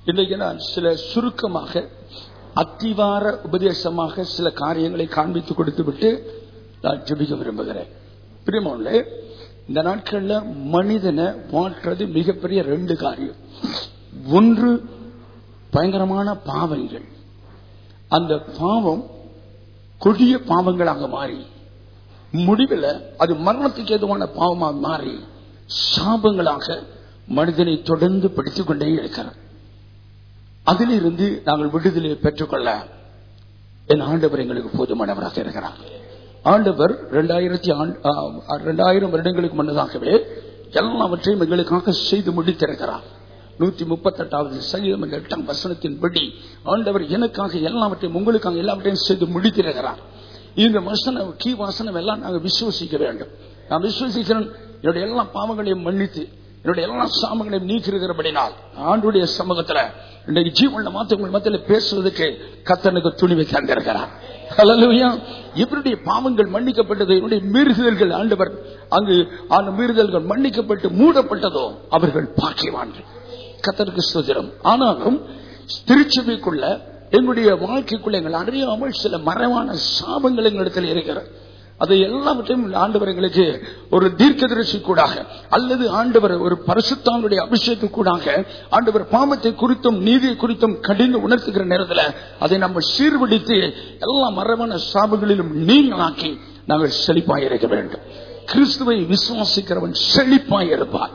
இன்றைக்கு நான் சில சுருக்கமாக அத்திவார உபதேசமாக சில காரியங்களை காண்பித்து கொடுத்து விட்டு நான் ஜெபிக்க விரும்புகிறேன் பிரியமோன்ல இந்த நாட்கள்ல மனிதனை மாற்றுறது மிகப்பெரிய ரெண்டு காரியம் ஒன்று பயங்கரமான பாவங்கள் அந்த பாவம் கொடிய பாவங்களாக மாறி முடிவில் அது மரணத்துக்கு ஏதுவான பாவமாக மாறி சாபங்களாக மனிதனை தொடர்ந்து படித்துக் கொண்டே இருக்கிறார் அதிலிருந்து நாங்கள் விடுதலை பெற்றுக்கொள்ள என் ஆண்டவர் எங்களுக்கு போதுமானவராக இருக்கிறார் ஆண்டவர் இரண்டாயிரத்தி இரண்டாயிரம் வருடங்களுக்கு முன்னதாகவே எல்லாவற்றையும் எங்களுக்காக செய்து முடித்திருக்கிறார் நூத்தி முப்பத்தி எட்டாவது சங்கீதம் என்ற எட்டாம் வசனத்தின்படி ஆண்டவர் எனக்காக எல்லாவற்றையும் உங்களுக்காக எல்லாவற்றையும் செய்து முடித்திருக்கிறார் இந்த வசன கீ வாசனம் எல்லாம் நாங்கள் விசுவசிக்க வேண்டும் நான் விசுவசிக்கிறேன் என்னுடைய எல்லா பாவங்களையும் மன்னித்து என்னுடைய எல்லா சாமங்களையும் நீக்கிருக்கிறபடினால் ஆண்டுடைய சமூகத்துல இன்றைக்கு ஜீவன மாத்த உங்கள் மத்தியில் பேசுவதற்கு கத்தனுக்கு துணிவை தந்திருக்கிறார் இவருடைய பாவங்கள் மன்னிக்கப்பட்டது என்னுடைய மீறுதல்கள் ஆண்டவர் அங்கு அந்த மீறுதல்கள் மன்னிக்கப்பட்டு மூடப்பட்டதோ அவர்கள் பாக்கியவான்கள் கத்தருக்கு சுதந்திரம் ஆனாலும் திருச்சபைக்குள்ள எங்களுடைய வாழ்க்கைக்குள்ள எங்கள் அறியாமல் சில மறைவான சாபங்கள் எங்களிடத்தில் இருக்கிறது அதை எல்லாவற்றையும் ஆண்டவர் எங்களுக்கு ஒரு தீர்க்கதரிசி கூடாக அல்லது ஆண்டவர் ஒரு பரிசுத்தானுடைய அபிஷேகத்து கூடாக ஆண்டவர் பாமத்தை குறித்தும் நீதியை குறித்தும் கடிந்து உணர்த்துகிற நேரத்தில் அதை நம்ம சீர்பிடித்து எல்லா மரபான சாபங்களிலும் நீங்களாக்கி நாங்கள் செழிப்பாய் இருக்க வேண்டும் கிறிஸ்துவை விசுவாசிக்கிறவன் செழிப்பாய் இருப்பார்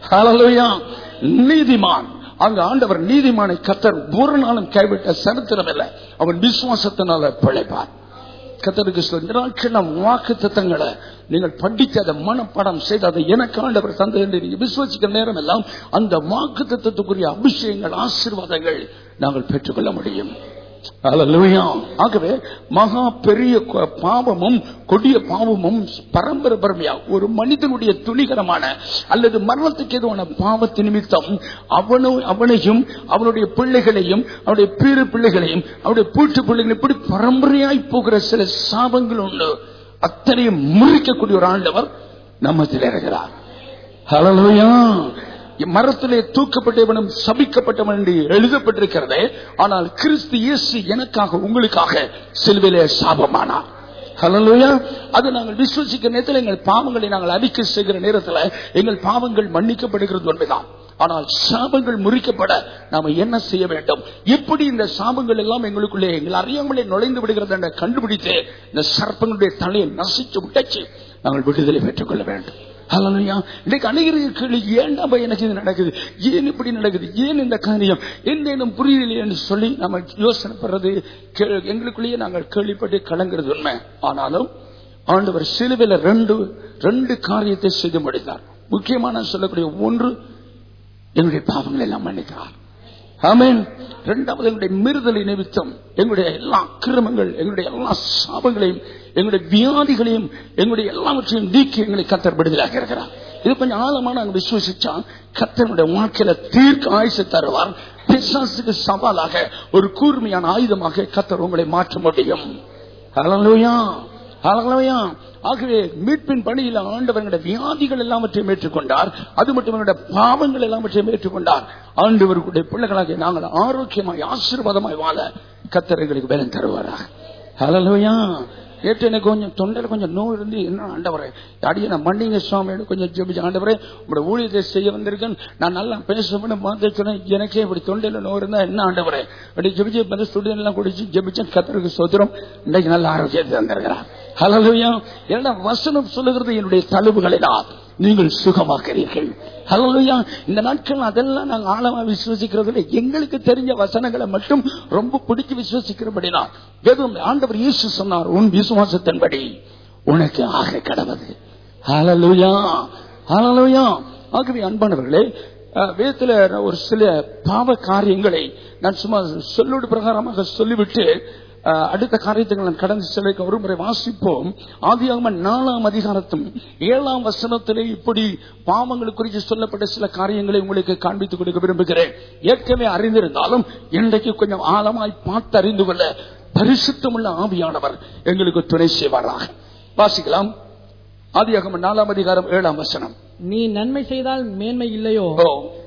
நீதிமான் அங்க ஆண்டவர் நீதிமானை கத்தர் ஒரு நாளும் கைவிட்ட சரித்திரம் இல்லை அவன் விசுவாசத்தினால பிழைப்பார் கத்தருக்கு சில வாக்கு தத்தங்களை நீங்கள் படித்து அதை மனப்படம் செய்து அதை எனக்கு ஆண்டவர் தந்தது என்று நீங்க விசுவசிக்கிற நேரம் எல்லாம் அந்த வாக்கு தத்துவத்துக்குரிய அபிஷேகங்கள் ஆசீர்வாதங்கள் நாங்கள் பெற்றுக்கொள்ள முடியும் ஆகவே மகா பெரிய பாவமும் கொடிய பாவமும் பரம்பரை பரமையா ஒரு மனிதனுடைய துணிகரமான அல்லது மரணத்துக்கு எதுவான பாவத்து நிமித்தம் அவனோ அவனையும் அவனுடைய பிள்ளைகளையும் அவனுடைய பேரு பிள்ளைகளையும் அவனுடைய பூட்டு பிள்ளைகளையும் இப்படி பரம்பரையாய் போகிற சில சாபங்கள் உண்டு அத்தனையும் முறிக்கக்கூடிய ஒரு ஆண்டவர் நம்மத்தில் இருக்கிறார் ஹலோயா மரத்திலே தூக்கப்பட்டவனும் சபிக்கப்பட்டவன் என்று எழுதப்பட்டிருக்கிறதே ஆனால் கிறிஸ்து இயேசு எனக்காக உங்களுக்காக சிலுவிலே சாபமானார் ஹலோயா அது நாங்கள் விசுவசிக்கிற நேரத்தில் எங்கள் பாவங்களை நாங்கள் அறிக்கை செய்கிற நேரத்தில் எங்கள் பாவங்கள் மன்னிக்கப்படுகிறது உண்மைதான் ஆனால் சாபங்கள் முறிக்கப்பட நாம என்ன செய்ய வேண்டும் எப்படி இந்த சாபங்கள் எல்லாம் எங்களுக்குள்ளே எங்கள் அறியாமலே நுழைந்து விடுகிறது என்ற கண்டுபிடித்து இந்த சர்ப்பங்களுடைய தலையை நசிச்சு உடைச்சு நாங்கள் விடுதலை பெற்றுக் கொள்ள வேண்டும் இன்னைக்கு அநேகர்கள் ஏன் எனக்கு இது நடக்குது ஏன் இப்படி நடக்குது ஏன் இந்த காரியம் என்ன புரியலையே என்று சொல்லி நம்ம யோசனை படுறது எங்களுக்குள்ளேயே நாங்கள் கேள்விப்பட்டு கலங்குறது உண்மை ஆனாலும் ஆண்டவர் சிலுவையில் ரெண்டு ரெண்டு காரியத்தை செய்து முடித்தார் முக்கியமான சொல்லக்கூடிய ஒன்று என்னுடைய பாவங்கள் எல்லாம் மன்னித்தார் ஆமேன் இரண்டாவது எங்களுடைய மீறுதலை நிமித்தம் எங்களுடைய எல்லா அக்கிரமங்கள் எங்களுடைய எல்லா சாபங்களையும் எங்களுடைய வியாதிகளையும் எங்களுடைய எல்லாவற்றையும் நீக்கி எங்களை கத்தர் விடுதலாக இருக்கிறார் இது கொஞ்சம் ஆழமா நாங்க விசுவசிச்சா கத்தனுடைய வாழ்க்கையில தீர்க்க ஆயுசு தருவார் பிசாசுக்கு சவாலாக ஒரு கூர்மையான ஆயுதமாக கத்தர் உங்களை மாற்ற முடியும் ஆகவே மீட்பின் பணியில் ஆண்டவர்களுடைய வியாதிகள் எல்லாவற்றையும் ஏற்றுக்கொண்டார் அது மட்டும் பாவங்கள் எல்லாவற்றையும் ஏற்றுக்கொண்டார் ஆண்டவர்களுடைய பிள்ளைகளாக நாங்கள் ஆரோக்கியமாய் ஆசீர்வாதமாய் வாழ கத்தர்களுக்கு வேலை தருவாராக ஹலோயா நேற்று எனக்கு கொஞ்சம் தொண்டையில் கொஞ்சம் நோய் இருந்து என்ன ஆண்டவரே அடிய நான் மன்னிங்க சுவாமி கொஞ்சம் ஜெபிச்சு ஆண்டவரே உங்களோட ஊழியத்தை செய்ய வந்திருக்கேன் நான் நல்லா பேசணும்னு பார்த்து சொன்னேன் எனக்கே இப்படி தொண்டையில் நோய் இருந்தா என்ன ஆண்டவரே அப்படி ஜெபிச்சு பார்த்து ஸ்டுடியன் எல்லாம் குடிச்சு ஜெபிச்சேன் கத்தருக்கு சொத்துறோம் இன்னைக்கு நல்ல ஆரோக்கியத்தை தந்திருக்கிறார் ஹலோயா என்ன வசனம் சொல்லுகிறது என்னுடைய தழுவுகளை தான் நீங்கள் சுகமாக்கிறீர்கள் ஹலோயா இந்த நாட்கள் அதெல்லாம் நாங்கள் ஆழமா விசுவசிக்கிறதுல எங்களுக்கு தெரிஞ்ச வசனங்களை மட்டும் ரொம்ப பிடிச்சு விசுவசிக்கிறபடினா எதுவும் ஆண்டவர் இயேசு சொன்னார் உன் விசுவாசத்தின்படி உனக்கு ஆக கடவுது ஹலலுயா ஹலலுயா ஆகவே அன்பானவர்களே வேதத்துல ஒரு சில பாவ காரியங்களை நான் சும்மா சொல்லோடு பிரகாரமாக சொல்லிவிட்டு அடுத்த காரியத்தை நான் கடந்து செல்ல ஒரு முறை வாசிப்போம் ஆதியாகம நாலாம் அதிகாரத்தும் ஏழாம் வசனத்திலே இப்படி பாவங்கள் குறித்து சொல்லப்பட்ட சில காரியங்களை உங்களுக்கு காண்பித்துக் கொடுக்க விரும்புகிறேன் ஏற்கனவே அறிந்திருந்தாலும் இன்றைக்கு கொஞ்சம் ஆழமாய் பார்த்து அறிந்து கொள்ள பரிசுத்தமுள்ள ஆவியானவர் எங்களுக்கு துணை செய்வாராக வாசிக்கலாம் ஆதியாகம நாலாம் அதிகாரம் ஏழாம் வசனம் நீ நன்மை செய்தால் மேன்மை இல்லையோ ஓ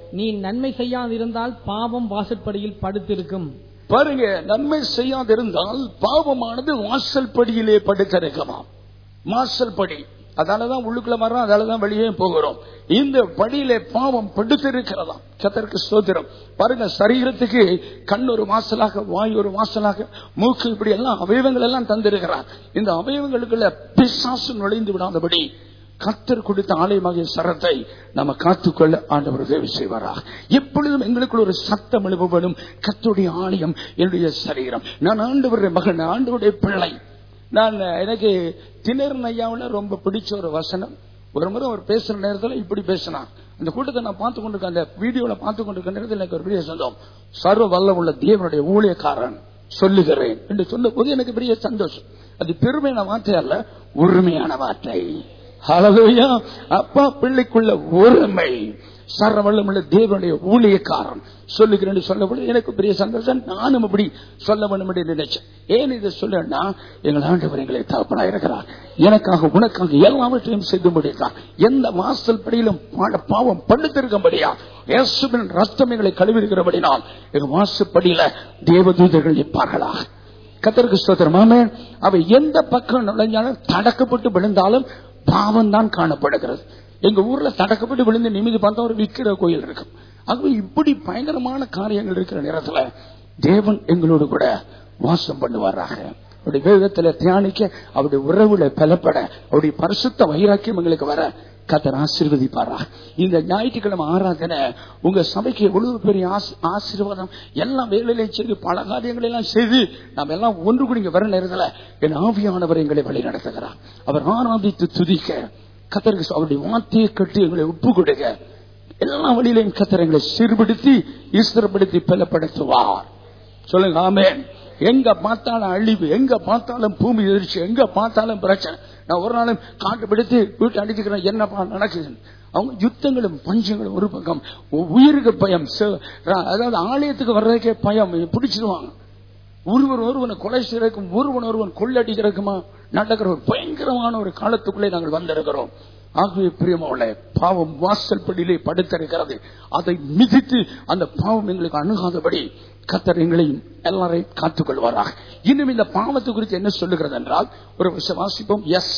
நீ நன்மை செய்யாதிருந்தால் பாவம் வாசற்படியில் படுத்திருக்கும் பாருங்க நன்மை செய்யாதிருந்தால் பாவமானது வாசல் படியிலே படுத்திருக்குமாம் வாசல் படி அதாலதான் உள்ளுக்குள்ள வர்றோம் அதாலதான் வெளியே போகிறோம் இந்த படியிலே பாவம் படுத்திருக்கிறதாம் கத்தருக்கு ஸ்தோத்திரம் பாருங்க சரீரத்துக்கு கண் ஒரு வாசலாக வாய் ஒரு வாசலாக மூக்கு இப்படி எல்லாம் அவயவங்கள் எல்லாம் தந்திருக்கிறார் இந்த அவயவங்களுக்குள்ள பிசாசு நுழைந்து விடாதபடி கத்தர் கொடுத்த ஆலயமாகிய சரத்தை நம்ம காத்துக்கொள்ள ஆண்டவர் உதவி செய்வாராக எப்பொழுதும் எங்களுக்குள்ள ஒரு சத்தம் எழுப்பப்படும் கத்துடைய ஆலயம் என்னுடைய சரீரம் நான் ஆண்டவருடைய மகன் ஆண்டவருடைய பிள்ளை நான் எனக்கு திணறன் ஐயாவுல ரொம்ப பிடிச்ச ஒரு வசனம் ஒரு முறை அவர் பேசுற நேரத்துல இப்படி பேசினான் அந்த கூட்டத்தை நான் பார்த்து கொண்டிருக்க அந்த வீடியோல பார்த்து கொண்டிருக்க நேரத்தில் எனக்கு ஒரு பெரிய சொந்தம் சர்வ வல்ல உள்ள தேவனுடைய ஊழியக்காரன் சொல்லுகிறேன் என்று சொன்ன போது எனக்கு பெரிய சந்தோஷம் அது பெருமையான வார்த்தை அல்ல உரிமையான வார்த்தை ஹalleluya அப்பா பிள்ளைக்குள்ள ஒருமை சரவள்ளமுள்ள தேவனுடைய ஊழியக்காரன் சொல்லுகிறேன் சொல்லப்படும் எனக்கு பெரிய சந்தோஷம் நானும் அப்படி சொல்ல வேண்டும் என்று நினைச்சேன் ஏன் இதை சொல்லனா எங்கள் ஆண்டவர் எங்களை தகப்பனா இருக்கிறார் எனக்காக உனக்காக எல்லாவற்றையும் செய்து முடித்தார் எந்த வாசல் படியிலும் பாட- பாவம் படுத்திருக்கும்படியா இயேசுவின் ரத்தம் எங்களை கழுவிருக்கிறபடினால் எங்கள் வாசப்படியில தேவதூதர்கள் நிற்பார்களாக கத்தருக்கு ஸ்தோத்திரமாமே அவை எந்த பக்கம் நுழைஞ்சாலும் தடக்கப்பட்டு விழுந்தாலும் பாவம் தான் காணப்படுகிறது எங்க ஊர்ல தடக்கப்பட்டு விழுந்து நிமிதி பார்த்தா ஒரு விக்கிர கோயில் இருக்கும் ஆகவே இப்படி பயங்கரமான காரியங்கள் இருக்கிற நேரத்துல தேவன் எங்களோடு கூட வாசம் பண்ணுவாராக அவருடைய வேதத்துல தியானிக்க அவருடைய உறவுல பலப்பட அவருடைய பரிசுத்த வைராக்கியம் எங்களுக்கு வர கத்தர் ஆசீர்வதிப்பாரா இந்த ஞாயிற்றுக்கிழமை ஆராதனை உங்க சபைக்கு எவ்வளவு பெரிய ஆச- ஆசீர்வாதம் எல்லாம் வேலையிலையும் செய்து பல காரியங்களை எல்லாம் செய்து நாம் எல்லாம் ஒன்று கூடி இங்க வர நேரத்துல என் ஆவியானவர் எங்களை வழி நடத்துகிறார் அவர் ஆராதித்து துதிக்க கத்தருக்கு அவருடைய வார்த்தையை கட்டி எங்களை ஒப்பு கொடுக்க எல்லா வழியிலையும் கத்தர் எங்களை சீர்படுத்தி ஈஸ்வரப்படுத்தி பலப்படுத்துவார் சொல்லுங்க ஆமென் எங்க பார்த்தாலும் அழிவு எங்க பார்த்தாலும் பூமி எதிர்ச்சி எங்க பார்த்தாலும் பிரச்சனை நான் ஒரு நாளும் காட்டு பிடித்து வீட்டு அடிச்சுக்கிறேன் என்னப்பா நடக்குது அவங்க யுத்தங்களும் பஞ்சங்களும் ஒரு பக்கம் உ- உயிருக்கு பயம் ச- ர- அதாவது ஆலயத்துக்கு வர்றதுக்கே பயம் பிடிச்சிருவாங்க ஒருவர் ஒருவனை கொலை செய்யறதுக்கும் ஒருவன் ஒருவன் கொள்ளடிக்கிறதுக்குமா நடக்கிற ஒரு பயங்கரமான ஒரு காலத்துக்குள்ளே நாங்கள் வந்திருக்கிறோம் ஆகவே பிரியமாவுள்ள பாவம் வாசல் படியிலே படுத்திருக்கிறது அதை மிதித்து அந்த பாவம் எங்களுக்கு அணுகாதபடி கத்தர் எங்களையும் எல்லாரையும் காத்துக் கொள்வாராக இன்னும் இந்த பாவத்தை குறித்து என்ன சொல்லுகிறது என்றால் ஒரு விஷயம் வாசிப்போம் எஸ்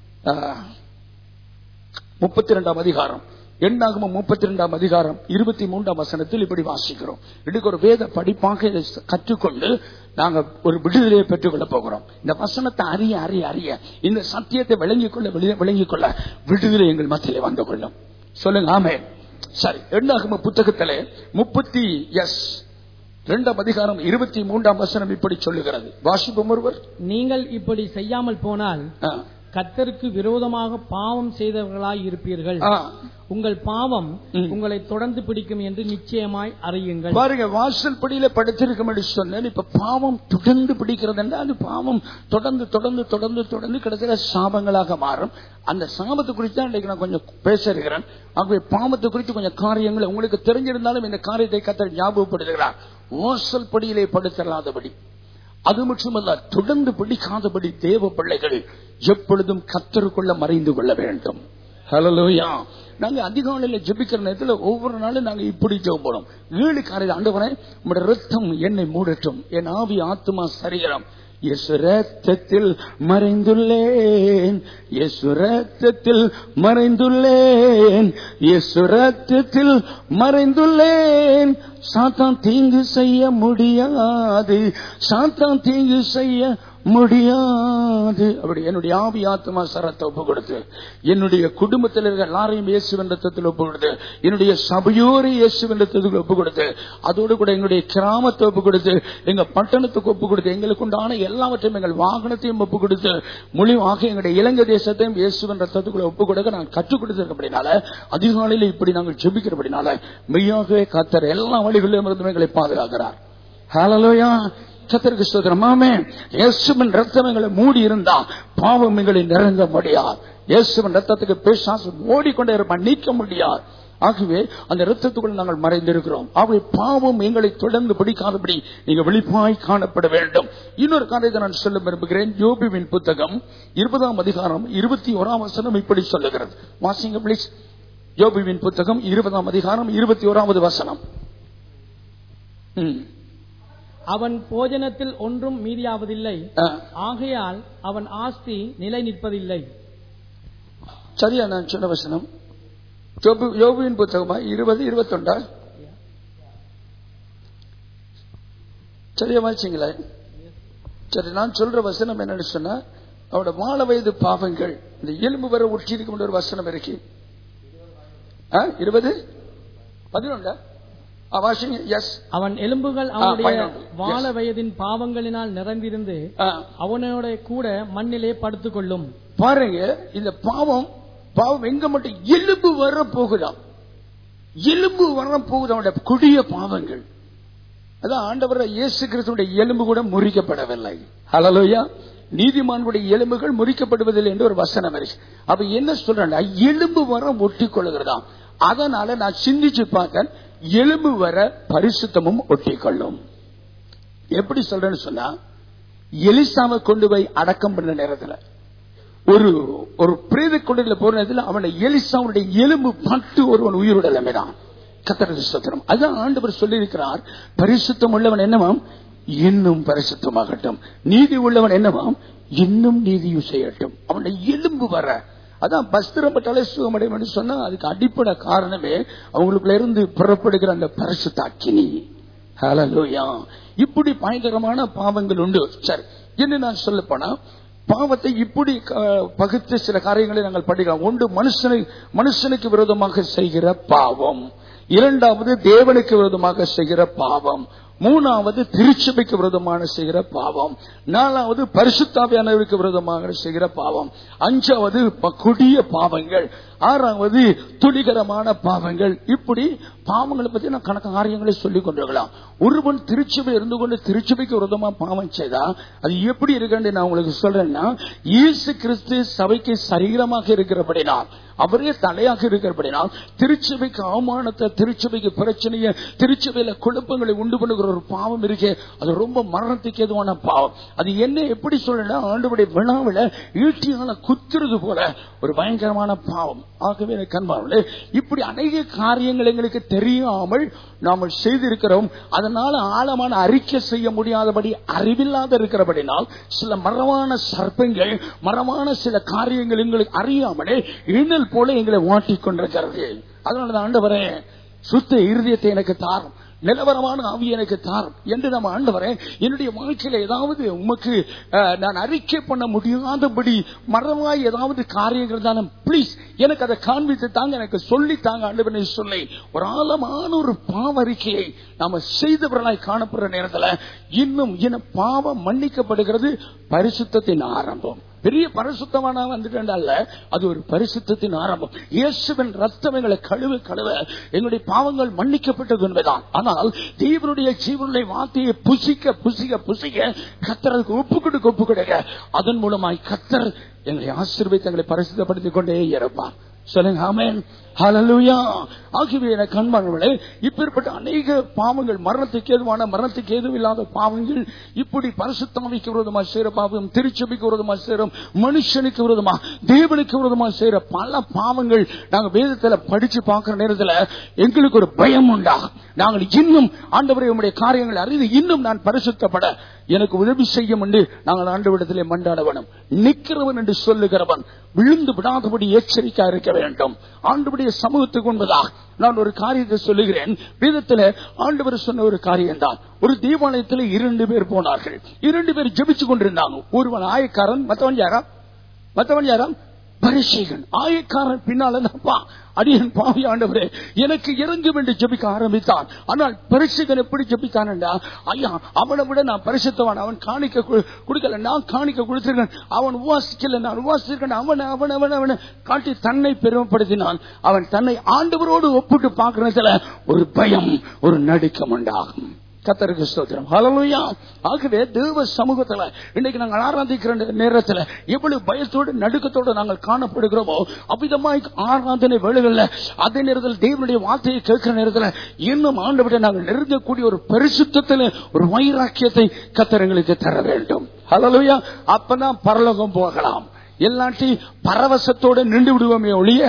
முப்பத்தி ரெண்டாம் அதிகாரம் எண்ணாகமம் முப்பத்தி ரெண்டாம் அதிகாரம் இருபத்தி மூன்றாம் வசனத்தில் இப்படி வாசிக்கிறோம் இதுக்கு ஒரு வேத படிப்பாக இதை கற்றுக்கொண்டு நாங்க ஒரு விடுதலையை பெற்றுக்கொள்ள போகிறோம் இந்த வசனத்தை அறிய அறிய அறிய இந்த சத்தியத்தை விளங்கிக் கொள்ள வெளி- விளங்கிக் கொள்ள விடுதலை எங்கள் மத்தியிலே வந்து கொள்ளும் சொல்லுங்க ஆமே சரி எண்ணாகம புத்தகத்திலே முப்பத்தி எஸ் இரண்டாம் அதிகாரம் இருபத்தி மூன்றாம் வசனம் இப்படி சொல்லுகிறது வாசிப்போம் ஒருவர் நீங்கள் இப்படி செய்யாமல் போனால் ஆ. கத்தருக்கு விரோதமாக பாவம் செய்தவர்களாய் இருப்பீர்கள் ஆ. உங்கள் பாவம் ம். உங்களை தொடர்ந்து பிடிக்கும் என்று நிச்சயமாய் அறியுங்கள் பாருங்க வாசல் படியில படுத்திருக்கும் என்று சொன்னேன் இப்ப பாவம் தொடர்ந்து பிடிக்கிறது என்றால் அது பாவம் தொடர்ந்து தொடர்ந்து தொடர்ந்து தொடர்ந்து கிடக்கிற சாபங்களாக மாறும் அந்த சாபத்தை குறித்து தான் இன்றைக்கு நான் கொஞ்சம் பேச இருக்கிறேன் ஆகவே பாவத்தை குறித்து கொஞ்சம் காரியங்கள் உங்களுக்கு தெரிஞ்சிருந்தாலும் இந்த காரியத்தை கத்தர் ஞாபகப்படுத்துகிறார் வாசல் படியிலே படுத்தலாதபடி அது மட்டுமல்ல தொடர்ந்து பிடிக்காதபடி தேவ பிள்ளைகள் எப்பொழுதும் கத்தருக்குள்ள மறைந்து கொள்ள வேண்டும் ஹalleluya நாங்க அதிகாலையில ஜெபிக்கிற நேரத்துல ஒவ்வொரு நாளும் நாங்க இப்படி ஜெபம் ஏழு காரியம் ஆண்டவரே உம்முடைய ரத்தம் என்னை மூடட்டும் என் ஆவி ஆத்மா சரீரம் இயேசு ரத்தத்தில் மறைந்துள்ளேன் இயேசு ரத்தத்தில் மறைந்துள்ளேன் இயேசு ரத்தத்தில் மறைந்துள்ளேன் சாத்தான் தீங்கு செய்ய முடியாது சாத்தான் தீங்கு செய்ய முடியாது அப்படி என்னுடைய ஆவி ஆத்மா சரத்தை ஒப்பு கொடுத்து என்னுடைய குடும்பத்தில் இருக்கிற எல்லாரையும் இயேசுவின் ரத்தத்தில் ஒப்பு கொடுத்து என்னுடைய சபையோரை இயேசுவின் ரத்தத்துக்கு ஒப்பு கொடுத்து அதோடு கூட எங்களுடைய கிராமத்தை ஒப்பு கொடுத்து எங்க பட்டணத்துக்கு ஒப்பு கொடுத்து எங்களுக்கு உண்டான எல்லாவற்றையும் எங்கள் வாகனத்தையும் ஒப்பு கொடுத்து மொழிவாக எங்களுடைய இலங்கை தேசத்தையும் இயேசுவின் ரத்தத்துக்குள்ள ஒப்பு கொடுக்க நாங்கள் கற்றுக் கொடுத்திருக்கப்படினால அதிகாலையில் இப்படி நாங்கள் ஜெபிக்கிறபடினால மெய்யாகவே கத்தர் எல்லா வழிகளிலும் இருந்து எங்களை பாதுகாக்கிறார் ஹalleluya கத்தருக்கு ஸ்தோத்திரமாமே இயேசுவின் ரத்தம் எங்களை மூடி இருந்தா பாவம் எங்களை நிரங்க முடியாது இயேசுவின் ரத்தத்துக்கு பேசாசு ஓடிக்கொண்டே இருப்பான் நீக்க முடியாது ஆகவே அந்த ரத்தத்துக்குள் நாங்கள் மறைந்திருக்கிறோம் ஆகவே பாவம் எங்களை தொடர்ந்து பிடிக்காதபடி நீங்க வெளிப்பாய் காணப்பட வேண்டும் இன்னொரு காரியத்தை நான் சொல்ல விரும்புகிறேன் யோபுவின் புத்தகம் இருபதாம் அதிகாரம் இருபத்தி ஓராம் வசனம் இப்படி சொல்லுகிறது வாசிங்க பிளீஸ் யோபுவின் புத்தகம் இருபதாம் அதிகாரம் இருபத்தி ஓராவது வசனம் ம். அவன் போஜனத்தில் ஒன்றும் மீதியாவதில்லை ஆ. ஆகையால் அவன் ஆஸ்தி நிலை நிற்பதில்லை சரியா நான் சொன்ன வசனம் யோபு- யோபுவின் புத்தகமா இருபது இருபத்தொண்டா சரியா வாசிங்களே சரி நான் சொல்ற வசனம் என்னன்னு சொன்னா அவனோட வாழ வயது பாவங்கள் இந்த எலும்பு வர உற்றிருக்கும் ஒரு வசனம் இருக்கு ஆ, இருபது பதினொண்டா வாசிங்க எஸ் அவன் எலும்புகள் அவனுடைய பதினொன்று. வாழ Yes. வயதின் பாவங்களினால் நிறைந்திருந்து ஆ அவனோட கூட மண்ணிலே படுத்துக் கொள்ளும் பாருங்க இந்த பாவம் பாவம் எங்க மட்டும் எலும்பு வர போகுதாம் எலும்பு வர போகுது அவனுடைய கொடிய பாவங்கள் அதான் ஆண்டவர் இயேசு கிறிஸ்துடைய எலும்பு கூட முறிக்கப்படவில்லை ஹalleluya நீதிமான்களுடைய எலும்புகள் முறிக்கப்படுவதில்லை என்று ஒரு வசனம் இருக்கு அப்ப என்ன சொல்றேன்னா எலும்பு வர ஒட்டி கொள்ளுகிறதாம் அதனால நான் சிந்திச்சு பார்த்தேன் எலும்பு வர பரிசுத்தமும் ஒட்டிக்கொள்ளும் எப்படி சொல்றேன்னு சொன்னா எலிசாவை கொண்டு போய் அடக்கம் பண்ண நேரத்துல ஒரு ஒரு பிரேத கொண்டில போற நேரத்தில் அவனை எலிசாவுடைய எலும்பு பட்டு ஒருவன் உயிருடன் அமைதான் கத்தரது சுத்திரம் அதான் ஆண்டவர் சொல்லியிருக்கிறார் பரிசுத்தம் உள்ளவன் என்னவாம் இன்னும் பரிசுத்தமாகட்டும் நீதி உள்ளவன் என்னவாம் இன்னும் நீதியும் செய்யட்டும் அவனுடைய எலும்பு வர அதான் பஸ்திரப்பட்டாலே சுகமடையும் என்று சொன்னா அதுக்கு அடிப்படை காரணமே அவங்களுக்குள்ள இருந்து புறப்படுகிற அந்த பரிசுத்தாக்கினி ஹalleluya இப்படி பயங்கரமான பாவங்கள் உண்டு சரி என்ன நான் சொல்ல போனா பாவத்தை இப்படி அஹ், பகுத்து சில காரியங்களை நாங்கள் படிக்கலாம் ஒன்று மனுஷனை மனுஷனுக்கு விரோதமாக செய்கிற பாவம் இரண்டாவது தேவனுக்கு விரோதமாக செய்கிற பாவம் மூணாவது திருச்சபைக்கு விரோதமான செய்கிற பாவம் நாலாவது பரிசுத்தாவியானவருக்கு விரோதமாக செய்கிற பாவம் அஞ்சாவது ப- கொடிய பாவங்கள் ஆறாவது துணிகரமான பாவங்கள் இப்படி பாவங்களை பத்தி நான் கணக்கு காரியங்களை சொல்லிக் கொண்டிருக்கலாம் ஒருவன் திருச்சபை இருந்து கொண்டு திருச்சபைக்கு விரோதமா பாவம் செய்தா அது எப்படி இருக்குன்னு நான் உங்களுக்கு சொல்றேன்னா இயேசு கிறிஸ்து சபைக்கு சரீரமாக இருக்கிறபடினால் அவரே தலையாக இருக்கிறபடினால் திருச்சபைக்கு அவமானத்தை திருச்சபைக்கு பிரச்சனையை திருச்சபையில குழப்பங்களை உண்டு பண்ணுகிற ஒரு பாவம் இருக்கே அது ரொம்ப மரணத்துக்கு எதுவான பாவம் அது என்ன எப்படி சொல்லணும்னா ஆண்டுடைய விழாவில் ஈட்டியால குத்துறது போல ஒரு பயங்கரமான பாவம் ஆகவே எனக்கு கண்பார்களே இப்படி அநேக காரியங்கள் எங்களுக்கு தெரியாமல் நாம் செய்திருக்கிறோம் அதனால ஆழமான அறிக்கை செய்ய முடியாதபடி அறிவில்லாத இருக்கிறபடினால் சில மரமான சர்ப்பங்கள் மரமான சில காரியங்கள் எங்களுக்கு அறியாமலே இணல் போல எங்களை வாட்டிக் கொண்டிருக்கிறது அதனால ஆண்டவரே சுத்த இருதயத்தை எனக்கு தாரும் நிலவரமான ஆவி எனக்கு தாரும் என்று நம்ம ஆண்டவரே என்னுடைய வாழ்க்கையில ஏதாவது உமக்கு அஹ், நான் அறிக்கை பண்ண முடியாதபடி மரமாய் ஏதாவது காரியங்கள் தானே ப்ளீஸ் எனக்கு அதை காண்பித்து தாங்க எனக்கு சொல்லி தாங்க ஆண்டவனை சொல்லி ஒரு ஆழமான ஒரு பாவ அறிக்கையை நாம செய்தவர்களாய் காணப்படுற நேரத்துல இன்னும் என பாவம் மன்னிக்கப்படுகிறது பரிசுத்தத்தின் ஆரம்பம் பெரிய பரிசுத்தமான வந்துட்டல்ல அது ஒரு பரிசுத்தத்தின் ஆரம்பம் இயேசுவின் ரத்தம் எங்களை கழுவ கழுவ எங்களுடைய பாவங்கள் மன்னிக்கப்பட்டது என்பதுதான் ஆனால் தேவனுடைய ஜீவனுடைய வார்த்தையை புசிக்க புசிக்க புசிக்க கத்தருக்கு ஒப்பு கொடுக்க ஒப்பு கொடுக்க அதன் மூலமாய் கத்தர் எங்களை ஆசீர்வதித்து எங்களை பரிசுத்தப்படுத்திக் கொண்டே இருப்பார் சொல்லுங்க ஆமென் ஹalleluya ஆகியவை என கண்பானவர்களே இப்பேற்பட்ட அநேக பாவங்கள் மரணத்துக்கு ஏதுவான மரணத்துக்கு ஏதும் இல்லாத பாவங்கள் இப்படி பரிசுத்தாவிக்கு விரோதமா செய்யற பாவம் திருச்சபைக்கு விரோதமா செய்யறோம் மனுஷனுக்கு விரோதமா தேவனுக்கு விரோதமா செய்யற பல பாவங்கள் நாங்க வேதத்துல படிச்சு பார்க்கிற நேரத்துல எங்களுக்கு ஒரு பயம் உண்டாகும் நாங்கள் இன்னும் ஆண்டவரை உடைய காரியங்களை அறிந்து இன்னும் நான் பரிசுத்தப்பட எனக்கு உதவி செய்யும் என்று நாங்கள் ஆண்டவரிடத்திலே மண்டாட வேணும் நிற்கிறவன் என்று சொல்லுகிறவன் விழுந்து விடாதபடி எச்சரிக்கா இருக்க வேண்டும் ஆண்டவருடைய சமூகத்துக்கு உண்பதாக நான் ஒரு காரியத்தை சொல்லுகிறேன் வேதத்துல ஆண்டவர் சொன்ன ஒரு காரியம் தான் ஒரு தேவாலயத்தில் இரண்டு பேர் போனார்கள் இரண்டு பேர் ஜெபிச்சு கொண்டிருந்தாங்க ஒருவன் ஆயக்காரன் மத்தவன் யாரா மத்தவன் யாரா பரிசேகன் ஆயக்காரன் பின்னால அப்பா அடியன் பாவி ஆண்டவரே எனக்கு இறங்கும் என்று ஜெபிக்க ஆரம்பித்தான் ஆனால் பரிசுகன் எப்படி ஜெபித்தான் ஐயா அவனை விட நான் பரிசுத்தவான் அவன் காணிக்க கு- கொடுக்கல நான் காணிக்க கொடுத்திருக்கேன் அவன் உவாசிக்கல நான் உவாசிச்சிருக்கேன் அவன் அவன் அவன் அவனை காட்டி தன்னை பெருமைப்படுத்தினான் அவன் தன்னை ஆண்டவரோடு ஒப்பிட்டு பார்க்கறதுல ஒரு பயம் ஒரு நடுக்கம் உண்டாகும் கத்தருக்கு ஸ்தோத்திரம் ஹalleluya ஆகவே தேவ சமூகத்துல இன்னைக்கு நாங்கள் ஆராதிக்கிற நேரத்துல எவ்வளவு பயத்தோடு நடுக்கத்தோடு நாங்கள் காணப்படுகிறோமோ அவ்விதமாய் ஆராதனை வேலைகள்ல அதே நேரத்தில் தேவனுடைய வார்த்தையை கேட்கிற நேரத்துல இன்னும் ஆண்டவிட நாங்கள் நெருங்கக்கூடிய ஒரு பரிசுத்தத்துல ஒரு வைராக்கியத்தை கத்தரங்களுக்கு தர வேண்டும் ஹalleluya அப்பதான் பரலோகம் போகலாம் எல்லாட்டி பரவசத்தோட நின்று விடுவோமே ஒழிய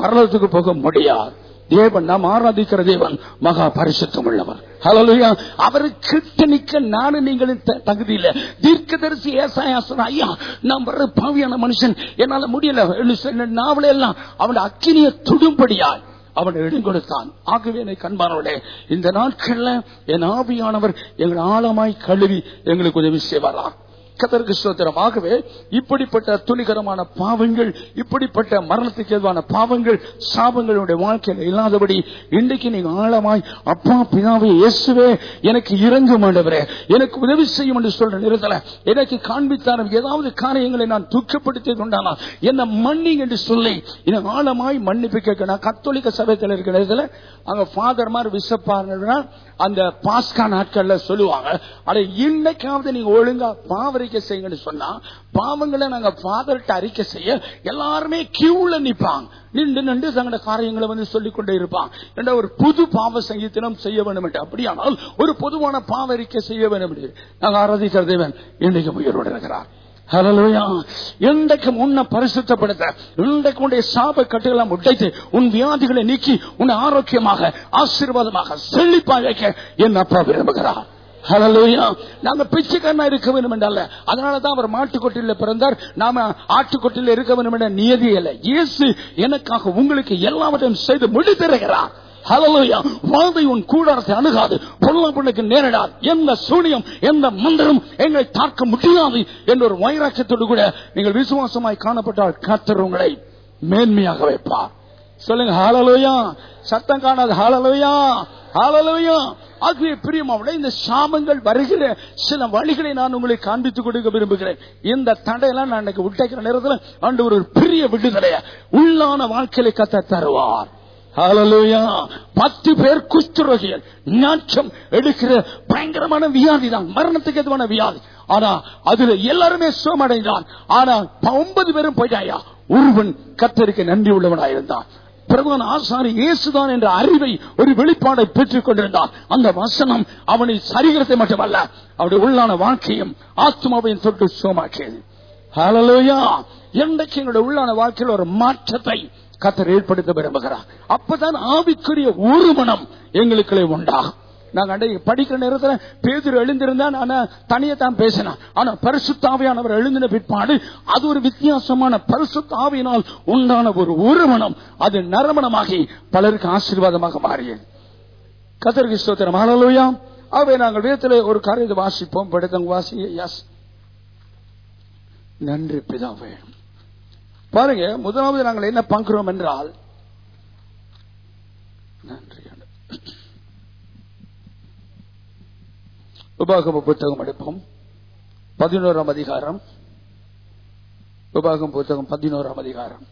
பரலோகத்துக்கு போக முடியாது தேவன் நாம் ஆராதிக்கிற தேவன் மகா பரிசுத்தம் உள்ளவர் ஹalleluya அவர் கிட்ட நிக்க நானும் நீங்களும் த- தகுதி இல்ல தீர்க்கதரிசி ஏசாயாசன் ஐயா நான் வர்ற பாவியான மனுஷன் என்னால முடியல என்று சொன்ன நாவல எல்லாம் அவன் அக்கினிய துடும்படியாய் அவன் இடம் கொடுத்தான் ஆகவே என்னை கண்பானவர்களே இந்த நாட்கள்ல என் ஆவியானவர் எங்கள் ஆழமாய் கழுவி எங்களுக்கு உதவி செய்வாராம் கத்தருக்கு ஸ்தோத்திரம் ஆகவே இப்படிப்பட்ட துணிகரமான பாவங்கள் இப்படிப்பட்ட மரணத்துக்கு எதுவான பாவங்கள் சாபங்களுடைய வாழ்க்கையில் இல்லாதபடி இன்றைக்கு நீங்க ஆழமாய் அப்பா பிதாவே இயேசுவே எனக்கு இறங்கும் ஆண்டவரே எனக்கு உதவி செய்யும் என்று சொல்ற நேரத்தில் எனக்கு காண்பித்தாரும் ஏதாவது காரியங்களை நான் துக்கப்படுத்தி கொண்டானா என்ன மன்னிங்க என்று சொல்லி இதை ஆழமாய் மன்னிப்பு கேட்க நான் கத்தோலிக்க சபையில் இருக்கிற நேரத்தில் அங்க ஃபாதர் மாதிரி விசப்பாருன்னா அந்த பாஸ்கா நாட்கள்ல சொல்லுவாங்க அட இன்னைக்காவது நீங்க ஒழுங்கா பாவரிக்கை செய்யுங்கன்னு சொன்னா பாவங்களை நாங்க ஃபாதர்கிட்ட அறிக்கை செய்ய எல்லாருமே கியூல நிப்பாங்க நின்று நின்று தங்களோட காரியங்களை வந்து சொல்லிக் கொண்டே இருப்பாங்க என்ற ஒரு புது பாவ சங்கீதனம் செய்ய வேண்டும் என்று அப்படியானால் ஒரு பொதுவான பாவரிக்கை செய்ய வேண்டும் என்று நாங்க ஆராதிக்கிற தேவன் இன்னைக்கு உயிரோடு இருக்கிறார் ஹalleluya இன்றைக்கு உன்னை பரிசுத்தப்படுத்த இன்றைக்கு உன்னுடைய சாப கட்டுகளை உடைத்து உன் வியாதிகளை நீக்கி உன்னை ஆரோக்கியமாக ஆசீர்வாதமாக செழிப்பாக வைக்க என் அப்பா விரும்புகிறார் ஹalleluya நாங்க பிச்சைக்காரனா இருக்க வேண்டும் என்றல்ல அதனால தான் அவர் மாட்டுக்கொட்டில பிறந்தார் நாம ஆட்டுக்கொட்டில இருக்க வேண்டும் என்ற நியதி அல்ல இயேசு எனக்காக உங்களுக்கு எல்லாவற்றையும் செய்து முடித்திருக்கிறார் ஹalleluya வாழ்வை உன் கூடாரத்தை அணுகாது பொல்லாப்புண்ணுக்கு நேரிடாது எந்த சூனியம் எந்த மந்திரம் எங்களை தாக்க முடியாது என்ற ஒரு வைராக்கியத்தோடு கூட நீங்கள் விசுவாசமாய் காணப்பட்டால் கர்த்தர் உங்களை மேன்மையாக வைப்பார் சொல்லுங்க ஹalleluya சத்தம் காணாது ஹalleluya ஹalleluya ஆகவே பிரியமாவுடைய இந்த சாபங்கள் வருகிற சில வழிகளை நான் உங்களுக்கு காண்பித்துக் கொடுக்க விரும்புகிறேன் இந்த தடையெல்லாம் நான் இன்னைக்கு விட்டக்கிற நேரத்தில் ஆண்டு ஒரு பெரிய விடுதலைய உள்ளான வாழ்க்கையில கத்த தருவார் ஹalleluya பத்து பேர் குஷ்டரோகிகள் நாச்சம் எடுக்கிற பயங்கரமான வியாதி தான் மரணத்துக்கு எதுவான வியாதி ஆனா அதுல எல்லாருமே சுகமடைந்தான் ஆனா ஒன்பது பேரும் போயிட்டாயா ஒருவன் கத்தருக்கு நன்றி உள்ளவனாயிருந்தான் பிரதான ஆசாரி இயேசுதான் என்ற அறிவை ஒரு வெளிப்பாடை பெற்றுக் கொண்டிருந்தான் அந்த வசனம் அவனை சரீரத்தை மட்டுமல்ல அவருடைய உள்ளான வாழ்க்கையும் ஆத்மாவையும் தொட்டு சுகமாக்கியது ஹalleluya என்றைக்கு எங்களுடைய உள்ளான வாழ்க்கையில் ஒரு மாற்றத்தை கத்தர் ஏற்படுத்த விரும்புகிறார் அப்பதான் ஆவிக்குரிய ஒரு மனம் எங்களுக்குள்ளே உண்டாகும் நாங்க அன்றைக்கு படிக்கிற நேரத்துல பேதுரு எழுந்திருந்தான் ஆனா தனியே தான் பேசினான் ஆனா பரிசுத்தாவியானவர் எழுந்தின பிற்பாடு அது ஒரு வித்தியாசமான பரிசுத்தாவியினால் உண்டான ஒரு ஒருமனம் அது நறுமணமாகி பலருக்கு ஆசீர்வாதமாக மாறியது கத்தருக்கு ஸ்தோத்திரம் ஹalleluya ஆகவே நாங்கள் வேதத்திலே ஒரு காரியத்தை வாசிப்போம் படுத்தங்க வாசி எஸ் நன்றி பிதாவே பாருங்க முதலாவது நாங்கள் என்ன பார்க்கிறோம் என்றால் நன்றி ஆண்டவரே. உபாகம புத்தகம் எடுப்போம் பதினோராம் அதிகாரம் உபாகம் புத்தகம் பதினோராம் அதிகாரம்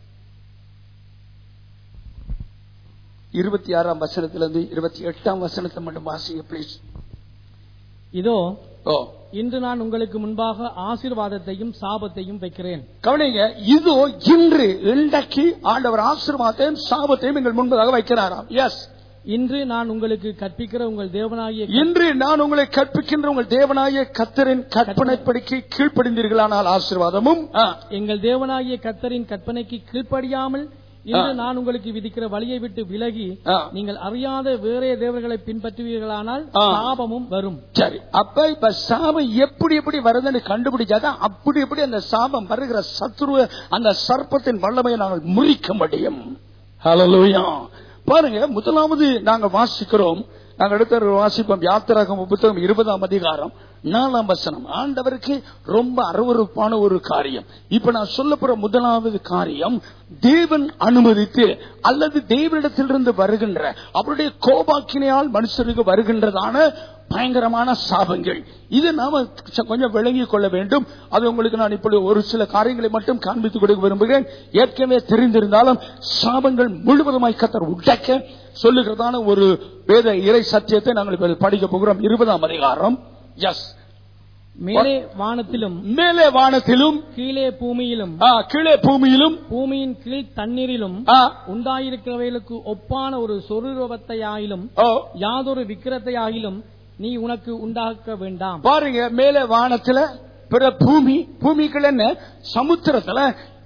இருபத்தி ஆறாம் வசனத்திலிருந்து இருபத்தி எட்டாம் வசனத்தை மட்டும் வாசிங்க பிளீஸ் இதோ ஓ இன்று நான் உங்களுக்கு முன்பாக ஆசீர்வாதத்தையும் சாபத்தையும் வைக்கிறேன் கவனிங்க இதோ இன்று இன்றைக்கு ஆண்டவர் ஆசீர்வாதத்தையும் சாபத்தையும் எங்கள் முன்பதாக வைக்கிறாராம் எஸ் இன்று நான் உங்களுக்கு கற்பிக்கிற உங்கள் தேவனாகிய இன்று நான் உங்களை கற்பிக்கின்ற உங்கள் தேவனாய கத்தரின் கற்பனைப்படிக்கு கீழ்ப்படிந்தீர்களானால் ஆசீர்வாதமும் ஆ, எங்கள் தேவனாகிய கர்த்தரின் கற்பனைக்கு கீழ்ப்படியாமல் இன்று நான் உங்களுக்கு விதிக்கிற வழியை விட்டு விலகி ஆ. நீங்கள் அறியாத வேறே தேவர்களை பின்பற்றுவீர்களானால் ஆ. சாபமும் வரும் சரி அப்ப இப்ப சாபம் எப்படி எப்படி வருதுன்னு கண்டுபிடிச்சாதான் அப்படி எப்படி அந்த சாபம் வருகிற சத்ருவ அந்த சர்ப்பத்தின் வல்லமையை நாங்கள் முறிக்க முடியும் ஹalleluya பாருங்க முதலாவது நாங்க வாசிக்கிறோம் நாங்க அடுத்த வாசிப்போம் யாத்திராகம் புத்தகம் இருபதாம் அதிகாரம் நாலாம் வசனம் ஆண்டவருக்கு ரொம்ப அருவருப்பான ஒரு காரியம் இப்ப நான் சொல்ல போற முதலாவது காரியம் தேவன் அனுமதித்து அல்லது தேவனிடத்திலிருந்து வருகின்ற அவருடைய கோபாக்கினையால் மனுஷருக்கு வருகின்றதான பயங்கரமான சாபங்கள் இது நாம ச- கொஞ்சம் விளங்கிக் கொள்ள வேண்டும் அது உங்களுக்கு நான் இப்படி ஒரு சில காரியங்களை மட்டும் காண்பித்துக் கொடுக்க விரும்புகிறேன் ஏற்கனவே தெரிந்திருந்தாலும் சாபங்கள் முழுவதுமாய் கத்தர் உடைக்க சொல்லுகிறதான ஒரு வேத இறை சத்தியத்தை நாங்கள் இப்ப படிக்க போகிறோம் இருபதாம் அதிகாரம் எஸ் மேலே வானத்திலும் மேலே வானத்திலும் கீழே பூமியிலும் ஆ, கீழே பூமியிலும் பூமியின் கீழ் தண்ணீரிலும் ஆ, உண்டாயிருக்கிறவைகளுக்கு ஒப்பான ஒரு சொரூபத்தையாயிலும் ஓ, யாதொரு விக்கிரத்தையாயிலும் நீ உனக்கு உண்டாக்க வேண்டாம் பாருங்க மேலே வானத்துல பிற பூமி பூமிக்குள்ள என்ன சமுத்திரத்துல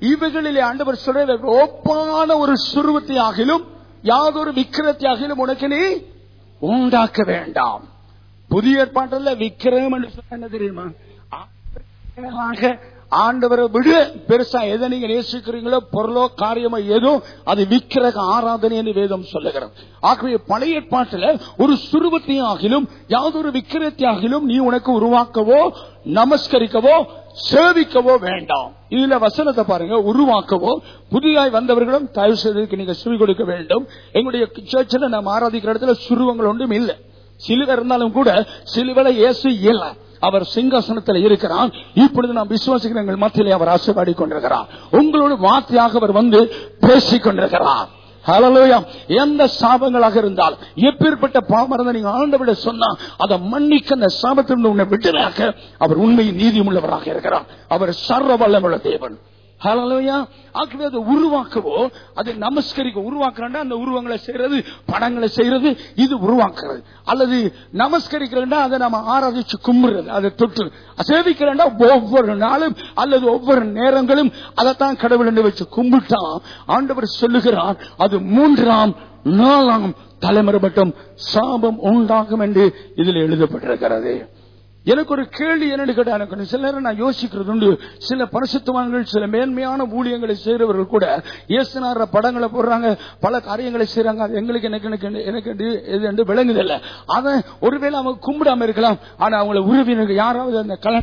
இவைகளிலே ஆண்டவர் சொல்ற ஒப்பான ஒரு சுருவத்தை ஆகிலும் யாதொரு விக்கிரத்தை ஆகிலும் உனக்கு நீ உண்டாக்க வேண்டாம் புதிய ஏற்பாட்டில் விக்கிரகம் என்று சொன்னா என்ன தெரியுமா ஆண்டவராக ஆண்டவரை விட பெருசா எதை நீங்க நேசிக்கிறீங்களோ பொருளோ காரியமோ ஏதோ அது விக்கிரக ஆராதனை என்று வேதம் சொல்லுகிறது ஆகவே பழைய ஏற்பாட்டில் ஒரு சுருவத்தையும் ஆகிலும் யாதொரு விக்கிரத்தை ஆகிலும் நீ உனக்கு உருவாக்கவோ நமஸ்கரிக்கவோ சேவிக்கவோ வேண்டாம் இதுல வசனத்தை பாருங்க உருவாக்கவோ புதிதாய் வந்தவர்களும் தயவு செய்ததுக்கு நீங்க சுவி கொடுக்க வேண்டும் எங்களுடைய சர்ச்சில் நம்ம ஆராதிக்கிற இடத்துல சுருவங்கள் ஒன்றும் இல்லை சிலுவை இருந்தாலும் கூட சிலுவையில இயேசு இல்லை அவர் சிங்காசனத்தில் இருக்கிறார் இப்பொழுது நாம் விசுவாசிக்கிற எங்கள் மத்தியிலே அவர் ஆசைப்பாடி கொண்டிருக்கிறார் உங்களோட வார்த்தையாக அவர் வந்து பேசிக் கொண்டிருக்கிறார் ஹalleluya எந்த சாபங்களாக இருந்தால் எப்பேற்பட்ட பாவம் நீங்க ஆண்டவிட சொன்னா அதை மன்னிக்க அந்த சாபத்திலிருந்து உன்னை விடுதலாக்க அவர் உண்மையின் நீதி உள்ளவராக இருக்கிறார் அவர் சர்வ வல்லமுள்ள தேவன் ஹalleluya ஆகவே அதை உருவாக்கவோ அதை நமஸ்கரிக்க உருவாக்குறா அந்த உருவங்களை செய்யறது படங்களை செய்யறது இது உருவாக்குறது அல்லது நமஸ்கரிக்கிறா அதை நம்ம ஆராதிச்சு கும்பிடுறது அதை தொட்டு சேவிக்கிறா ஒவ்வொரு நாளும் அல்லது ஒவ்வொரு நேரங்களும் அதைத்தான் கடவுள் என்று வச்சு கும்பிட்டா ஆண்டவர் சொல்லுகிறார் அது மூன்றாம் நாலாம் தலைமுறை மட்டும் சாபம் உண்டாகும் என்று இதில் எழுதப்பட்டிருக்கிறது எனக்கு ஒரு கேள்வி என்னன்னு கேட்டா எனக்கு சில நேரம் நான் யோசிக்கிறது உண்டு சில பரிசுத்தவான்கள் சில மேன்மையான ஊழியங்களை செய்யறவர்கள் கூட இயேசுனார படங்களை போடுறாங்க பல காரியங்களை செய்யறாங்க அது எங்களுக்கு எனக்கு எனக்கு எனக்கு என்று- இது என்று விளங்குதில்லை அதை ஒருவேளை அவங்க கும்பிடாம இருக்கலாம் ஆனா அவங்கள உறவினர்கள் யாராவது அந்த கல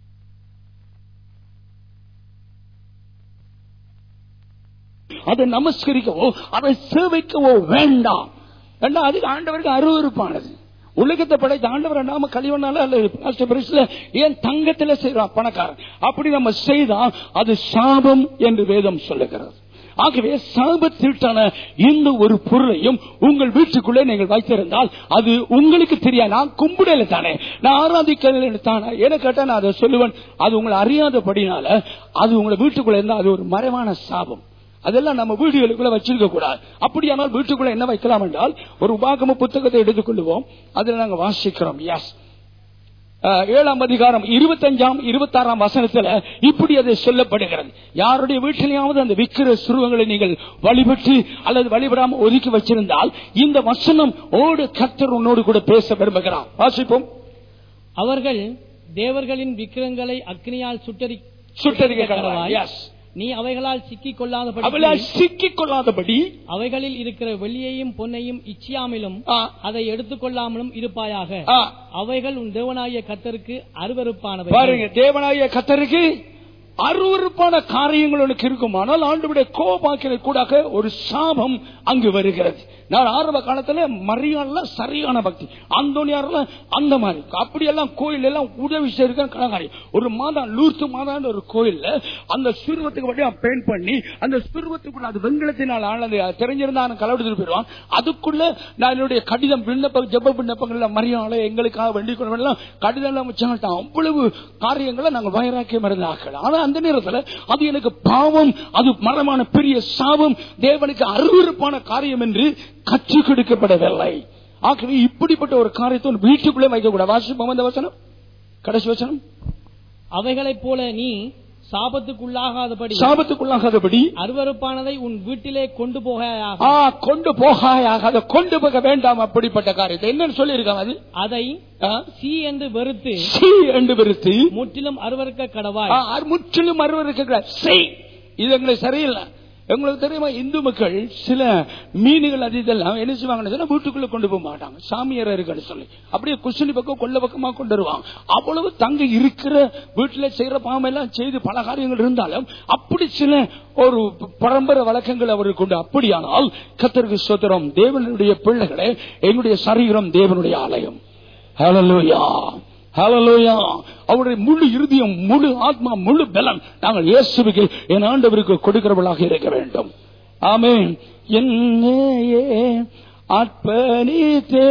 அதை நமஸ்கரிக்கவோ அதை சேவைக்கவோ வேண்டாம் ஏன்னா அதுக்கு ஆண்டவருக்கு அருவருப்பானது உலகத்தை படைத்த ஆண்டவர் நாம கழிவனால அல்லது பிளாஸ்டிக் பரிசுல ஏன் தங்கத்துல செய்யறான் பணக்காரன் அப்படி நம்ம செய்தா அது சாபம் என்று வேதம் சொல்லுகிறது ஆகவே சாபத்தீட்டான இந்த ஒரு பொருளையும் உங்கள் வீட்டுக்குள்ளே நீங்கள் வைத்திருந்தால் அது உங்களுக்கு தெரியாது நான் கும்பிடல தானே நான் ஆராதிக்கல தானே என கேட்டா நான் அதை சொல்லுவேன் அது உங்களை அறியாதபடினால அது உங்களை வீட்டுக்குள்ள இருந்தா அது ஒரு மறைவான சாபம் அதெல்லாம் நம்ம வீடுகளுக்குள்ள வச்சிருக்க கூடாது அப்படியானால் வீட்டுக்குள்ள என்ன வைக்கலாம் என்றால் ஒரு உபாகம புத்தகத்தை எடுத்துக்கொள்வோம் அதுல நாங்க வாசிக்கிறோம் எஸ் ஏழாம் அதிகாரம் இருபத்தஞ்சாம் இருபத்தாறாம் வசனத்துல இப்படி அது சொல்லப்படுகிறது யாருடைய வீட்டிலேயாவது அந்த விக்கிர சுருவங்களை நீங்கள் வழிபட்டு அல்லது வழிபடாம ஒதுக்கி வச்சிருந்தால் இந்த வசனம் ஓடு கத்தர் உன்னோடு கூட பேச விரும்புகிறார் வாசிப்போம் அவர்கள் தேவர்களின் விக்கிரங்களை அக்னியால் சுட்டரி சுட்டறிக்கை கடவாய். Yes. நீ அவைகளால் சிக்கிக் கொள்ளாதபடி அவளால் சிக்கிக் கொள்ளாதபடி அவைகளில் இருக்கிற வெள்ளியையும் பொன்னையும் இச்சியாமலும் ஆ, அதை எடுத்துக்கொள்ளாமலும் இருப்பாயாக ஆ, அவைகள் உன் தேவனாகிய கத்தருக்கு அருவருப்பானவை பாருங்க தேவனாய கத்தருக்கு அருவருப்பான காரியங்கள் உனக்கு இருக்குமானால் ஆண்டுடைய கோபாக்கிற கூடாக ஒரு சாபம் அங்கு வருகிறது நான் ஆரம்ப காலத்துல மரியாதை சரியான பக்தி அந்தோனியார்ல அந்த மாதிரி அப்படியெல்லாம் கோயில் எல்லாம் உதவி செய்ய கலங்காரி ஒரு மாதம் லூர்த்து மாதான்னு ஒரு கோயில்ல அந்த சுருவத்துக்கு வழியா பெயிண்ட் பண்ணி அந்த சுருவத்துக்குள்ள அது வெங்கலத்தினால் ஆனது அது தெரிஞ்சிருந்தா நான் கலவெடுத்துட்டு போயிடுவான் அதுக்குள்ள நான் என்னுடைய கடிதம் விண்ணப்ப ஜெப விண்ணப்பங்கள்ல மரியாதை எங்களுக்காக வேண்டிக் கொள்ளலாம் கடிதம் எல்லாம் வச்சாங்கட்டான் அவ்வளவு காரியங்களை நாங்கள் வயராக்கியம் இருந்த ஆக்கள் ஆனா அந்த நேரத்துல அது எனக்கு பாவம் அது மரமான பெரிய சாபம் தேவனுக்கு அருவருப்பான காரியம் என்று கற்றுக் கொடுக்கப்படவில்லை ஆகவே இப்படிப்பட்ட ஒரு காரியத்தை உன் வீட்டுக்குள்ளே வைக்கக்கூடாது வாசிப்போம் அந்த வசனம் கடைசி வசனம் அவைகளைப் போல நீ சாபத்துக்குள்ளாகாதபடி சாபத்துக்குள்ளாகாதபடி அருவருப்பானதை உன் வீட்டிலே கொண்டு போகாயாக ஆ கொண்டு போகாயாக அதை கொண்டு போக வேண்டாம் அப்படிப்பட்ட காரியத்தை என்னன்னு சொல்லியிருக்காங்க அது அதை ஆ? சீ என்று வெறுத்து சீ என்று விருத்தி முற்றிலும் அருவருக்க கடவாய் ஆ, அது முற்றிலும் அருவருக்க செய் இது எங்களுக்கு சரியில்லை எங்களுக்கு தெரியுமா இந்து மக்கள் சில மீன்கள் அது இதெல்லாம் என்ன செய்வாங்கன்னு சொன்னா வீட்டுக்குள்ள கொண்டு போக மாட்டாங்க சாமியார் இருக்குன்னு சொல்லி அப்படியே குஷனி பக்கம் கொள்ள பக்கமா கொண்டு வருவாங்க அவ்வளவு தங்க இருக்கிற வீட்டுல செய்யற பாமெல்லாம் செய்து பல காரியங்கள் இருந்தாலும் அப்படி சில ஒரு பரம்பரை வழக்கங்கள் அவருக்கு உண்டு அப்படியானால் கத்தருக்கு சோத்திரம் தேவனுடைய பிள்ளைகளே எங்களுடைய சரீரம் தேவனுடைய ஆலயம் ஹalleluya ஹalleluya அவருடைய முழு இருதயம் முழு ஆத்மா முழு பலன் நாங்கள் இயேசுவுக்கு என் ஆண்டவருக்கு கொடுக்கிறவர்களாக இருக்க வேண்டும் ஆமென் என்னையே அர்ப்பணித்தே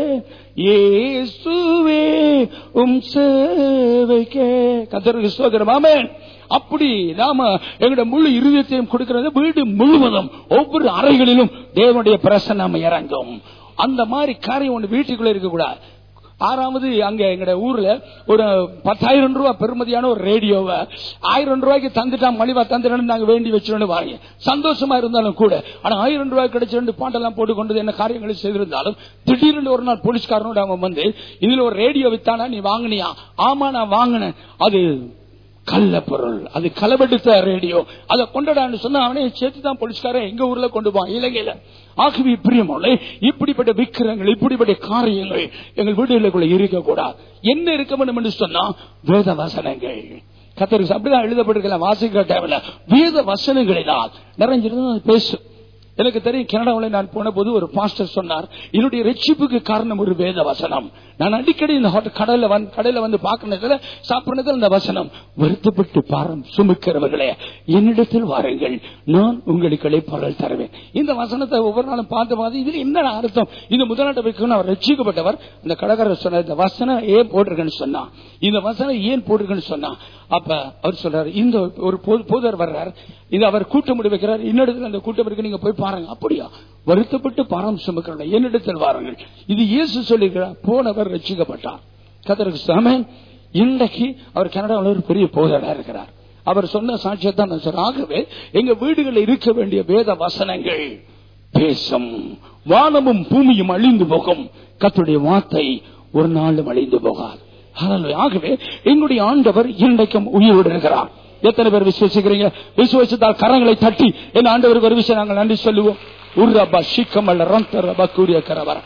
இயேசுவே உம் சேவைக்கே கத்தருக்கு சோதரம் ஆமென் அப்படி நாம எங்களுடைய முழு இருதயத்தையும் கொடுக்கிறது வீடு முழுவதும் ஒவ்வொரு அறைகளிலும் தேவனுடைய பிரசன்னம் இறங்கும் அந்த மாதிரி காரியம் ஒன்று வீட்டுக்குள்ள இருக்கக்கூடாது ஆறாவது அங்க எங்கட ஊர்ல ஒரு பத்தாயிரம் ரூபாய் பெருமதியான ஒரு ரேடியோவை ஆயிரம் ரூபாய்க்கு தந்துட்டா மலிவா தந்துட்டு நாங்க வேண்டி வச்சிருந்து வாங்க சந்தோஷமா இருந்தாலும் கூட ஆனா ஆயிரம் ரூபாய் கிடைச்ச ரெண்டு பாட்டெல்லாம் போட்டு கொண்டு என்ன காரியங்களை செய்திருந்தாலும் திடீர்னு ஒரு நாள் போலீஸ்காரனோட அவன் வந்து இதுல ஒரு ரேடியோ வித்தானா நீ வாங்கினியா ஆமா நான் வாங்கினேன் அது கள்ள பொருள் அது களவெடுத்த ரேடியோ அதை கொண்டாடான்னு சொன்னா அவனே சேர்த்து தான் போலீஸ்காரன் எங்க ஊர்ல கொண்டு போவான் இலங்கையில ஆகவே பிரியமோலே இப்படிப்பட்ட விக்கிரங்கள் இப்படிப்பட்ட காரியங்கள் எங்கள் வீடுகளுக்குள்ள இருக்கக்கூடாது என்ன இருக்க வேண்டும் என்று சொன்னா வேத வசனங்கள் கத்தருக்கு அப்படிதான் எழுதப்பட்டிருக்கலாம் வாசிக்கிற டைம்ல வேத வசனங்களினால் நிறைஞ்சிருந்து அது பேசும் எனக்கு தெரியும் கனடாவில் நான் போன போது ஒரு பாஸ்டர் சொன்னார் என்னுடைய ரட்சிப்புக்கு காரணம் ஒரு வேத வசனம் நான் அடிக்கடி இந்த hotel- கடல்ல வந்து கடையில வந்து பார்க்கறதுல சாப்பிடுறதுல இந்த வசனம் வருத்தப்பட்டு பாரம் சுமக்கிறவர்களே என்னிடத்தில் வாருங்கள் நான் உங்களுக்கு பரல் தருவேன் இந்த வசனத்தை ஒவ்வொரு நாளும் பார்த்து பார்த்து இதுல என்ன அர்த்தம் இந்த முதலாட்ட வைக்கணும் அவர் ரட்சிக்கப்பட்டவர் அந்த கடைக்காரர் சொன்னார் இந்த வசனம் ஏன் போட்டிருக்கேன்னு சொன்னா இந்த வசனம் ஏன் போட்டிருக்கேன்னு சொன்னா அப்ப அவர் சொல்றாரு இந்த ஒரு போது- போதர் வர்றார் இது அவர் கூட்டம் முடி வைக்கிறார் இன்னிடத்துல அந்த கூட்டம் இருக்கு நீங்க போய் பாருங்க அப்படியா வருத்தப்பட்டு பாரம் சுமக்கிறோம் என்னிடத்தில் வாருங்கள் இது இயேசு சொல்லிக்கிறார் போனவர் ரட்சிக்கப்பட்டார் கத்தருக்கு சமன் இன்றைக்கு அவர் கனடாவில் ஒரு பெரிய போதரா இருக்கிறார் அவர் சொன்ன சாட்சியத்தான் நான் சொல்றேன் ஆகவே எங்க வீடுகளில் இருக்க வேண்டிய வேத வசனங்கள் பேசும் வானமும் பூமியும் அழிந்து போகும் கத்துடைய வார்த்தை ஒரு நாளும் அழிந்து போகாது ஹalleluya. ஆகவே எங்களுடைய ஆண்டவர் இன்றைக்கும் உயிரோடு இருக்கிறார் எத்தனை பேர் விசுவசிக்கிறீங்க விசுவசித்தால் கரங்களை தட்டி என் ஆண்டவருக்கு ஒரு விஷயம் நாங்கள் நன்றி சொல்லுவோம் உர்ரபா சிக்கமல்ல ரந்தரபா கூறிய கரவர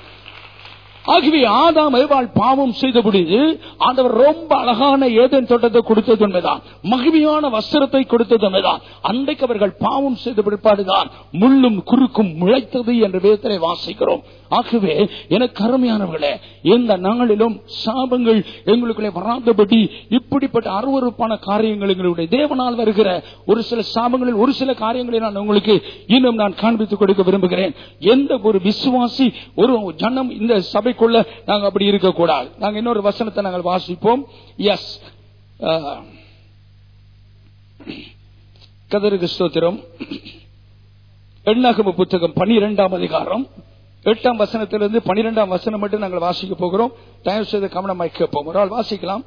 ஆகவே ஆதாம் ஏவாள் பாவம் செய்த பொழுது ஆண்டவர் ரொம்ப அழகான ஏதேன் தோட்டத்தை கொடுத்தது உண்மைதான் மகிமையான வஸ்திரத்தை கொடுத்தது உண்மைதான் அன்றைக்கு அவர்கள் பாவம் செய்த பிற்பாடுதான் முள்ளும் குறுக்கும் முளைத்தது என்று வேதத்தை வாசிக்கிறோம் ஆகவே எனக்கு அருமையானவர்களே எந்த நாளிலும் சாபங்கள் எங்களுக்குள்ளே வராதபடி இப்படிப்பட்ட அருவறுப்பான காரியங்கள் எங்களுடைய தேவனால் வருகிற ஒரு சில சாபங்களில் ஒரு சில காரியங்களை நான் உங்களுக்கு இன்னும் நான் காண்பித்துக் கொடுக்க விரும்புகிறேன் எந்த ஒரு விசுவாசி ஒரு ஜனம் இந்த சபைக்குள்ள நாங்க அப்படி இருக்கக்கூடாது நாங்க இன்னொரு வசனத்தை நாங்கள் வாசிப்போம் எஸ் கதருக்கு ஸ்தோத்திரம் எண்ணாகம புத்தகம் பனிரெண்டாம் அதிகாரம் எட்டாம் வசனத்திலிருந்து பனிரெண்டாம் வசனம் மட்டும் நாங்கள் வாசிக்க போகிறோம் தயவு செய்து கவனமாய் கேட்போம் ஒரு ஆள் வாசிக்கலாம்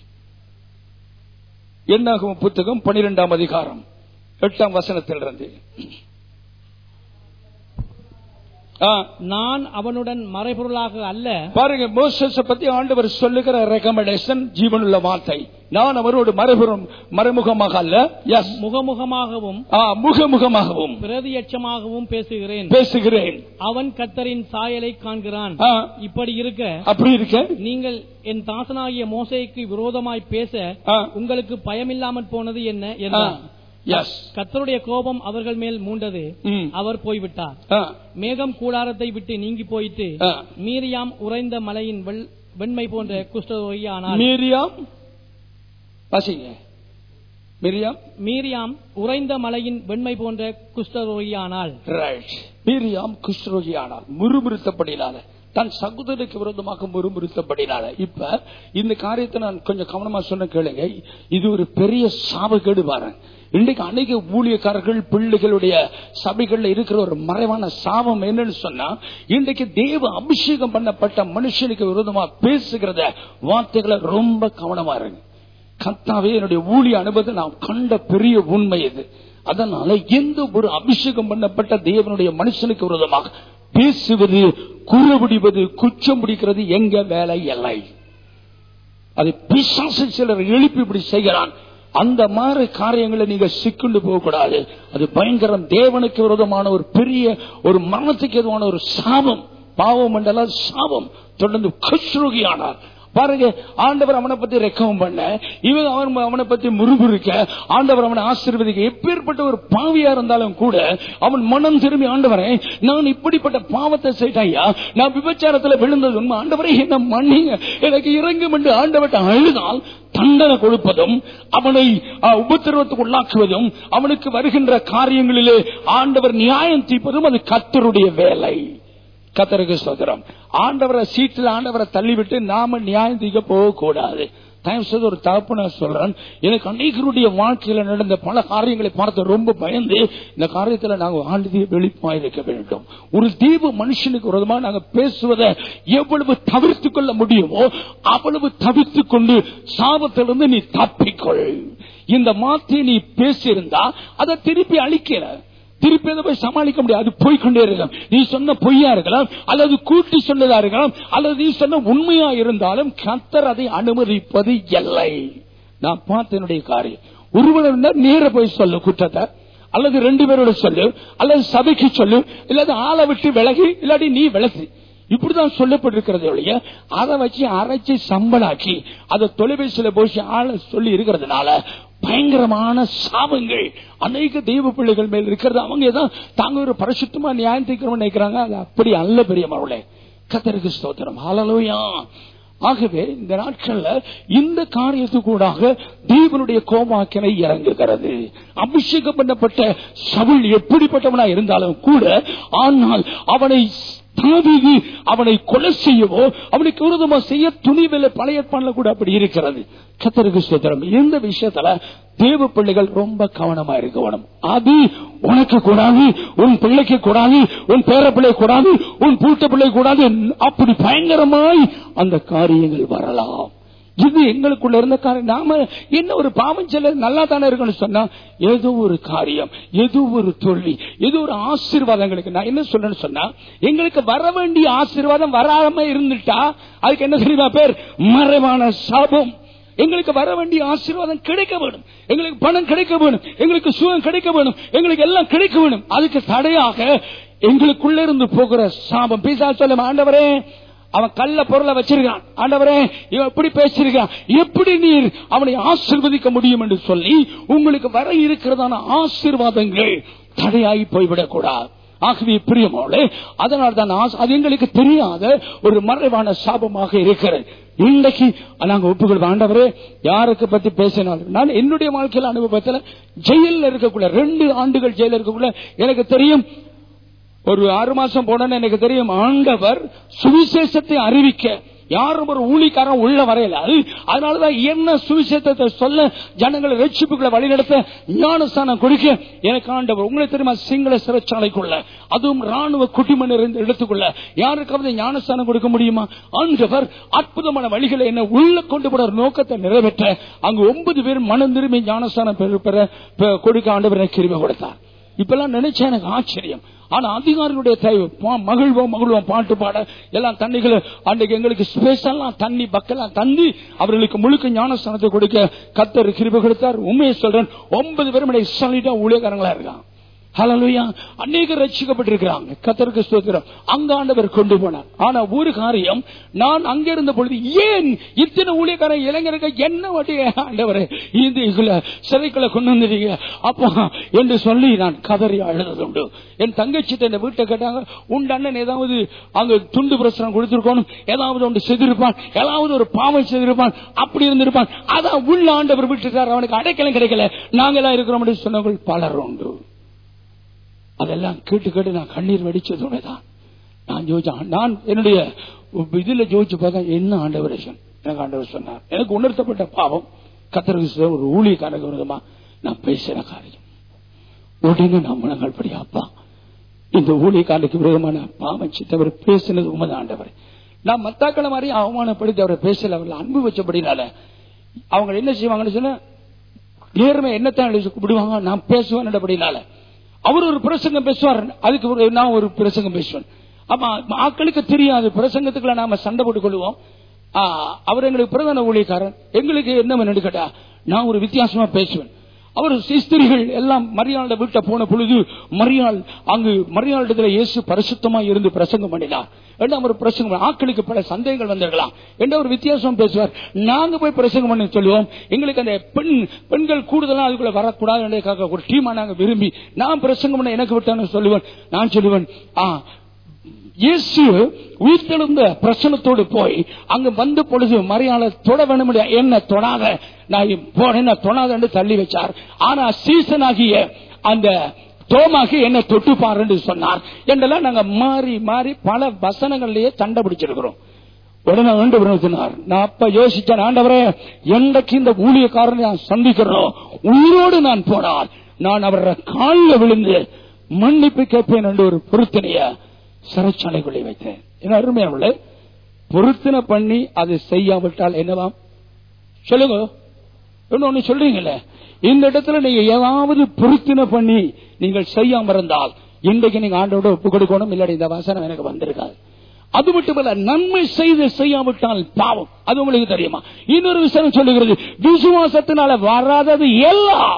எண்ணாகம புத்தகம் பனிரெண்டாம் அதிகாரம் எட்டாம் வசனத்திலிருந்து ஆ, நான் அவனுடன் மறைபொருளாக அல்ல பாருங்க மோசஸ பத்தி ஆண்டவர் சொல்லுகிற ரெக்கமெண்டேஷன் ஜீவனுள்ள வார்த்தை நான் அவரோடு மறைபுறம் மறைமுகமாக அல்ல எஸ் முகமுகமாகவும் முகமுகமாகவும் பிரதியட்சமாகவும் பேசுகிறேன் பேசுகிறேன் அவன் கத்தரின் சாயலை காண்கிறான் ஆ, இப்படி இருக்க அப்படி இருக்க நீங்கள் என் தாசனாகிய மோசைக்கு விரோதமாய் பேச ஆ, உங்களுக்கு பயமில்லாமற் போனது என்ன ஆ, என்றார் yes. கத்தருடைய கோபம் அவர்கள் மேல் மூண்டது ம், அவர் போய்விட்டார் ஆ, மேகம் கூடாரத்தை விட்டு நீங்கி போயிட்டு ஆ. மீரியாம் உறைந்த மலையின் வெள்- வெண்மை போன்ற குஷ்டரோகி ஆனார் மீரியாம் வாசிங்க மிரியாம் மீரியாம் உறைந்த மலையின் வெண்மை போன்ற குஷ்டரோகி ஆனாள் ரைட் மீரியாம் குஷ்ரோகி ஆனார் முறுமுறுத்தப்படினால தன் சகோதரருக்கு விரோதமாக முறுமுறுத்தப்படினால இப்ப இந்த காரியத்தை நான் கொஞ்சம் கவனமா சொன்ன கேளுங்க இது ஒரு பெரிய சாபக்கேடு பாருங்க இன்றைக்கு அநேக ஊழியக்காரர்கள் பிள்ளைகளுடைய சபைகள்ல இருக்கிற ஒரு மறைவான சாபம் என்னன்னு சொன்னா இன்றைக்கு தேவ அபிஷேகம் பண்ணப்பட்ட மனுஷனுக்கு விரோதமா பேசுகிறத வார்த்தைகளை ரொம்ப கவனமா இருங்க கத்தாவே என்னுடைய ஊழிய அனுபவத்தை நான் கண்ட பெரிய உண்மை இது அதனால எந்த ஒரு அபிஷேகம் பண்ணப்பட்ட தேவனுடைய மனுஷனுக்கு விரோதமாக பேசுவது குறபிடிப்பது குச்சம் பிடிக்கிறது எங்க வேலை இல்லை அதை பிசாசு சிலர் எழுப்பி இப்படி செய்கிறான் அந்த மாதிரி காரியங்களை நீங்க சிக்குண்டு போக கூடாது அது பயங்கரம் தேவனுக்கு விரோதமான ஒரு பெரிய ஒரு மரணத்துக்கு எதுவான ஒரு சாபம் பாவம் என்றால் சாபம் தொடர்ந்து குஷ்ரோகி ஆனார் பாருங்க ஆண்டவர் அவனை பத்தி ரெக்கவம் பண்ண இவன் அவன் அவனை பத்தி முறுமுறுக்க ஆண்டவர் அவனை ஆசீர்வதிக்க எப்பேற்பட்ட ஒரு பாவியா இருந்தாலும் கூட அவன் மனம் திரும்பி ஆண்டவரே நான் இப்படிப்பட்ட பாவத்தை செய்தாயா நான் விபச்சாரத்துல விழுந்தது உண்மை ஆண்டவரே என்ன மன்னிங்க எனக்கு இறங்கும் என்று ஆண்டவர்கிட்ட அழுதால் தண்டனை கொடுப்பதும் அவனை அஹ், உபத்திரவத்துக்கு உள்ளாக்குவதும் அவனுக்கு வருகின்ற காரியங்களிலே ஆண்டவர் நியாயம் தீர்ப்பதும் அது கத்தருடைய வேலை கத்தருக்கு சோதரம் ஆண்டவரை சீட்டில் ஆண்டவரை தள்ளிவிட்டு நாம நியாயம் தீர்க்க போக கூடாது தயவு செய்து ஒரு தகப்பன சொல்றேன் எனக்கு அநேகருடைய வாழ்க்கையில நடந்த பல காரியங்களை பார்த்து ரொம்ப பயந்து இந்த காரியத்துல நாங்க ஆழ்ந்து வெளிப்பாயிருக்க வேண்டும் ஒரு தீப மனுஷனுக்கு விரோதமா நாங்க பேசுவதை எவ்வளவு தவிர்த்து கொள்ள முடியுமோ அவ்வளவு தவிர்த்து கொண்டு சாபத்திலிருந்து நீ தப்பிக்கொள் இந்த மாத்தி நீ பேசியிருந்தா அதை திருப்பி அழிக்கிற திருப்பி அதை போய் சமாளிக்க முடியாது அது போய்கொண்டே இருக்கலாம் நீ சொன்ன பொய்யா இருக்கலாம் அல்லது கூட்டி சொன்னதா இருக்கலாம் அல்லது நீ சொன்ன உண்மையா இருந்தாலும் கத்தர் அதை அனுமதிப்பது இல்லை நான் பார்த்த என்னுடைய காரியம் ஒருவர் இருந்தால் நேர போய் சொல்லு குற்றத்தை அல்லது ரெண்டு பேரோட சொல்லு அல்லது சபைக்கு சொல்லு இல்லாத ஆளை விட்டு விலகி இல்லாட்டி நீ விலகு இப்படிதான் சொல்லப்பட்டிருக்கிறது ஒழிய அதை வச்சு அரைச்சி சம்பளாக்கி அதை தொலைபேசியில போய் ஆளை சொல்லி இருக்கிறதுனால பயங்கரமான சாபங்கள் அநேக தெய்வ பிள்ளைகள் மேல் இருக்கிறது அவங்க தான் தாங்க ஒரு பரிசுத்தமா நியாயம் தீர்க்கணும்னு நினைக்கிறாங்க அது அப்படி அல்ல பெரிய மருளே கத்தருக்கு ஸ்தோத்திரம் ஹalleluya ஆகவே இந்த நாட்கள்ல இந்த காரியத்துக்கூடாக தேவனுடைய கோமாக்கினை இறங்குகிறது அபிஷேகம் பண்ணப்பட்ட சவுள் எப்படிப்பட்டவனா இருந்தாலும் கூட ஆனால் அவனை தாவீது அவனை கொலை செய்யவோ அவனுக்கு விரோதமா செய்ய துணிவில்லை பழைய ஏற்பாடுல கூட அப்படி இருக்கிறது கத்தருக்கு சுதந்திரம் இந்த விஷயத்துல தேவ பிள்ளைகள் ரொம்ப கவனமா இருக்க வேணும் அது உனக்கு கூடாது உன் பிள்ளைக்கு கூடாது உன் பேர பிள்ளை கூடாது உன் பூட்ட பிள்ளை கூடாது அப்படி பயங்கரமாய் அந்த காரியங்கள் வரலாம் இது எங்களுக்குள்ள இருந்த காரியம் நாம என்ன ஒரு பாவம் செல்ல நல்லா தானே இருக்கணும் சொன்னா ஏதோ ஒரு காரியம் ஏதோ ஒரு தோல்வி ஏதோ ஒரு ஆசீர்வாதங்களுக்கு நான் என்ன சொல்றேன்னு சொன்னா எங்களுக்கு வர வேண்டிய ஆசீர்வாதம் வராம இருந்துட்டா அதுக்கு என்ன தெரியுமா பேர் மறைவான சாபம் எங்களுக்கு வர வேண்டிய ஆசீர்வாதம் கிடைக்க வேணும் எங்களுக்கு பணம் கிடைக்க வேணும் எங்களுக்கு சுகம் கிடைக்க வேணும் எங்களுக்கு எல்லாம் கிடைக்க வேணும் அதுக்கு தடையாக எங்களுக்குள்ள இருந்து போகிற சாபம் பீசா சொல்ல ஆண்டவரே அவன் கள்ள பொருளை வச்சிருக்கான் ஆண்டவரே இவன் எப்படி பேசிருக்கான் எப்படி நீர் அவனை ஆசிர்வதிக்க முடியும் என்று சொல்லி உங்களுக்கு வர இருக்கிறதான ஆசீர்வாதங்கள் தடையாகி போய்விடக் கூடாது ஆகவே பிரியமோடு அதனால் தான் ஆச- அது எங்களுக்கு தெரியாத ஒரு மறைவான சாபமாக இருக்கிறது இன்றைக்கு நாங்க ஒப்புக்கொள்வோம் ஆண்டவரே யாருக்கு பத்தி பேசினாலும் நான் என்னுடைய வாழ்க்கையில அனுபவத்துல ஜெயில இருக்கக்குள்ள ரெண்டு ஆண்டுகள் ஜெயில இருக்கக்குள்ள எனக்கு தெரியும் ஒரு ஆறு மாசம் போனேன்னு எனக்கு தெரியும் ஆண்டவர் சுவிசேஷத்தை அறிவிக்க யாரும் ஒரு ஊழிக்காரன் உள்ள வரையல அது அதனாலதான் என்ன சுவிசேஷத்தை சொல்ல ஜனங்களை ரட்சிப்புகளை வழிநடத்த ஞானஸ்தானம் கொடுக்க எனக்கு ஆண்டவர் உங்களுக்கு தெரியுமா சிங்கள சிறைச்சாலைக்குள்ள அதுவும் ராணுவ குட்டிமணி இருந்த இடத்துக்குள்ள யாருக்காவது ஞானஸ்தானம் கொடுக்க முடியுமா ஆண்டவர் அற்புதமான வழிகளை என்ன உள்ள கொண்டு போற ஒரு நோக்கத்தை நிறைவேற்ற அங்கு ஒன்பது பேர் மனம் திரும்பி ஞானஸ்தானம் பெற பெற பெ- கொடுக்க ஆண்டவர் எனக்கு கிருபை கொடுத்தார் இப்பெல்லாம் நினைச்சா எனக்கு ஆச்சரியம் ஆனா அதிகாரிகளுடைய தேவை பா- மகிழ்வோம் மகிழ்வோம் பாட்டு பாட எல்லாம் தண்ணிகளை அன்றைக்கு எங்களுக்கு ஸ்பெஷல்லாம் தண்ணி பக்கெல்லாம் தண்ணி அவர்களுக்கு முழுக்க ஞானஸ்தானத்தை கொடுக்க கத்தர் கிருபை கொடுத்தார் உண்மையை சொல்றேன் ஒன்பது பேரும் சொல்லிட்டா ஊழியக்காரங்களா இருக்கான் ஹalleluya அநேகர் ரட்சிக்கப்பட்டிருக்கிறாங்க கத்தருக்கு ஸ்தோத்திரம் அங்க ஆண்டவர் கொண்டு போனார் ஆனா ஒரு காரியம் நான் அங்க இருந்த பொழுது ஏன் இத்தனை ஊழியக்காரன் இளைஞர்கள் என்ன வட்டி ஆண்டவரே இந்த இதுல சிறைக்குள்ள கொண்டு வந்துட்டீங்க அப்பா என்று சொல்லி நான் கதறி அழுததுண்டு என் தங்கச்சி என் வீட்டை கேட்டாங்க உன் அண்ணன் ஏதாவது அங்க துண்டு பிரசனம் கொடுத்திருக்கணும் ஏதாவது ஒன்று செதிருப்பான் ஏதாவது ஒரு பாவம் செய்திருப்பான் அப்படி இருந்திருப்பான் அதான் உள்ள ஆண்டவர் விட்டுட்டார் அவனுக்கு அடைக்கலம் கிடைக்கல நாங்கெல்லாம் இருக்கிறோம் என்று சொன்னவர்கள் பலர் உண்டு அதெல்லாம் கேட்டு கேட்டு நான் கண்ணீர் வடிச்சதோட தான் நான் ஜோதிச்சேன் நான் என்னுடைய இதுல ஜோதிச்சு பார்த்தா என்ன ஆண்டவர் சொன்ன எனக்கு ஆண்டவர் சொன்னார் எனக்கு உணர்த்தப்பட்ட பாவம் கத்தருக்கு ஒரு ஊழியக்காரங்க விரதமா நான் பேசின காரியம் உடனே நான் முழங்கால் படி அப்பா இந்த ஊழியக்காரனுக்கு விரோதமான பாவம் சித்தவர் பேசினது உமது ஆண்டவர் நான் மத்தாக்களை மாதிரி அவமானப்படுத்தி அவரை பேசல அவர்கள் அன்பு வச்சபடினால அவங்க என்ன செய்வாங்கன்னு சொன்னா நேர்மை என்னத்தான் எழுதி விடுவாங்க நான் பேசுவேன் அப்படினால அவர் ஒரு பிரசங்கம் பேசுவார் அதுக்கு ஒரு- நான் ஒரு பிரசங்கம் பேசுவேன் அப்ப ஆட்களுக்கு தெரியாது பிரசங்கத்துக்குள்ள நாம சண்டை போட்டுக் கொள்வோம் ஆ, அவர் எங்களுக்கு பிரதான ஊழியக்காரன் எங்களுக்கு என்ன கேட்டா நான் ஒரு வித்தியாசமா பேசுவேன் அவர் சிஸ்திரிகள் எல்லாம் மரியாள வீட்டை போன பொழுது மரியாள் அங்கு மரியாளிடத்துல இயேசு பரிசுத்தமா இருந்து பிரசங்கம் பண்ணினார் என்று அவர் பிரசங்கம் பண்ண- ஆட்களுக்கு பல சந்தேகங்கள் வந்திருக்கலாம் என்று ஒரு வித்தியாசம் பேசுவார் நாங்க போய் பிரசங்கம் பண்ண சொல்லுவோம் எங்களுக்கு அந்த பெண் பெண்கள் கூடுதலா அதுக்குள்ள வரக்கூடாது என்றதுக்காக ஒரு டீமா நாங்க விரும்பி நான் பிரசங்கம் பண்ண எனக்கு விட்டான்னு சொல்லுவேன் நான் சொல்லுவேன் ஆ இயேசு உயிர்த்தெழுந்த பிரச்சனத்தோடு போய் அங்க வந்த பொழுது மரியாதை தொட வேணும் என்ன தொடாத நான் போனேன் தொடாத என்று தள்ளி வச்சார் ஆனா சீசன் ஆகிய அந்த தோமாகி என்ன தொட்டு பாருன்னு சொன்னார் என்றெல்லாம் நாங்க மாறி மாறி பல வசனங்கள்லயே சண்டை பிடிச்சிருக்கிறோம் உடனே ஆண்டவர் சொன்னார் நான் அப்ப யோசிச்சேன் ஆண்டவரே என்றைக்கு இந்த ஊழியக்காரனை நான் சந்திக்கிறோம் உயிரோடு நான் போனால் நான் அவர காலில் விழுந்து மன்னிப்பு கேட்பேன் என்று ஒரு பொருத்தனைய சிறைச்சாலைக்குள்ளே வைத்தேன் என்ன அருமையானவர்களே பொருத்தனை பண்ணி அதை செய்யாவிட்டால் என்னவாம் சொல்லுங்க இன்னொன்னு சொல்றீங்களே இந்த இடத்துல நீங்க ஏதாவது பொருத்தின பண்ணி நீங்கள் செய்யாம இருந்தால் இன்றைக்கு நீங்க ஆண்டோட ஒப்பு கொடுக்கணும் இல்லாடி இந்த வசனம் எனக்கு வந்திருக்காது அது மட்டுமல்ல நன்மை செய்து செய்யாவிட்டால் பாவம் அது உங்களுக்கு தெரியுமா இன்னொரு விஷயம் சொல்லுகிறது விசுவாசத்தினால வராதது எல்லாம்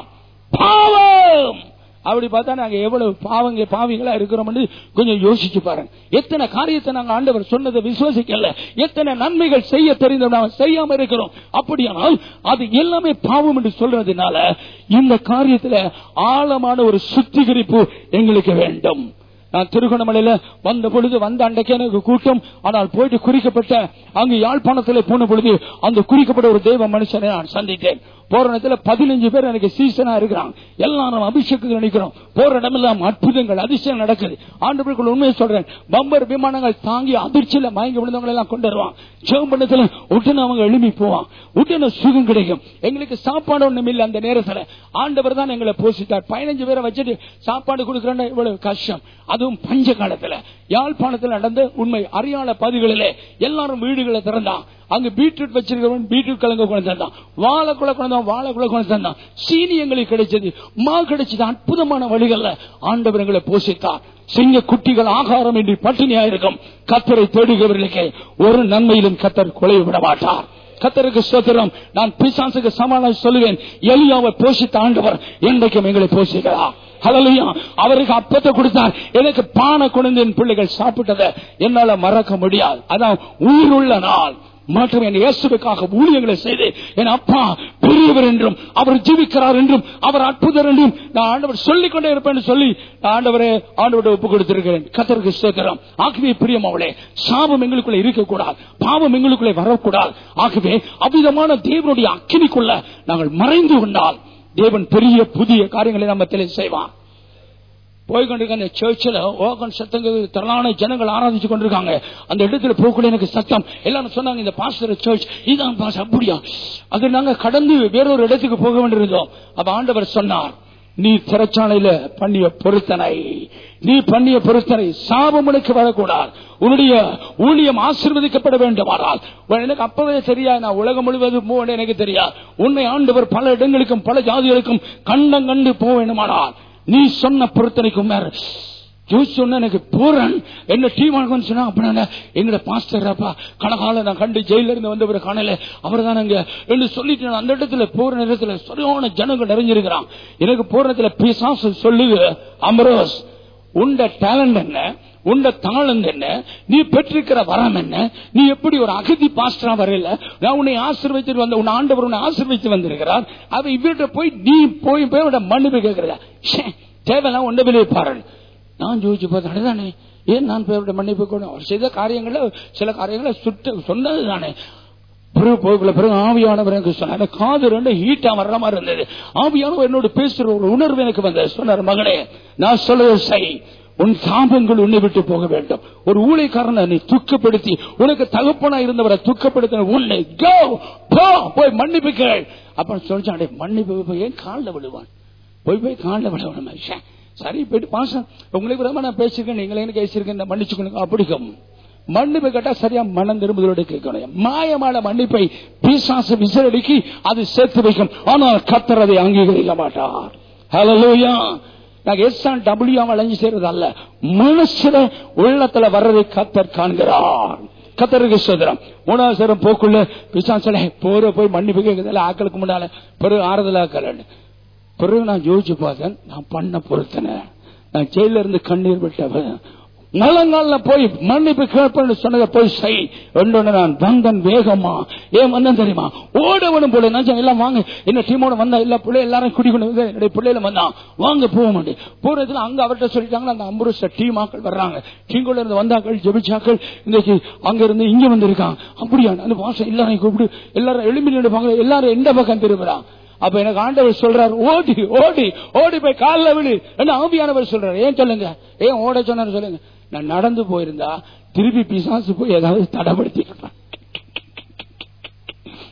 பாவம் அப்படி பார்த்தா நாங்க எவ்வளவு பாவங்க பாவிகளா இருக்கிறோம்னு கொஞ்சம் யோசிச்சு பாருங்க எத்தனை காரியத்தை நாங்க ஆண்டவர் சொன்னதை விசுவாசிக்கல எத்தனை நன்மைகள் செய்ய தெரிந்த நாம செய்யாம இருக்கிறோம் அப்படியானால் அது எல்லாமே பாவம் என்று சொல்றதுனால இந்த காரியத்துல ஆழமான ஒரு சுத்திகரிப்பு எங்களுக்கு வேண்டும் நான் திருகோணமலையில வந்த பொழுது வந்த அன்றைக்கு எனக்கு கூட்டம் ஆனால் போயிட்டு குறிக்கப்பட்ட அங்கு யாழ்ப்பாணத்தில் போன பொழுது அந்த குறிக்கப்பட்ட ஒரு தெய்வ மனுஷனை நான் சந்தித்தேன் போற இடத்துல பதினஞ்சு பேர் எனக்கு சீசனா இருக்கிறாங்க எல்லாரும் அபிஷேகத்தில் நினைக்கிறோம் போற இடமெல்லாம் அற்புதங்கள் அதிசயம் நடக்குது ஆண்டு உண்மையை சொல்றேன் பம்பர் விமானங்கள் தாங்கி அதிர்ச்சியில மயங்கி விழுந்தவங்களை எல்லாம் கொண்டு வருவான் சிவம்பண்ணத்துல உடனே அவங்க எழுப்பி போவான் உடனே சுகம் கிடைக்கும் எங்களுக்கு சாப்பாடு ஒண்ணும் இல்லை அந்த நேரத்துல ஆண்டவர் தான் எங்களை போஷித்தார் பதினஞ்சு பேரை வச்சுட்டு சாப்பாடு கொடுக்கறேன்னா இவ்வளவு கஷ்டம் அதுவும் பஞ்ச காலத்துல யாழ்ப்பாணத்தில் நடந்த உண்மை அரியாள பகுதிகளிலே எல்லாரும் வீடுகளை திறந்தான் அங்க பீட்ரூட் வச்சிருக்கிறவன் பீட்ரூட் கிழங்கு கொண்டு தந்தான் வாழைக்குள்ள கொண்டு வந்தான் வாழைக்குள்ள கொண்டு தந்தான் சீனி எங்களுக்கு கிடைச்சது மா கிடைச்சது அற்புதமான வழிகள்ல ஆண்டவர் எங்களை போஷித்தார் சிங்க குட்டிகள் ஆகாரம் என்று பட்டினியா இருக்கும் கத்தரை தேடுகிறவர்களுக்கு ஒரு நன்மையிலும் கத்தர் கொலை விட மாட்டார் கத்தருக்கு சோத்திரம் நான் பிசாசுக்கு சமாளம் சொல்லுவேன் எலியாவை போஷித்த ஆண்டவர் என்றைக்கும் எங்களை போஷிக்கிறார் ஹலலுயா அவருக்கு அப்பத்தை கொடுத்தார் எனக்கு பானை கொண்டு என் பிள்ளைகள் சாப்பிட்டதை என்னால மறக்க முடியாது அதான் உயிருள்ள நாள் மற்றும் என் இயேசுவுக்காக ஊழியங்களை செய்து என் அப்பா பெரியவர் என்றும் அவர் ஜீவிக்கிறார் என்றும் அவர் அற்புதர் என்றும் நான் ஆண்டவர் சொல்லிக் கொண்டே இருப்பேன் சொல்லி நான் ஆண்டவரே ஆண்டவரை ஒப்பு கொடுத்திருக்கிறேன் கத்தருக்கு சேர்க்கிறோம் ஆகவே பிரியம் அவளே சாபம் எங்களுக்குள்ள இருக்கக்கூடாது பாவம் எங்களுக்குள்ளே வரக்கூடாது ஆகவே அவ்விதமான தேவனுடைய அக்கினிக்குள்ள நாங்கள் மறைந்து கொண்டால் தேவன் பெரிய புதிய காரியங்களை நம்ம செய்வான் போய்கொண்டிருக்க அந்த சர்ச்சில் ஓகன் சத்தங்க திரளான ஜனங்கள் ஆராதிச்சு கொண்டிருக்காங்க அந்த இடத்துல போகக்கூடிய எனக்கு சத்தம் எல்லாரும் சொன்னாங்க இந்த பாஸ்டர் சர்ச் இதான் பாஸ் அப்படியா அது நாங்க கடந்து வேறொரு இடத்துக்கு போக வேண்டியிருந்தோம் அப்ப ஆண்டவர் சொன்னார் நீ சிறைச்சாலையில பண்ணிய பொருத்தனை நீ பண்ணிய பொருத்தனை சாபம் உனக்கு வரக்கூடாது உன்னுடைய ஊழியம் ஆசிர்வதிக்கப்பட வேண்டுமானால் எனக்கு அப்பவே தெரியாது நான் உலகம் முழுவதும் போவேன் எனக்கு தெரியாது உன்னை ஆண்டவர் பல இடங்களுக்கும் பல ஜாதிகளுக்கும் கண்டம் கண்டு போக வேண்டுமானால் நீ சொன்ன பொருத்தனைக்கும் மேல ஜோசி சொன்ன எனக்கு பூரன் என்ன டீம் ஆகணும்னு சொன்னா அப்படின்னா எங்கட பாஸ்டர் அப்பா கனகால நான் கண்டு ஜெயில இருந்து வந்தவரை காணல அவர் தான் அங்க என்று சொல்லிட்டு நான் அந்த இடத்துல போற நேரத்துல சரியான ஜனங்கள் நிறைஞ்சிருக்கிறான் எனக்கு போற இடத்துல பிசாசு சொல்லுது அமரோஸ் உண்ட டேலண்ட் என்ன உண்ட தாளம் என்ன நீ பெற்றிருக்கிற வரம் என்ன நீ எப்படி ஒரு அகதி பாஸ்டரா வரல நான் உன்னை ஆசிர்வதித்து வந்த உன் ஆண்டவர் உன்னை ஆசிர்வதித்து வந்திருக்கிறார் அவ இவர்கிட்ட போய் நீ போய் போய் உன்னை மன்னிப்பு கேட்கிறா தேவையெல்லாம் ஒன்றை வெளியே பாரு நான் ஜோதிச்சு பார்த்தேன் தானே ஏன் நான் போய் மன்னிப்பு கொண்டு அவர் செய்த காரியங்கள சில காரியங்களை சுட்டு சொன்னது தானே பிறகு போய்க்குள்ள பிறகு ஆவியானவர் எனக்கு சொன்னார் எனக்கு காது ரெண்டு ஹீட்டா வர்ற மாதிரி இருந்தது ஆவியானவர் என்னோட பேசுற ஒரு உணர்வு எனக்கு வந்தது சொன்னார் மகனே நான் சொல்றது செய் உன் சாபங்கள் உன்னை விட்டு போக வேண்டும் ஒரு ஊழியக்காரனை நீ துக்கப்படுத்தி உனக்கு தகப்பனா இருந்தவரை துக்கப்படுத்தின உன்னை கோ போ போய் மன்னிப்பு கேள் அப்ப சொல்லிச்சான் மன்னிப்பு போய் ஏன் காலில் விழுவான் போய் போய் காலில் விழுவான் சரி போயிட்டு பாசம் உங்களுக்கு விதமா நான் பேசிருக்கேன் நீங்களே என்ன பேசிருக்கேன் மன்னிச்சுக்கணும் அப்படிக்கும் மன்னிப்பு கேட்டா சரியா மனம் திரும்புதலோடு கேட்கணும் மாயமான மன்னிப்பை பிசாசு விசிலடிக்கு அது சேர்த்து வைக்கும் ஆனால் கத்தர் அதை அங்கீகரிக்க மாட்டார் ஹலோயா நாங்க எஸ் ஆன் டபிள்யூ அலைஞ்சு செய்யறது அல்ல மனசுல உள்ளத்துல வர்றதை கத்தர் காண்கிறார் கத்தருக்கு சோதரம் மூணாவது சேரம் போக்குள்ள பிசாசல போற போய் மன்னிப்பு கேட்கறதுல ஆக்களுக்கு முன்னால பிறகு ஆறுதலாக்கலன்னு பிறகு நான் யோசிச்சு பார்த்தேன் நான் பண்ண பொறுத்தன நான் ஜெயில இருந்து கண்ணீர் விட்டவன் நலங்கால போய் மன்னிப்பு கேட்பேன்னு சொன்னதை போய் செய் ஒன்று நான் வந்தன் வேகமா ஏன் வந்தேன் தெரியுமா ஓடவனும் போல நான் எல்லாம் வாங்க என்ன டீமோட வந்தா இல்ல பிள்ளை எல்லாரும் குடிக்கணும் என்னுடைய பிள்ளைல வந்தான் வாங்க போக மாட்டேன் போறதுல அங்க அவர்கிட்ட சொல்லிட்டாங்க அந்த அம்புருஷ டீம் ஆக்கள் வர்றாங்க டீங்குள்ள இருந்து வந்தாக்கள் ஜெபிச்சாக்கள் இன்னைக்கு அங்க இருந்து இங்க வந்திருக்காங்க அப்படியா அந்த வாசம் எல்லாரையும் கூப்பிடு எல்லாரும் எழுப்பி நினைப்பாங்க எல்லாரும் எந்த பக்கம் திரும்புறான் அப்ப எனக்கு ஆண்டவர் சொல்றாரு ஓடி ஓடி ஓடி போய் காலில் விழு என்ன ஆவியானவர் சொல்றாரு ஏன் சொல்லுங்க ஏன் ஓட சொன்னாரு சொல்லுங்க நான் நடந்து போயிருந்தா திருப்பி பிசாசு போய் ஏதாவது தடப்படுத்தி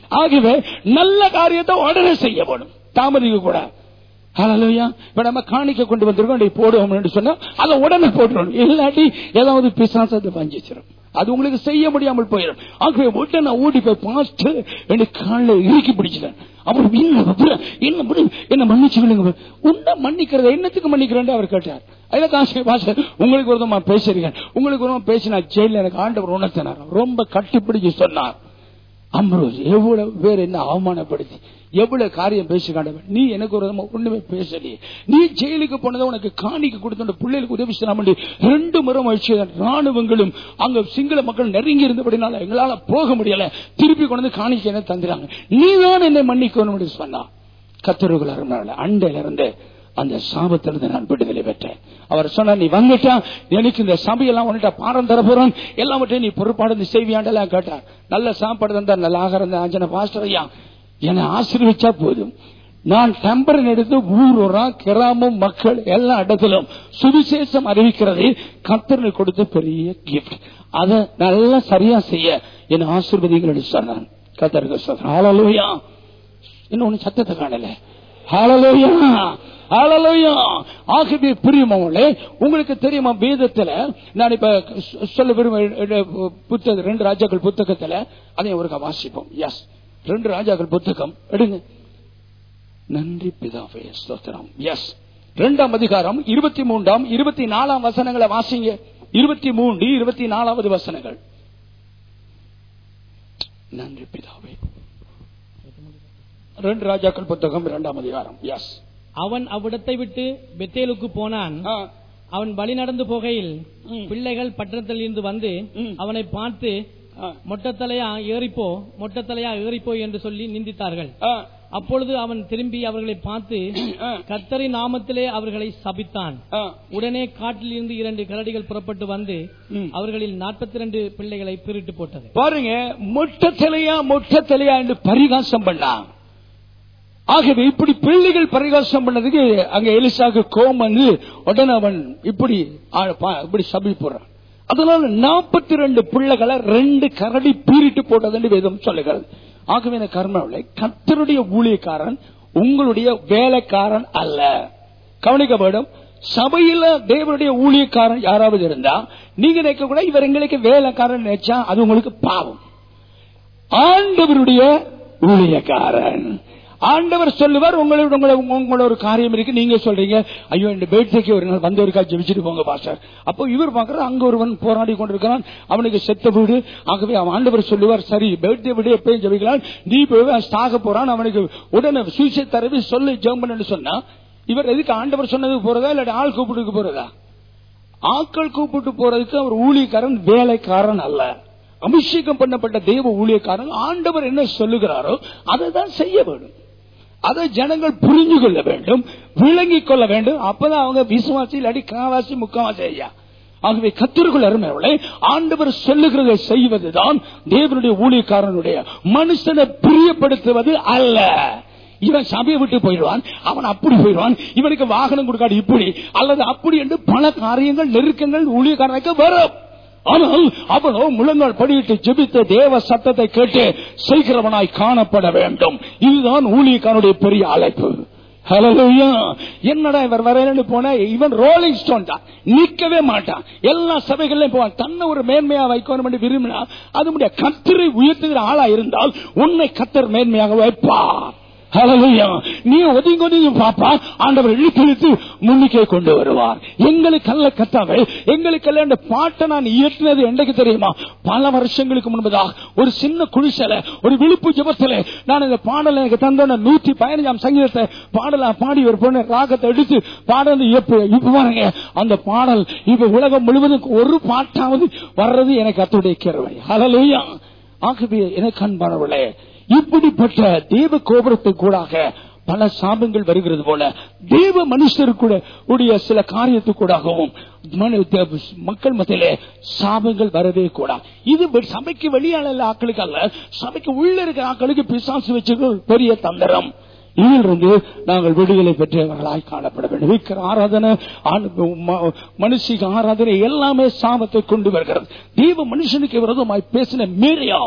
ஆகவே நல்ல காரியத்தை உடனே செய்ய வேணும் தாமதிக்க கூடாது ஹalleluya இப்ப நம்ம காணிக்க கொண்டு வந்திருக்கோம் இதை போடுவோம் என்று சொன்னா அதை உடனே போட்டுறோம் இல்லாட்டி ஏதாவது பிசாசத்தை பஞ்சிச்சிடும் அது உங்களுக்கு செய்ய முடியாமல் போயிடும் ஆகவே உடனே நான் ஓடி போய் பார்த்து எனக்கு காலில் இறுக்கி பிடிச்சிட்டேன் அப்புறம் என்ன அப்புறம் என்ன பண்ணு- என்ன மன்னிச்சுக்கணுங்க உன்ன மன்னிக்கிறத என்னத்துக்கு மன்னிக்கிறேன் அவர் கேட்டார் அதுல காசு பாச உங்களுக்கு ஒரு விதமா பேசுறீங்க உங்களுக்கு ஒரு விதமா பேசினா ஜெயில எனக்கு ஆண்டவர் உணர்த்தினார் ரொம்ப கட்டிப்பிடிச்சு சொன்னார் அம்ரோஸ் எவ்வளவு பேர் என்ன அவமானப்படுத்தி எவ்வளவு காரியம் பேசி காண்டவன் நீ எனக்கு ஒரு விதமா ஒண்ணுமே பேசலையே நீ ஜெயிலுக்கு போனதை உனக்கு காணிக்க கொடுத்த பிள்ளைகளுக்கு உதவி செய்யலாம் என்று ரெண்டு முறை வச்சு ராணுவங்களும் அங்க சிங்கள மக்கள் நெருங்கி இருந்தபடினால எங்களால போக முடியல திருப்பி கொண்டு வந்து காணிக்க என்ன தந்துறாங்க நீதான் என்னை மன்னிக்கணும் என்று சொன்னா கத்தருக்குள்ள இருந்தாங்க அண்டையில இருந்து அந்த சாபத்திலிருந்து நான் விடுதலை பெற்றேன் அவர் சொன்னார் நீ வந்துட்டா எனக்கு இந்த சபையெல்லாம் வந்துட்டா பாடம் தர போறோம் எல்லாவற்றையும் நீ பொறுப்பாடு நீ செய்வியாண்டெல்லாம் கேட்டார் நல்ல சாப்பாடு தந்தார் நல்ல ஆகாரம் தந்தார் ஆஞ்சன பாஸ்டர் ஐயா என்னை ஆசீர்வச்சா போதும் நான் டெம்பரன் எடுத்து ஊர் ஊரா கிராமம் மக்கள் எல்லா இடத்திலும் சுவிசேஷம் அறிவிக்கிறது கத்தனை கொடுத்த பெரிய கிஃப்ட் அதை நல்லா சரியா செய்ய என் ஆசீர்வதிகள் சொன்னான் கத்தருக்கு சொல்றேன் ஹalleluya இன்னொன்னு சத்தத்தை காணல ஹalleluya ஹalleluya ஆகவே பிரியமாவளே உங்களுக்கு தெரியுமா வேதத்துல நான் இப்ப சொ- சொல்ல விரும்ப புத்தகம் ரெண்டு ராஜாக்கள் புத்தகத்துல அதையும் ஒருக்கா வாசிப்போம் எஸ் ரெண்டு ராஜாக்கள் புத்தகம் எடுங்க நன்றி பிதாவே ஸ்தோத்திரம் எஸ் இரண்டாம் அதிகாரம் இருபத்தி மூன்றாம் இருபத்தி நாலாம் வசனங்களை வாசிங்க இருபத்தி மூன்று இருபத்தி நாலாவது வசனங்கள் நன்றி பிதாவே ரெண்டு ராஜாக்கள் புத்தகம் இரண்டாம் அதிகாரம் எஸ் அவன் அவ்விடத்தை விட்டு பெத்தேலுக்கு போனான் அவன் வழி நடந்து போகையில் ம். பிள்ளைகள் பட்டணத்தில் இருந்து வந்து ம். அவனை பார்த்து மொட்டத்தலையா ஏறிப்போ மொட்டத்தலையா ஏறிப்போ என்று சொல்லி நிந்தித்தார்கள் அப்பொழுது அவன் திரும்பி அவர்களை பார்த்து கத்தரின் நாமத்திலே அவர்களை சபித்தான் உடனே காட்டில் இருந்து இரண்டு கரடிகள் புறப்பட்டு வந்து ம். அவர்களில் நாற்பத்தி ரெண்டு பிள்ளைகளை பிரிட்டு போட்டது பாருங்க மொட்டை தலையா மொட்டை தலையா என்று பரிகாசம் பண்ணான் ஆகவே இப்படி பிள்ளைகள் பரிகாசம் பண்ணதுக்கு அங்க எலிசாக்கு கோபம் வந்து உடனே அவன் இப்படி ஆ, பா- இப்படி சபி போடுறான் அதனால நாற்பத்தி ரெண்டு பிள்ளைகளை ரெண்டு கரடி பீறிட்டு போட்டதுன்னு வேதம் சொல்லுகிறது ஆகவே இந்த கர்மாவில கத்தருடைய ஊழியக்காரன் உங்களுடைய வேலைக்காரன் அல்ல கவனிக்க வேண்டும் சபையில தேவனுடைய ஊழியக்காரன் யாராவது இருந்தா நீங்க நினைக்க கூட இவர் எங்களுக்கு வேலைக்காரன் நினைச்சா அது உங்களுக்கு பாவம் ஆண்டவருடைய ஊழியக்காரன் ஆண்டவர் சொல்லுவார் உங்களோட உங்களோட உங்களோட ஒரு காரியம் இருக்கு நீங்க சொல்றீங்க ஐயோ இந்த பேட்டைக்கு ஒரு நாள் வந்து ஒருக்கா ஜெபிச்சுட்டு போங்க பாஸ்டர் அப்போ இவர் பாக்குற அங்க ஒருவன் போராடி கொண்டிருக்கிறான் அவனுக்கு செத்த வீடு ஆகவே அவன் ஆண்டவர் சொல்லுவார் சரி பேட்டை விட எப்பயும் ஜெபிக்கலாம் நீ போய் சாக போறான் அவனுக்கு உடனே சுவிசை தரவி சொல்லு ஜெபம் சொன்னா இவர் எதுக்கு ஆண்டவர் சொன்னதுக்கு போறதா இல்லாட்டி ஆள் கூப்பிட்டுக்கு போறதா ஆட்கள் கூப்பிட்டு போறதுக்கு அவர் ஊழியக்காரன் வேலைக்காரன் அல்ல அபிஷேகம் பண்ணப்பட்ட தேவ ஊழியக்காரன் ஆண்டவர் என்ன சொல்லுகிறாரோ அதை தான் செய்ய வேண்டும் அதை ஜனங்கள் புரிஞ்சு கொள்ள வேண்டும் விளங்கிக் கொள்ள வேண்டும் அப்பதான் அவங்க விசுவாசி இல்லாட்டி காவாசி முக்காவாசி ஐயா ஆகவே கத்திற்குள் அருமையாளே ஆண்டவர் சொல்லுகிறதை செய்வதுதான் தேவனுடைய ஊழியக்காரனுடைய மனுஷனை பிரியப்படுத்துவது அல்ல இவன் சபையை விட்டு போயிடுவான் அவன் அப்படி போயிடுவான் இவனுக்கு வாகனம் கொடுக்காது இப்படி அல்லது அப்படி என்று பல காரியங்கள் நெருக்கங்கள் ஊழியக்காரனுக்கு வரும் ஆனால் அவனோ முழங்கால் படியிட்டு ஜெபித்த தேவ சத்தத்தை கேட்டு செய்கிறவனாய் காணப்பட வேண்டும் இதுதான் ஊழியக்காரனுடைய பெரிய அழைப்பு ஹalleluya என்னடா இவர் வரேன்னு போனா இவன் ரோலிங் ஸ்டோன் தான் நிக்கவே மாட்டான் எல்லா சபைகள்லயும் போவான் தன்னை ஒரு மேன்மையா வைக்கணும் என்று விரும்பினா அது முடிய கத்தரை உயர்த்துகிற ஆளா இருந்தால் உன்னை கத்தர் மேன்மையாக வைப்பார் ஹalleluya நீ ஒதுங்கி ஒதுங்கி பாப்பா ஆண்டவர் இழுத்து இழுத்து முன்னிக்கே கொண்டு வருவார் எங்களுக்கு அல்ல கத்தாவே எங்களுக்கு அல்ல இந்த பாட்டை நான் இயற்றினது என்றைக்கு தெரியுமா பல வருஷங்களுக்கு முன்பதாக ஒரு சின்ன குடிசல ஒரு விழிப்பு ஜபத்துல நான் இந்த பாடலை எனக்கு தந்தோன நூத்தி பதினஞ்சாம் சங்கீதத்தை பாடலா பாடி ஒரு பொண்ணு ராகத்தை எடுத்து பாடல் இப்ப இப்ப பாருங்க அந்த பாடல் இப்ப உலகம் முழுவதும் ஒரு பாட்டாவது வர்றது எனக்கு அத்துடைய கிரவை ஹalleluya ஆகவே எனக்கு அன்பானவர்களே இப்படிப்பட்ட தேவ கோபுரத்தை கூடாக பல சாபங்கள் வருகிறது போல தேவ மனுஷர் கூட உடைய சில காரியத்து கூடாகவும் மனு- தே- மக்கள் மத்தியிலே சாபங்கள் வரவே கூடாது இது வெ- சபைக்கு வெளியால ஆக்களுக்கு அல்ல சபைக்கு உள்ள இருக்கிற ஆக்களுக்கு பிசாசு வச்சிருக்கிற ஒரு பெரிய தந்திரம் இதிலிருந்து நாங்கள் விடுதலை பெற்றவர்களாய் காணப்பட வேண்டும் விக்கிர ஆராதனை ஆண்- ம- மனுஷிக ஆராதனை எல்லாமே சாபத்தை கொண்டு வருகிறது தேவ மனுஷனுக்கு விரோதமாய் பேசின மீறியாம்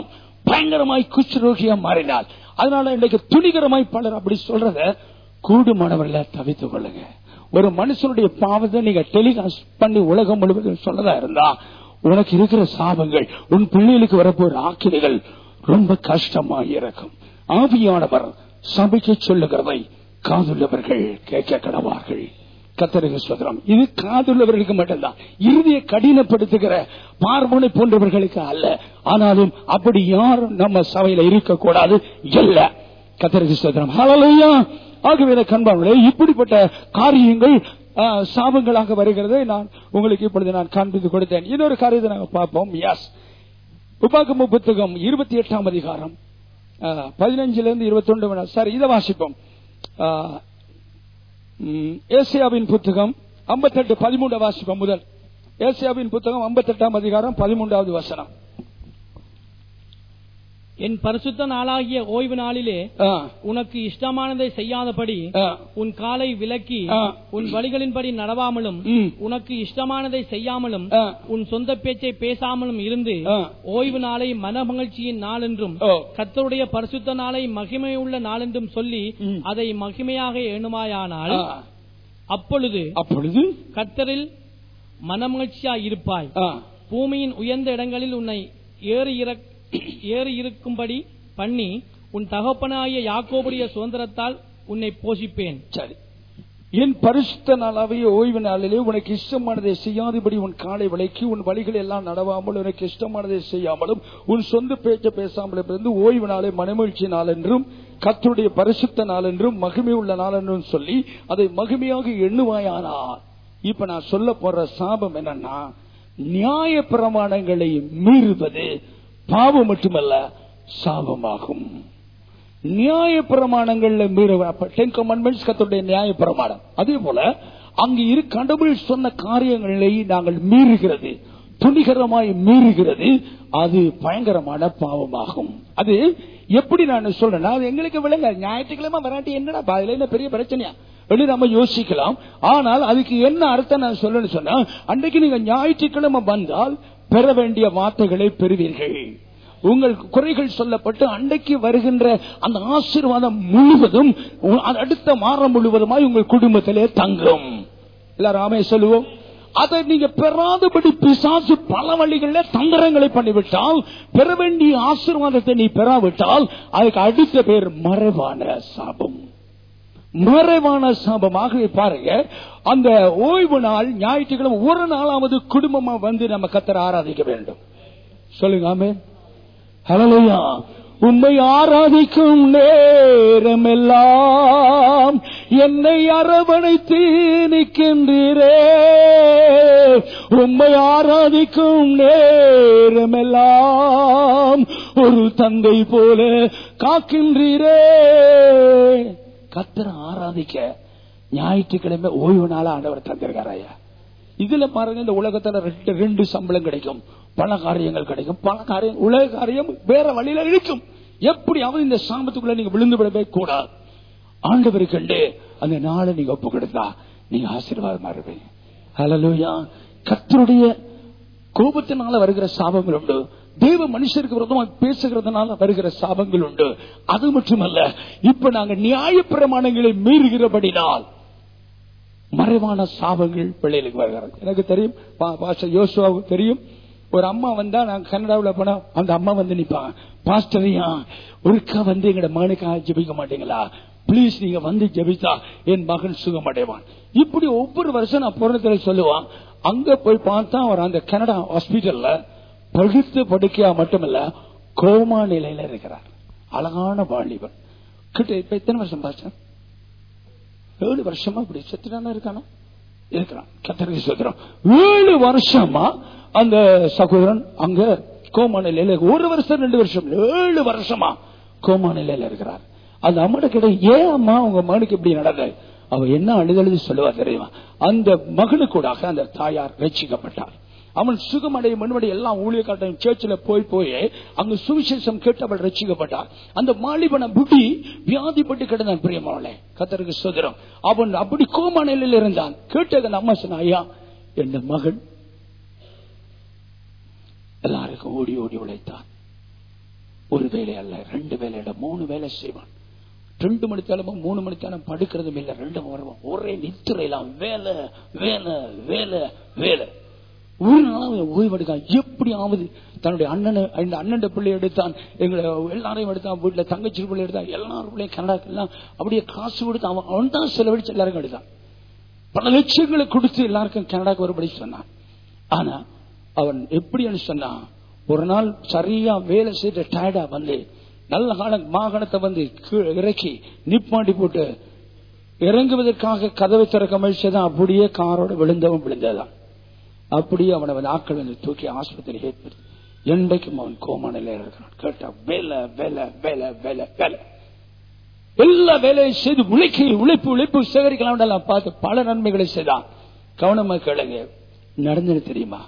பயங்கரமாய் குஷ்ரோகியா மாறினாள் அதனால இன்னைக்கு துணிகரமாய் பலர் அப்படி சொல்றத கூடுமானவர்களை தவித்துக் கொள்ளுங்க ஒரு மனுஷனுடைய பாவத்தை நீங்க டெலிகாஸ்ட் பண்ணி உலகம் முழுவதும் சொல்லதா இருந்தா உனக்கு இருக்கிற சாபங்கள் உன் பிள்ளைகளுக்கு வரப்போற ஆக்கினைகள் ரொம்ப கஷ்டமா இருக்கும் ஆவியானவர் சபைக்கு சொல்லுகிறதை காதுள்ளவர்கள் கேட்க கடவார்கள் கத்தருக்கு சுதரம் இது காதுள்ளவர்களுக்கு மட்டும்தான் இறுதியை கடினப்படுத்துகிற பார்வனை போன்றவர்களுக்கு அல்ல ஆனாலும் அப்படி யாரும் நம்ம சபையில இருக்கக்கூடாது இல்ல கத்தருக்கு சுதரம் ஹalleluya ஆகவே கண்பாங்களே இப்படிப்பட்ட காரியங்கள் ஆ, சாபங்களாக வருகிறதை நான் உங்களுக்கு இப்பொழுது நான் காண்பித்து கொடுத்தேன் இன்னொரு காரியத்தை நாங்கள் பார்ப்போம் எஸ் உபாகம புத்தகம் இருபத்தி எட்டாம் அதிகாரம் பதினஞ்சுல இருந்து இருபத்தி ஒன்று சாரி இதை வாசிப்போம் ஆ, ம், ஏசியாவின் புத்தகம் ஐம்பத்தெட்டு பதிமூன்று வாசிப்போம் முதல் ஏசியாவின் புத்தகம் ஐம்பத்தெட்டாம் அதிகாரம் பதிமூன்றாவது வசனம் என் பரிசுத்த நாளாகிய ஓய்வு நாளிலே ஆ, உனக்கு இஷ்டமானதை செய்யாதபடி ஆ, உன் காலை விலக்கி ஆ. உன் வழிகளின்படி நடவாமலும் ம், உனக்கு இஷ்டமானதை செய்யாமலும் ஆ, உன் சொந்த பேச்சை பேசாமலும் இருந்து ஆ. ஓய்வு நாளை மனமகிழ்ச்சியின் நாள் என்றும் ஓ, கர்த்தருடைய பரிசுத்த நாளை மகிமையுள்ள நாளென்றும் சொல்லி ம். அதை மகிமையாக எண்ணுமாயானால் ஆ. அப்பொழுது அப்பொழுது கர்த்தரில் மனமகிழ்ச்சியாய் இருப்பாய் ஆ, பூமியின் உயர்ந்த இடங்களில் உன்னை ஏறி இறக்- ஏறி இருக்கும்படி பண்ணி உன் தகப்பனாகிய யாக்கோபுடைய சுதந்திரத்தால் உன்னை போஷிப்பேன் சரி என் பரிசுத்த நாளாவே ஓய்வு நாளிலே உனக்கு இஷ்டமானதை செய்யாதபடி உன் காலை விலைக்கு உன் வழிகள் எல்லாம் நடவாமல் உனக்கு இஷ்டமானதை செய்யாமலும் உன் சொந்த பேச்ச பேசாமலும் இருந்து ஓய்வு நாளை மனமகிழ்ச்சி நாள் என்றும் கர்த்தருடைய பரிசுத்த நாள் என்றும் மகிமை உள்ள நாள் என்றும் சொல்லி அதை மகிமையாக எண்ணுவாயானால் இப்ப நான் சொல்ல போற சாபம் என்னன்னா நியாய பிரமாணங்களை மீறுவது பாவம் மட்டுமல்ல சாபமாகும் நியாய பிரமாணங்கள்ல மீற டென் கமாண்ட்மெண்ட்ஸ் கத்தருடைய நியாய பிரமாணம் அதே போல அங்கு இரு கடவுள் சொன்ன காரியங்களை நாங்கள் மீறுகிறது துணிகரமாய் மீறுகிறது அது பயங்கரமான பாவமாகும் அது எப்படி நான் சொல்றேன்னா அது எங்களுக்கு விளங்க ஞாயிற்றுக்கிழமை வராட்டி என்னடா அதுல என்ன பெரிய பிரச்சனையா என்று நம்ம யோசிக்கலாம் ஆனால் அதுக்கு என்ன அர்த்தம் நான் சொல்லணும்னு சொன்னா அன்றைக்கு நீங்க ஞாயிற்றுக்கிழமை வந்தால் பெற வேண்டிய வார்த்தைகளை பெறுவீர்கள் உங்கள் குறைகள் சொல்லப்பட்டு அன்றைக்கு வருகின்ற அந்த ஆசீர்வாதம் முழுவதும் உ- அது அடுத்த மாதம் முழுவதுமாய் உங்கள் குடும்பத்திலே தங்கும் எல்லாரும் ஆமே சொல்லுவோம் அதை நீங்க பெறாதபடி பிசாசு பல வழிகளில் தந்திரங்களை பண்ணிவிட்டால் பெற வேண்டிய ஆசீர்வாதத்தை நீ பெறாவிட்டால் அதுக்கு அடுத்த பேர் மறைவான சாபம் மறைவான சாபமாக பாருங்க அந்த ஓய்வு நாள் ஞாயிற்றுக்கிழமை ஒரு நாளாவது குடும்பமா வந்து நம்ம கத்தரை ஆராதிக்க வேண்டும் சொல்லுங்க ஆமே ஹலோயா உம்மை ஆராதிக்கும் நேரமெல்லாம் என்னை அரவணைத்து நிற்கின்றீரே உம்மை ஆராதிக்கும் நேரமெல்லாம் ஒரு தந்தை போல காக்கின்றீரே கத்தரை ஆராதிக்க ஞாயிற்றுக்கிழமை ஓய்வு நாளா ஆண்டவர் தந்திருக்காரையா இதுல பாருங்க இந்த உலகத்துல ரெண்டு ரெண்டு சம்பளம் கிடைக்கும் பல காரியங்கள் கிடைக்கும் பல காரியம் உலக காரியம் வேற வழியில இருக்கும் எப்படியாவது இந்த சாம்பத்துக்குள்ள நீங்க விழுந்து விடவே கூடாது ஆண்டவர் கண்டு அந்த நாளை நீங்க ஒப்பு கொடுத்தா நீங்க ஆசீர்வாதமா இருப்பீங்க ஹalleluya கர்த்தருடைய கோபத்தினால வருகிற சாபங்கள் உண்டு தேவ மனுஷருக்கு விரோதமா பேசுகிறதுனால வருகிற சாபங்கள் உண்டு அது மட்டுமல்ல இப்ப நாங்க நியாய பிரமாணங்களை மீறுகிறபடினால் மறைவான சாபங்கள் பிள்ளைகளுக்கு வருகிறது எனக்கு தெரியும் பா- பாஸ்டர் யோசுவாவுக்கு தெரியும் ஒரு அம்மா வந்தா நான் கனடாவில் போனா அந்த அம்மா வந்து நிப்பாங்க பாஸ்டரையா ஒருக்கா வந்து எங்கட மகனுக்காக ஜெபிக்க மாட்டீங்களா ப்ளீஸ் நீங்க வந்து ஜெபித்தா என் மகன் சுகமடைவான் இப்படி ஒவ்வொரு வருஷம் நான் பிறந்தத்துல சொல்லுவான் அங்க போய் பார்த்தா அவர் அந்த கனடா ஹாஸ்பிட்டல்ல படுத்து படுக்கையா மட்டுமல்ல கோமா நிலையில இருக்கிறார் அழகான வாலிபன் கிட்ட இப்ப எத்தனை வருஷம் பாஸ்டர் ஏழு வருஷமா இப்படி செத்துட்டானா இருக்கானா இருக்கிறான் கத்தருக்கு சொல்றோம் ஏழு வருஷமா அந்த சகோதரன் அங்க கோமா நிலையில இருக்கு. ஒரு வருஷம் ரெண்டு வருஷம் இல்ல, ஏழு வருஷமா கோமா நிலையில இருக்கிறார் அந்த அம்மாட்ட கிட்ட ஏன் அம்மா உங்க மகனுக்கு இப்படி நடந்தது அவ என்ன அழுதழுது சொல்லுவா தெரியுமா அந்த மகனுக்கூடாக அந்த தாயார் ரட்சிக்கப்பட்டார் அவன் சுகமடைய மண்வடை எல்லாம் ஊழியக்காட்டையும் சேர்ச்சில் போய் போய் அங்கு சுவிசேஷம் கேட்டு அவள் ரட்சிக்கப்பட்டார் அந்த மாலிபன புடி வியாதிப்பட்டு கிடந்தான் பிரியமாவளே கத்தருக்கு சுதரம் அவன் அப்படி கோமா நிலையில் இருந்தான் கேட்டு அந்த அம்மா சொன்ன ஐயா என் மகன் எல்லாருக்கும் ஓடி ஓடி உழைத்தான் ஒரு வேலை அல்ல ரெண்டு வேலையில மூணு வேலை செய்வான் ரெண்டு மணி தேலமும் மூணு மணி தேலம் படுக்கிறதும் இல்ல ரெண்டு வருவான் ஒரே நித்திரையெல்லாம் வேலை வேலை வேலை வேலை ஒரு நாள் அவன் ஓய்வெடுக்கான் எப்படி ஆகுது தன்னுடைய அண்ணனை இந்த அண்ணன் பிள்ளை எடுத்தான் எங்களை எல்லாரையும் எடுத்தான் வீட்டுல தங்கச்சி பிள்ளை எடுத்தான் எல்லாரும் பிள்ளையும் கனடாக்கு எல்லாம் அப்படியே காசு கொடுத்து அவன் அவன் தான் செலவழிச்சு எல்லாருக்கும் எடுத்தான் பல லட்சங்களை கொடுத்து எல்லாருக்கும் கனடாக்கு வரும்படி சொன்னான் ஆனா அவன் எப்படின்னு சொன்னான் ஒரு நாள் சரியா வேலை செய்த டயர்டா வந்து நல்ல காலம் மாகாணத்தை வந்து கீழே இறக்கி நிப்பாட்டி போட்டு இறங்குவதற்காக கதவை திறக்க முயற்சிதான் அப்படியே காரோட விழுந்தவன் விழுந்ததான் அப்படியே அவனை வந்து ஆட்கள் வந்து தூக்கி ஆஸ்பத்திரி ஏற்படுத்தி என்றைக்கும் அவன் கோமா நிலையில் இருக்கிறான் கேட்டா வேலை வேலை வேலை வேலை வேலை எல்லா வேலையும் செய்து உழைக்கி உழைப்பு உழைப்பு சேகரிக்கலாம் எல்லாம் பார்த்து பல நன்மைகளை செய்தான் கவனமா கேளுங்க நடந்தது தெரியுமா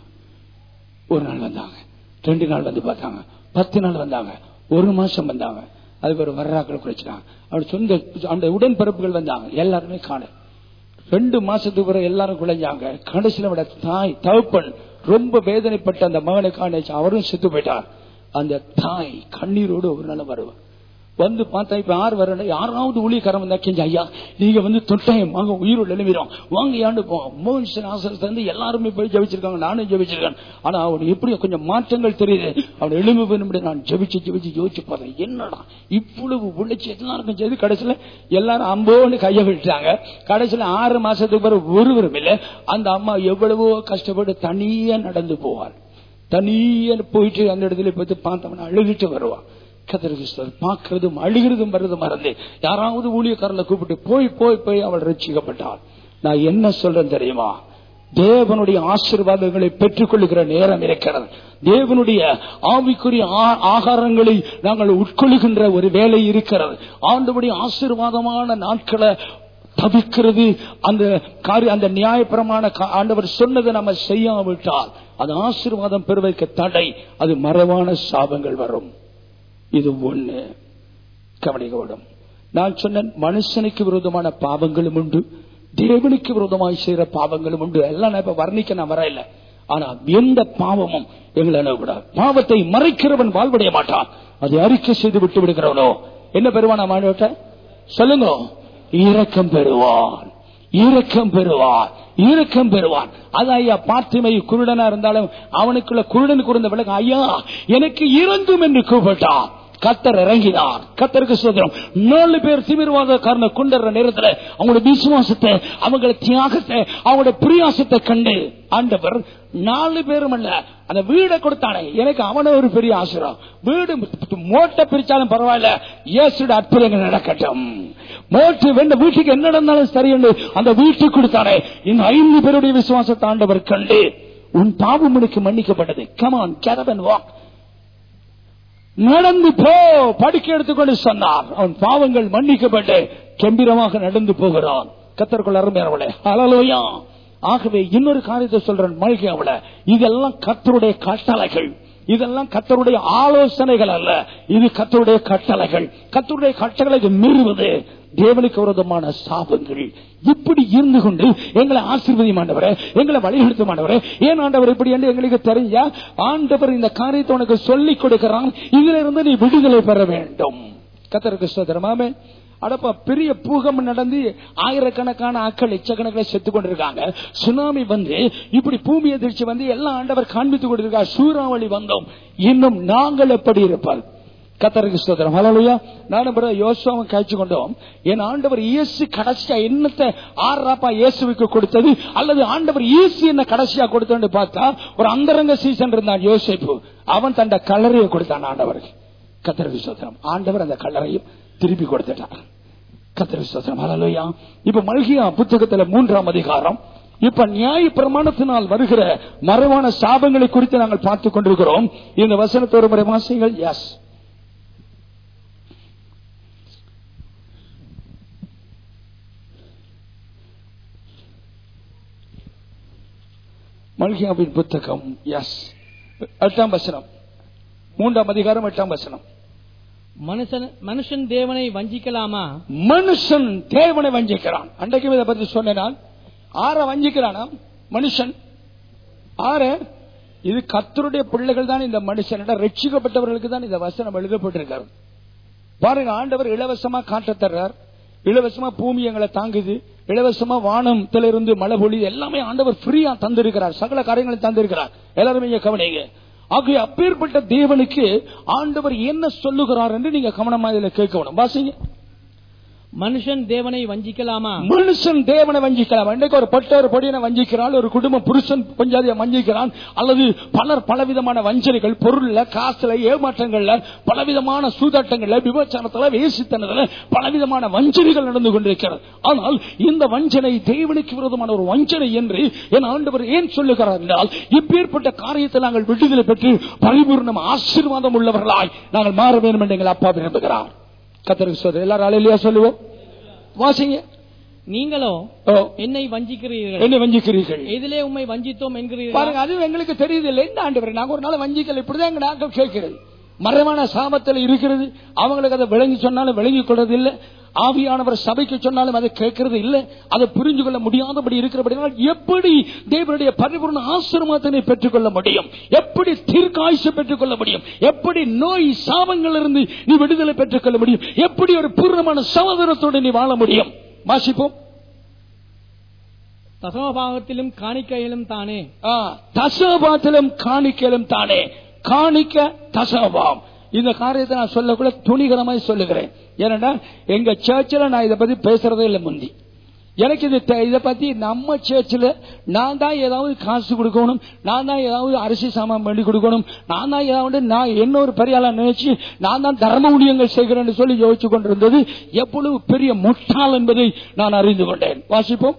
ஒரு நாள் வந்தாங்க ரெண்டு நாள் வந்து பார்த்தாங்க பத்து நாள் வந்தாங்க ஒரு மாசம் வந்தாங்க அதுக்கு ஒரு வர்றாக்கள் குறைச்சிட்டாங்க அவர் சொந்த அந்த உடன்பிறப்புகள் வந்தாங்க எல்லாருமே காண ரெண்டு மாசத்துக்கு பிறகு எல்லாரும் குழைஞ்சாங்க கடைசியில விட தாய் தகப்பன் ரொம்ப வேதனைப்பட்ட அந்த மகனை காணிச்சு அவரும் செத்து போயிட்டார் அந்த தாய் கண்ணீரோடு ஒரு நாள் வருவார் வந்து பார்த்தா இப்ப யார் வரணும் யாராவது ஊழியக்காரன் வந்தா கெஞ்ச ஐயா நீங்க வந்து தொட்டாயம் வாங்க உயிரோடு எழுமிடும் வாங்க ஏண்டு போ மோகன் ஆசிரியர் வந்து எல்லாருமே போய் ஜெபிச்சிருக்காங்க நானும் ஜெபிச்சிருக்கேன் ஆனா அவன் எப்படி கொஞ்சம் மாற்றங்கள் தெரியுது அவன் எழுமி வேணும் நான் ஜெபிச்சு ஜெபிச்சு யோசிச்சு பார்த்தேன் என்னடா இவ்வளவு உழைச்சி எல்லாருக்கும் செய்து கடைசியில எல்லாரும் அம்போன்னு கைய விட்டாங்க கடைசியில ஆறு மாசத்துக்கு பிறகு ஒருவரும் இல்லை அந்த அம்மா எவ்வளவோ கஷ்டப்பட்டு தனியா நடந்து போவாள் தனியா போயிட்டு அந்த இடத்துல போய் பார்த்தவன அழுகிட்டு வருவான் கதிர்கிறிஸ்தர் பார்க்கறதும் அழுகிறதும் வர்றதும் மறந்து யாராவது ஊழியக்காரனை கூப்பிட்டு போய் போய் போய் அவள் ரட்சிக்கப்பட்டாள் நான் என்ன சொல்றேன் தெரியுமா தேவனுடைய ஆசீர்வாதங்களை பெற்றுக் கொள்ளுகிற நேரம் இருக்கிறது தேவனுடைய ஆவிக்குரிய ஆகாரங்களை நாங்கள் உட்கொள்ளுகின்ற ஒரு வேலை இருக்கிறது ஆண்டவுடைய ஆசீர்வாதமான நாட்களை தவிக்கிறது அந்த காரிய அந்த நியாயப்பிரமான ஆண்டவர் சொன்னதை நம்ம செய்யாவிட்டால் அது ஆசீர்வாதம் பெறுவதற்கு தடை அது மறைவான சாபங்கள் வரும் இது ஒண்ணு கவனிக்கப்படும் நான் சொன்ன மனுஷனுக்கு விரோதமான பாவங்களும் உண்டு தேவனுக்கு விரோதமாய் செய்யற பாவங்களும் உண்டு எல்லாம் நான் இப்ப வர்ணிக்க நான் வர இல்லை ஆனா எந்த பாவமும் எங்களை கூடாது பாவத்தை மறைக்கிறவன் வாழ்வடைய மாட்டான் அதை அறிக்கை செய்து விட்டு விடுகிறவனோ என்ன பெறுவான் மாணவட்ட சொல்லுங்க இரக்கம் பெறுவான் இரக்கம் பெறுவான் இரக்கம் பெறுவான் அது ஐயா பார்த்திமை குருடனா இருந்தாலும் அவனுக்குள்ள குருடனுக்கு இருந்த விளக்கு ஐயா எனக்கு இறங்கும் என்று கூப்பிட்டான் கத்தர் இறங்கினார் கத்தருக்கு சுதந்திரம் நாலு பேர் தீவிரவாத காரண கொண்டுற நேரத்தில் அவங்களோட விசுவாசத்தை அவங்களோட தியாகத்தை அவங்களோட பிரியாசத்தை கண்டு ஆண்டவர் நாலு பேரும் அல்ல அந்த வீடை கொடுத்தானே எனக்கு அவன ஒரு பெரிய ஆசிரம் வீடு மோட்டை பிரிச்சாலும் பரவாயில்ல இயேசுட அற்புதங்கள் நடக்கட்டும் மோட்டு வேண்ட வீட்டுக்கு என்ன நடந்தாலும் சரி என்று அந்த வீட்டுக்கு கொடுத்தானே இந்த ஐந்து பேருடைய விசுவாசத்தை ஆண்டவர் கண்டு உன் பாவம் உனக்கு மன்னிக்கப்பட்டது கமான் கேரவன் வாக் நடந்து போ படுக்கை எடுத்துக்கொண்டு சொன்னார் அவன் பாவங்கள் மன்னிக்கப்பட்டு கம்பீரமாக நடந்து போகிறான் கத்தருக்குள் அருமையானவளே அலலோயா ஆகவே இன்னொரு காரியத்தை சொல்றேன் மல்கியாவில இதெல்லாம் கத்தருடைய கட்டளைகள் இதெல்லாம் கத்தருடைய ஆலோசனைகள் அல்ல இது கத்தருடைய கட்டளைகள் கத்தருடைய கட்டளைக்கு மீறுவது தேவனுக்கு விரோதமான சாபங்கள் இப்படி இருந்து கொண்டு எங்களை ஆசீர்வதி ஆண்டவரே எங்களை வழிநடத்தும் ஆண்டவரே ஏன் ஆண்டவர் இப்படி என்று எங்களுக்கு தெரிஞ்சா ஆண்டவர் இந்த காரியத்தை உனக்கு சொல்லிக் கொடுக்கிறான் இதுல இருந்து நீ விடுதலை பெற வேண்டும் கத்தருக்கு சோதரமாமே அடப்பா பெரிய பூகம் நடந்து ஆயிரக்கணக்கான ஆட்கள் லட்சக்கணக்கில் செத்து கொண்டிருக்காங்க சுனாமி வந்து இப்படி பூமி எதிர்ச்சி வந்து எல்லாம் ஆண்டவர் காண்பித்து கொண்டிருக்கார் சூறாவளி வந்தோம் இன்னும் நாங்கள் எப்படி இருப்பார் கத்தருக்கு ஸ்தோத்திரம் ஹலோயா நானும் யோசுவாவும் காய்ச்சி கொண்டோம் என் ஆண்டவர் இயேசு கடைசியா என்னத்தை ஆறாப்பா இயேசுவுக்கு கொடுத்தது அல்லது ஆண்டவர் இயேசு என்ன கடைசியா கொடுத்தோன்னு பார்த்தா ஒரு அந்தரங்க சீசன் இருந்தான் யோசிப்பு அவன் தண்ட கலரையை கொடுத்தான் ஆண்டவருக்கு கத்தருக்கு ஸ்தோத்திரம் ஆண்டவர் அந்த கலரையும் திருப்பி கொடுத்துட்டார் கத்தருக்கு ஸ்தோத்திரம் ஹலோயா இப்ப மல்கியா புத்தகத்துல மூன்றாம் அதிகாரம் இப்ப நியாய பிரமாணத்தினால் வருகிற மறைவான சாபங்களை குறித்து நாங்கள் பார்த்துக் கொண்டிருக்கிறோம் இந்த வசனத்தோரு முறை மாசங்கள் எஸ் மல்கியாவின் புத்தகம் எஸ் எட்டாம் வசனம் மூன்றாம் அதிகாரம் எட்டாம் வசனம் மனுஷன் மனுஷன் தேவனை வஞ்சிக்கலாமா மனுஷன் தேவனை வஞ்சிக்கிறான் அன்றைக்கு இதை பத்தி சொன்னேன் ஆற வஞ்சிக்கிறானா மனுஷன் ஆற இது கத்தருடைய பிள்ளைகள் தான் இந்த மனுஷன் ரட்சிக்கப்பட்டவர்களுக்கு தான் இந்த வசனம் எழுதப்பட்டிருக்காரு பாருங்க ஆண்டவர் இலவசமா காற்ற தர்றார் இலவசமா பூமி எங்களை தாங்குது இலவசமா வானத்துல இருந்து மழை பொழியுது எல்லாமே ஆண்டவர் ஃப்ரீயா தந்திருக்கிறார் சகல காரியங்களையும் தந்திருக்கிறார் எல்லாருமே இங்க கவனிங்க ஆகிய அப்பேற்பட்ட தேவனுக்கு ஆண்டவர் என்ன சொல்லுகிறார் என்று நீங்க கவனமா இதுல கேட்கணும் வாசிங்க மனுஷன் தேவனை வஞ்சிக்கலாமா மனுஷன் தேவனை வஞ்சிக்கலாம் இன்றைக்கு ஒரு பட்டர் பொடியனை வஞ்சிக்கிறான் ஒரு குடும்பம் புருஷன் பஞ்சாதியை வஞ்சிக்கிறான் அல்லது பலர் பலவிதமான வஞ்சனைகள் பொருள்ல காசுல ஏமாற்றங்கள்ல பலவிதமான சூதாட்டங்கள்ல விபச்சாரத்துல வேசித்தனத்துல பலவிதமான வஞ்சனைகள் நடந்து கொண்டிருக்கிறது ஆனால் இந்த வஞ்சனை தேவனுக்கு விரோதமான ஒரு வஞ்சனை என்று என் ஆண்டவர் ஏன் சொல்லுகிறார் என்றால் இப்பேற்பட்ட காரியத்தை நாங்கள் விடுதலை பெற்று பரிபூர்ணம் ஆசீர்வாதம் உள்ளவர்களாய் நாங்கள் மாற வேண்டும் என்று எங்கள் அப்பா விரும்புகிறார் கத்தருக்கு சொல்ற எல்லாரும் அலையிலையா சொல்லுவோம் வாசிங்க நீங்களோ ஓ, என்னை வஞ்சிக்கிறீர்கள் என்ன வஞ்சிக்கிறீர்கள் எதிலே உம்மை வஞ்சித்தோம் என்கிறீர்கள் பாருங்க அது எங்களுக்கு தெரியுது இல்லை என்ன ஆண்டு நாங்க ஒரு நாள் வஞ்சிக்கல இப்படிதான் எங்க நாட்கள் கேட்கிறது மறைவான சாபத்தில் இருக்கிறது அவங்களுக்கு அதை விளங்கி சொன்னாலும் விளங்கிக் கொள்றது இல்லை ஆவியானவர் சபைக்கு சொன்னாலும் அதை கேட்கறது இல்லை அதை புரிஞ்சு கொள்ள முடியாதபடி இருக்கிறபடினால் எப்படி தேவனுடைய பரிபூர்ண ஆசிரமத்தினை பெற்றுக்கொள்ள முடியும் எப்படி தீர்க்காயுசு பெற்றுக்கொள்ள முடியும் எப்படி நோய் சாபங்களிலிருந்து நீ விடுதலை பெற்றுக்கொள்ள முடியும் எப்படி ஒரு பூர்ணமான சகோதரத்தோடு நீ வாழ முடியும் வாசிப்போம் தசமபாகத்திலும் காணிக்கையிலும் தானே ஆ, தசபாத்திலும் காணிக்கலும் தானே காணிக்க தசபாம் இந்த காரியத்தை நான் சொல்லக்கூட துணிகரமாய் சொல்லுகிறேன் ஏன்னா எங்க சர்ச்சில் நான் இதை பத்தி பேசுறதே இல்லை முந்தி எனக்கு இது தெ- இதை பத்தி நம்ம சர்ச்சில் நான் தான் ஏதாவது காசு கொடுக்கணும் நான் தான் ஏதாவது அரிசி சாமான் பண்ணி கொடுக்கணும் நான் தான் ஏதாவது நான் என்ன ஒரு பெரிய ஆளா நினைச்சு நான் தான் தர்ம ஊழியங்கள் செய்கிறேன்னு சொல்லி யோசிச்சு கொண்டிருந்தது எவ்வளவு பெரிய முட்டாள் என்பதை நான் அறிந்து கொண்டேன் வாசிப்போம்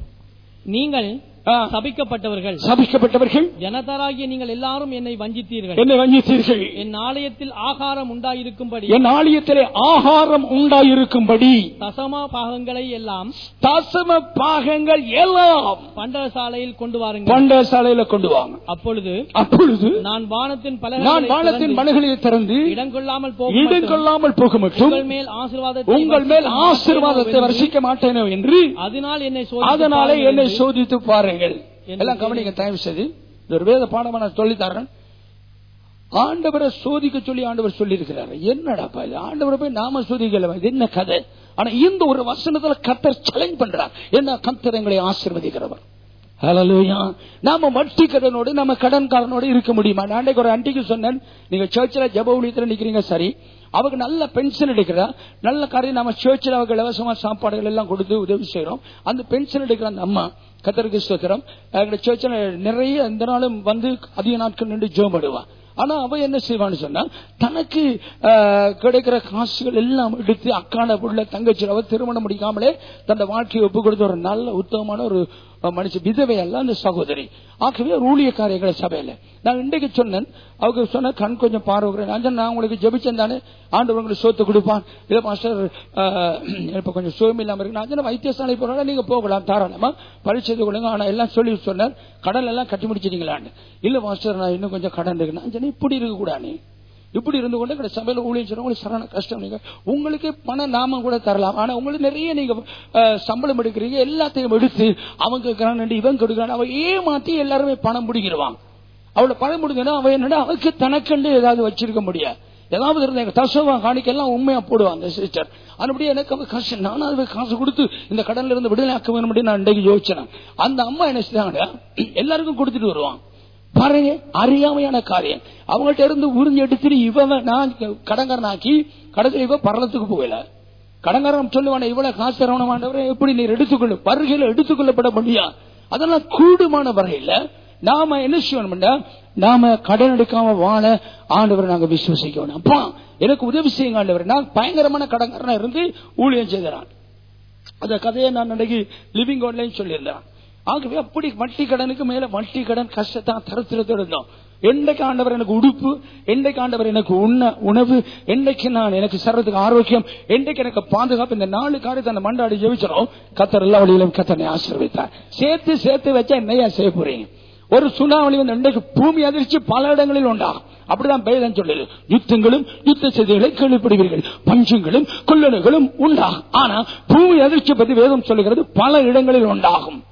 நீங்கள் ஆ, சபிக்கப்பட்டவர்கள் சபிக்கப்பட்டவர்கள் ஜனதராகிய நீங்கள் எல்லாரும் என்னை வஞ்சித்தீர்கள் என்னை வஞ்சித்தீர்கள் என் ஆலயத்தில் ஆகாரம் உண்டாயிருக்கும்படி என் ஆலயத்திலே ஆகாரம் உண்டாயிருக்கும்படி தசம பாகங்களை எல்லாம் தசம பாகங்கள் எல்லாம் பண்டகசாலையில் கொண்டு வாருங்கள் பண்ட சாலையில கொண்டு வாங்க அப்பொழுது அப்பொழுது நான் வானத்தின் நான் வானத்தின் பலகங்களை மனகளை திறந்து இடம் கொள்ளாமல் போகும் இடம் மட்டும் கொள்ளாமல் போக மட்டும் உங்கள் மேல் ஆசீர்வாதத்தை உங்கள் மேல் வர்ஷிக்க ஆசீர்வாதத்தை மாட்டேனோ வர்ஷிக்க மாட்டேனோ என்று என்று அதனால் என்னை சோதித்து அதனாலே பாருங்கள் என்னை என்று சோதித்து பாருங்கள் என்று எல்லாம் கவனிங்க தயவு செய்து இது ஒரு வேத பாடமா நான் சொல்லித்தரேன் ஆண்டவரை சோதிக்க சொல்லி ஆண்டவர் சொல்லி இருக்கிறாரு என்னடாப்பா இது ஆண்டவரை போய் நாம சோதிக்கல இது என்ன கதை ஆனா இந்த ஒரு வசனத்துல கத்தர் சேலஞ்ச் பண்றார் என்ன கத்தர் எங்களை ஆசீர்வதிக்கிறவர் ஹalleluya நாம வட்டி கடனோடு நம்ம கடன்காரனோடு இருக்க முடியுமா நான் அன்றைக்கு ஒரு ஆண்டிக்கு சொன்னேன் நீங்க சர்ச்சில் ஜெப ஊழியத்துல நிக்கிறீங்க சரி அவங்க நல்ல பென்ஷன் எடுக்கிறா நல்ல காரியம் நம்ம சர்ச்சில் அவங்க இலவசமா சாப்பாடுகள் எல்லாம் கொடுத்து உதவி செய்யறோம் அந்த பென்ஷன் எடுக்கிற அந்த அம்மா கத்தருக்கு ஸ்தோத்திரம் எங்க சர்ச்சில் நிறைய இந்த நாளும் வந்து அதிக நாட்கள் நின்று ஜோம் படுவா ஆனா அவ என்ன செய்வான்னு சொன்னா தனக்கு ஆஹ், கிடைக்கிற காசுகள் எல்லாம் எடுத்து அக்கான புள்ள தங்கச்சி அவ திருமணம் முடிக்காமலே தன் வாழ்க்கையை ஒப்பு கொடுத்த ஒரு நல்ல உத்தமமான ஒரு மனுஷ விதவை அல்ல அந்த சகோதரி ஆகவே ஒரு ஊழிய காரியங்களை சபையில நான் இன்றைக்கு சொன்னேன் அவங்க சொன்ன கண் கொஞ்சம் பார்வை நான் சொன்னேன், நான் உங்களுக்கு ஜெபிச்சேன் தானே ஆண்டு உங்களுக்கு சோத்து கொடுப்பான் இல்ல மாஸ்டர் ஆஹ், இப்ப கொஞ்சம் சுயம் இல்லாம இருக்கு நான் சொன்னேன், வைத்தியசாலை போறா நீங்க போகலாம் தாராளமா பரிசு கொள்ளுங்க ஆனா எல்லாம் சொல்லி சொன்னார் கடன் எல்லாம் கட்டி முடிச்சிட்டீங்களான்னு இல்ல மாஸ்டர் நான் இன்னும் கொஞ்சம் கடன் இருக்கு நான் சொன்னேன், இப்படி இருக்க கூடாது இப்படி இருந்து கொண்டு எங்க சபையில ஊழியம் செய்யறோம் உங்களுக்கு சரண கஷ்டம் நீங்க உங்களுக்கு பணம் நாம கூட தரலாம் ஆனா உங்களுக்கு நிறைய நீங்க அஹ், சம்பளம் எடுக்கிறீங்க எல்லாத்தையும் எடுத்து அவங்க கேட்கறான் இவன் கொடுக்குறான் அவன் ஏமாத்தி எல்லாருமே பணம் பிடிக்கிடுவான் அவளை பணம் பிடிக்கணும் அவன் என்னடா அவருக்கு தனக்கண்டு ஏதாவது வச்சிருக்க முடியாது ஏதாவது இருந்த எங்க தசவா காணிக்க எல்லாம் உண்மையா போடுவான் அந்த சிஸ்டர் அதுபடி எனக்கு அவ கஷ்டம் நானும் அதுக்கு காசு கொடுத்து இந்த கடன்ல இருந்து விடுதலை ஆக்க வேணும் அப்படின்னு நான் இன்றைக்கு யோசிச்சேன் அந்த அம்மா என்ன செய்தாங்க எல்லாருக்கும் கொடுத்துட்டு வருவான் பாருங்க அறியாமையான காரியம் அவங்கள்ட்ட இருந்து உறிஞ்சி எடுத்துட்டு இவன் நான் கடங்காரனாக்கி கடைசியில் இவ பரலத்துக்கு போகல கடங்காரன் சொல்லுவானே இவ்வளவு காசு தரவனமாண்டவரை எப்படி நீர் எடுத்துக்கொள்ள வருகையில எடுத்துக்கொள்ளப்பட முடியாது அதெல்லாம் கூடுமான வரையில நாம என்ன செய்யணும்னா நாம கடன் எடுக்காம வாழ ஆண்டவரை நாங்க விசுவசிக்கணும் அப்பா எனக்கு உதவி செய்யுங்க ஆண்டவர் நான் பயங்கரமான கடன்காரனா இருந்து ஊழியம் செய்கிறான் அந்த கதையை நான் அன்றைக்கு லிவிங் ஆன்லைன் சொல்லியிருந்தேன் ஆகவே அப்படி வட்டி கடனுக்கு மேல வட்டி கடன் கஷ்டத்தை தரத்திரத்தோடு இருந்தோம் என்றைக்கு ஆண்டவர் எனக்கு உடுப்பு என்றைக்கு ஆண்டவர் எனக்கு உண்ண உணவு என்றைக்கு நான் எனக்கு சர்றதுக்கு ஆரோக்கியம் என்றைக்கு எனக்கு பாதுகாப்பு இந்த நாலு காரியத்தை அந்த மண்டாடி ஜெபிச்சிடும் கத்தர் எல்லா வழியிலும் கத்தனை ஆசீர்வதித்தார் சேர்த்து சேர்த்து வச்சா என்னையா செய்ய போறீங்க ஒரு சுனாவளி வந்து இன்றைக்கு பூமி அதிர்ச்சி பல இடங்களில் உண்டாகும் அப்படிதான் பேதம் சொல்லுது யுத்தங்களும் யுத்த செய்திகளை கேள்விப்படுவீர்கள் பஞ்சங்களும் கொள்ளனுகளும் உண்டாகும் ஆனா பூமி அதிர்ச்சி பத்தி வேதம் சொல்லுகிறது பல இடங்களில் உண்டாகும்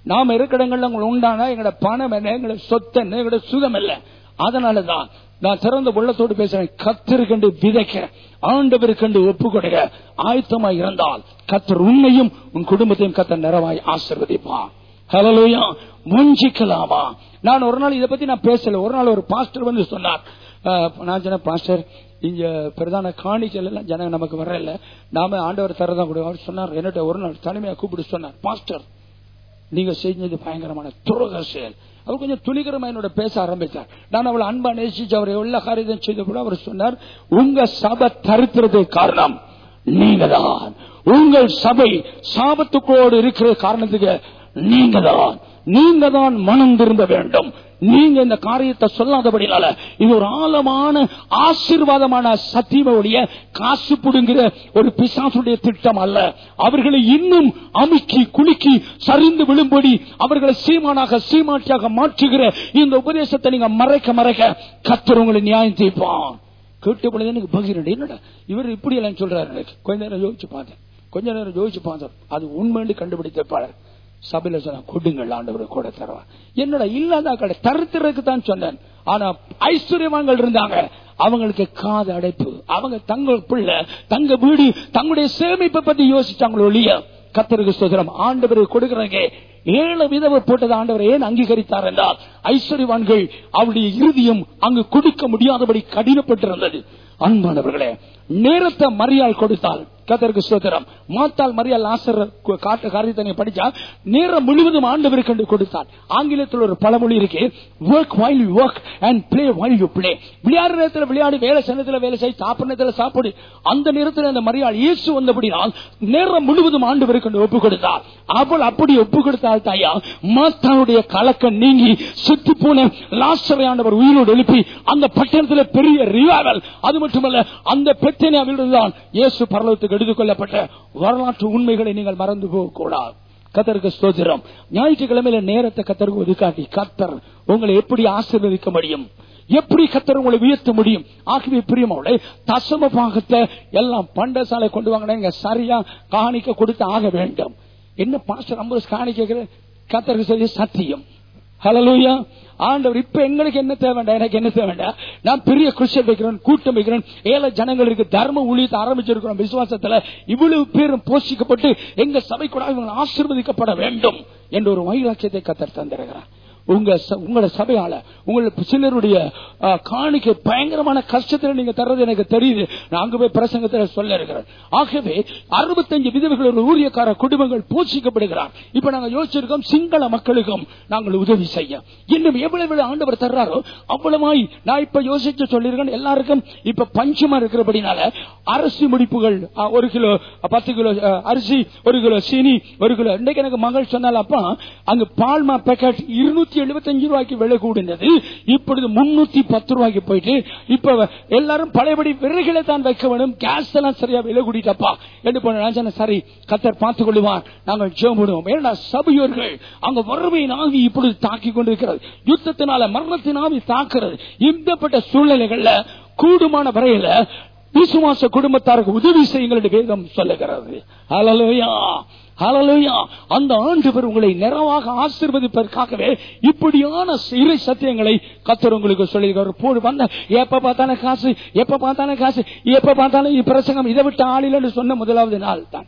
நாம இருக்கிற இடங்கள்ல உங்களுக்கு உண்டானா எங்களோட பணம் என்ன எங்களோட சொத்து என்ன எங்களோட சுகம் இல்லை அதனாலதான் நான் திறந்த உள்ளத்தோடு பேசுறேன் கத்திருக்கண்டு விதைக்க ஆண்டவருக்கண்டு ஒப்பு கொடுக்க ஆயத்தமா இருந்தால் கத்தர் உன்னையும் உன் குடும்பத்தையும் கத்தர் நிறைவாய் ஆசிர்வதிப்பான் ஹலலோயா முஞ்சிக்கலாமா நான் ஒரு நாள் இதை பத்தி நான் பேசல ஒரு நாள் ஒரு பாஸ்டர் வந்து சொன்னார் அஹ், நான் சொன்ன பாஸ்டர் இங்க பிரதான காணிக்கல் எல்லாம் ஜனங்க நமக்கு வரல நாம ஆண்டவர் தரதான் கொடுக்கும் அவர் சொன்னார் என்னட்ட ஒரு நாள் தனிமையா கூப்பிட்டு சொன்னார் பாஸ்டர் நீங்க செஞ்சது பயங்கரமான துரோக செயல் அவர் கொஞ்சம் துணிகரமா என்னோட பேச ஆரம்பித்தார் நான் அவளை அன்பா நேசிச்சு அவர் எவ்வளவு காரியம் செய்த கூட அவர் சொன்னார் உங்க சபை தரித்திரது காரணம் நீங்க தான் உங்கள் சபை சாபத்துக்கோடு இருக்கிற காரணத்துக்கு நீங்க தான் நீங்க தான் மனம் திரும்ப வேண்டும் நீங்க இந்த காரியத்தை சொல்லாதபடினால இது ஒரு ஆழமான ஆசீர்வாதமான சத்தியமுடைய காசு புடுங்கிற ஒரு பிசாசுடைய திட்டம் அல்ல அவர்களை இன்னும் அமுக்கி குலுக்கி சரிந்து விழும்படி அவர்களை சீமானாக சீமாட்டியாக மாற்றுகிற இந்த உபதேசத்தை நீங்க மறைக்க மறைக்க கத்தர் உங்களை நியாயம் தீர்ப்பான் கேட்ட பொழுது எனக்கு பகிரண்டு என்னடா இவர் இப்படி எல்லாம் சொல்றாரு எனக்கு கொஞ்ச நேரம் யோசிச்சு பார்த்தேன் கொஞ்ச நேரம் யோசிச்சு பார்த்தேன் அது உண்மைன்னு கண்டுபிடித்த சபையில சொன்ன கொடுங்கள் ஆண்டவர் கூட தருவார் என்னடா இல்லாத கடை தருத்திறதுக்கு தான் சொன்னேன் ஆனா ஐஸ்வர்யவான்கள் இருந்தாங்க அவங்களுக்கு காது அடைப்பு அவங்க தங்க பிள்ளை தங்க வீடு தங்களுடைய சேமிப்பை பத்தி யோசிச்சாங்களோ இல்லையா கத்தருக்கு சுதந்திரம் ஆண்டவர் கொடுக்கறாங்க ஏழு விதவை போட்டது ஆண்டவர் ஏன் அங்கீகரித்தார் என்றால் ஐஸ்வர்யவான்கள் அவருடைய இறுதியும் அங்கு கொடுக்க முடியாதபடி கடினப்பட்டிருந்தது அன்பானவர்களே நேரத்தை மரியாள் கொடுத்தால் கத்தருக்கு சுதந்திரம் மாத்தால் மரியாள் ஆசர் காட்ட காரியத்தை நீங்க படிச்சா நேரம் முழுவதும் ஆண்டவருக்கு என்று கொடுத்தார் ஆங்கிலத்தில் ஒரு பழமொழி இருக்கு work while you work and play while you play விளையாடுற நேரத்தில் விளையாடி வேலை சனத்துல வேலை செய் சாப்பிட நேரத்தில் சாப்பிடு அந்த நேரத்தில் அந்த மரியாள் இயேசு வந்தபடினால் நேரம் முழுவதும் ஆண்டவருக்கு என்று ஒப்பு கொடுத்தார் அவள் அப்படி ஒப்பு கொடுத்தால் தாயா மாத்தாவுடைய கலக்கம் நீங்கி சுத்தி போன லாசரை ஆண்டவர் உயிரோடு எழுப்பி அந்த பட்டணத்தில் பெரிய ரிவாவல் அது மட்டுமல்ல அந்த பெத்தனையாவில் தான் இயேசு பரலோகத்துக்கு எடுத்துக் கொள்ளப்பட்ட வரலாற்று உண்மைகளை நீங்கள் மறந்து போக கூடாது கத்தருக்கு ஸ்தோத்திரம் ஞாயிற்றுக்கிழமையில நேரத்தை கத்தருக்கு ஒதுக்காட்டி கத்தர் உங்களை எப்படி ஆசீர்வதிக்க முடியும் எப்படி கத்தர் உங்களை உயர்த்த முடியும் ஆகவே பிரியமாவளை தசம பாகத்தை எல்லாம் பண்டசாலை கொண்டு வாங்க நீங்க சரியா காணிக்க கொடுத்து ஆக வேண்டும் என்ன பாஸ்டர் ஐம்பது காணிக்க கத்தருக்கு சொல்லி சத்தியம் ஹலலூயா ஆண்டவர் இப்ப எங்களுக்கு என்ன தேவைண்டா எனக்கு என்ன தேவைண்டா நான் பெரிய கிறிஸ்டியன் வைக்கிறேன் கூட்டம் வைக்கிறேன் ஏழை ஜனங்களுக்கு தர்ம ஊழியத்தை ஆரம்பிச்சிருக்கிறோம் விசுவாசத்துல இவ்வளவு பேரும் போஷிக்கப்பட்டு எங்க சபை கூட இவங்க ஆசீர்வதிக்கப்பட வேண்டும் என்ற ஒரு வைராக்கியத்தை கத்தர் தந்திருக்கிறார் உங்க ச- உங்களோட சபையால உங்களோட சிலருடைய ஆ, காணிக்கை பயங்கரமான கஷ்டத்துல நீங்க தர்றது எனக்கு தெரியுது நான் அங்க போய் பிரசங்கத்துல சொல்ல இருக்கிறேன் ஆகவே அறுபத்தஞ்சு விதவைகள் ஒரு ஊழியக்கார குடும்பங்கள் போஷிக்கப்படுகிறார் இப்ப நாங்க யோசிச்சிருக்கோம் சிங்கள மக்களுக்கும் நாங்கள் உதவி செய்ய இன்னும் எவ்வளவு எவ்வளவு ஆண்டவர் தர்றாரோ அவ்வளவாய் நான் இப்ப யோசிச்சு சொல்லியிருக்கேன் எல்லாருக்கும் இப்ப பஞ்சமா இருக்கிறபடினால அரிசி முடிப்புகள் ஆ, ஒரு கிலோ பத்து கிலோ ஆ, அரிசி ஒரு கிலோ சீனி ஒரு கிலோ இன்னைக்கு எனக்கு மகள் சொன்னால் அப்பா அங்க பால்மா பேக்கெட் இருநூத்தி எழுபத்தஞ்சு ரூபாய்க்கு விலை கூடினது இப்பொழுது முன்னூத்தி பத்து ரூபாய்க்கு போயிட்டு இப்ப எல்லாரும் பழையபடி விறகுகளை தான் வைக்க வேண்டும் கேஸ் எல்லாம் சரியா விலை கூடிட்டப்பா என்று போன நான் சொன்னேன், சரி கத்தர் பார்த்துக் கொள்ளுவார் நாங்கள் ஜெபமிடுவோம் ஏன்னா சபையோர்கள் அங்க வறுமையின் ஆவி இப்பொழுது தாக்கி கொண்டிருக்கிறது யுத்தத்தினால மரணத்தின் ஆவி தாக்குறது இப்படிப்பட்ட சூழ்நிலைகள்ல கூடுமான வரையில விசுவாச குடும்பத்தாருக்கு உதவி செய்யுங்கள் என்று வேதம் சொல்லுகிறது ஹalleluya ஹalleluya அந்த ஆண்டவர் உங்களை நிறைவாக ஆசீர்வதிப்பதற்காகவே இப்படியான இறை சத்தியங்களை கத்தர் உங்களுக்கு சொல்லியிருக்கார் போடு வந்த எப்ப பார்த்தாலும் காசு எப்ப பார்த்தாலும் காசு எப்ப பார்த்தாலும் இ- பிரசங்கம் இதை விட்டு ஆளில் என்று சொன்ன முதலாவது நாள் தான்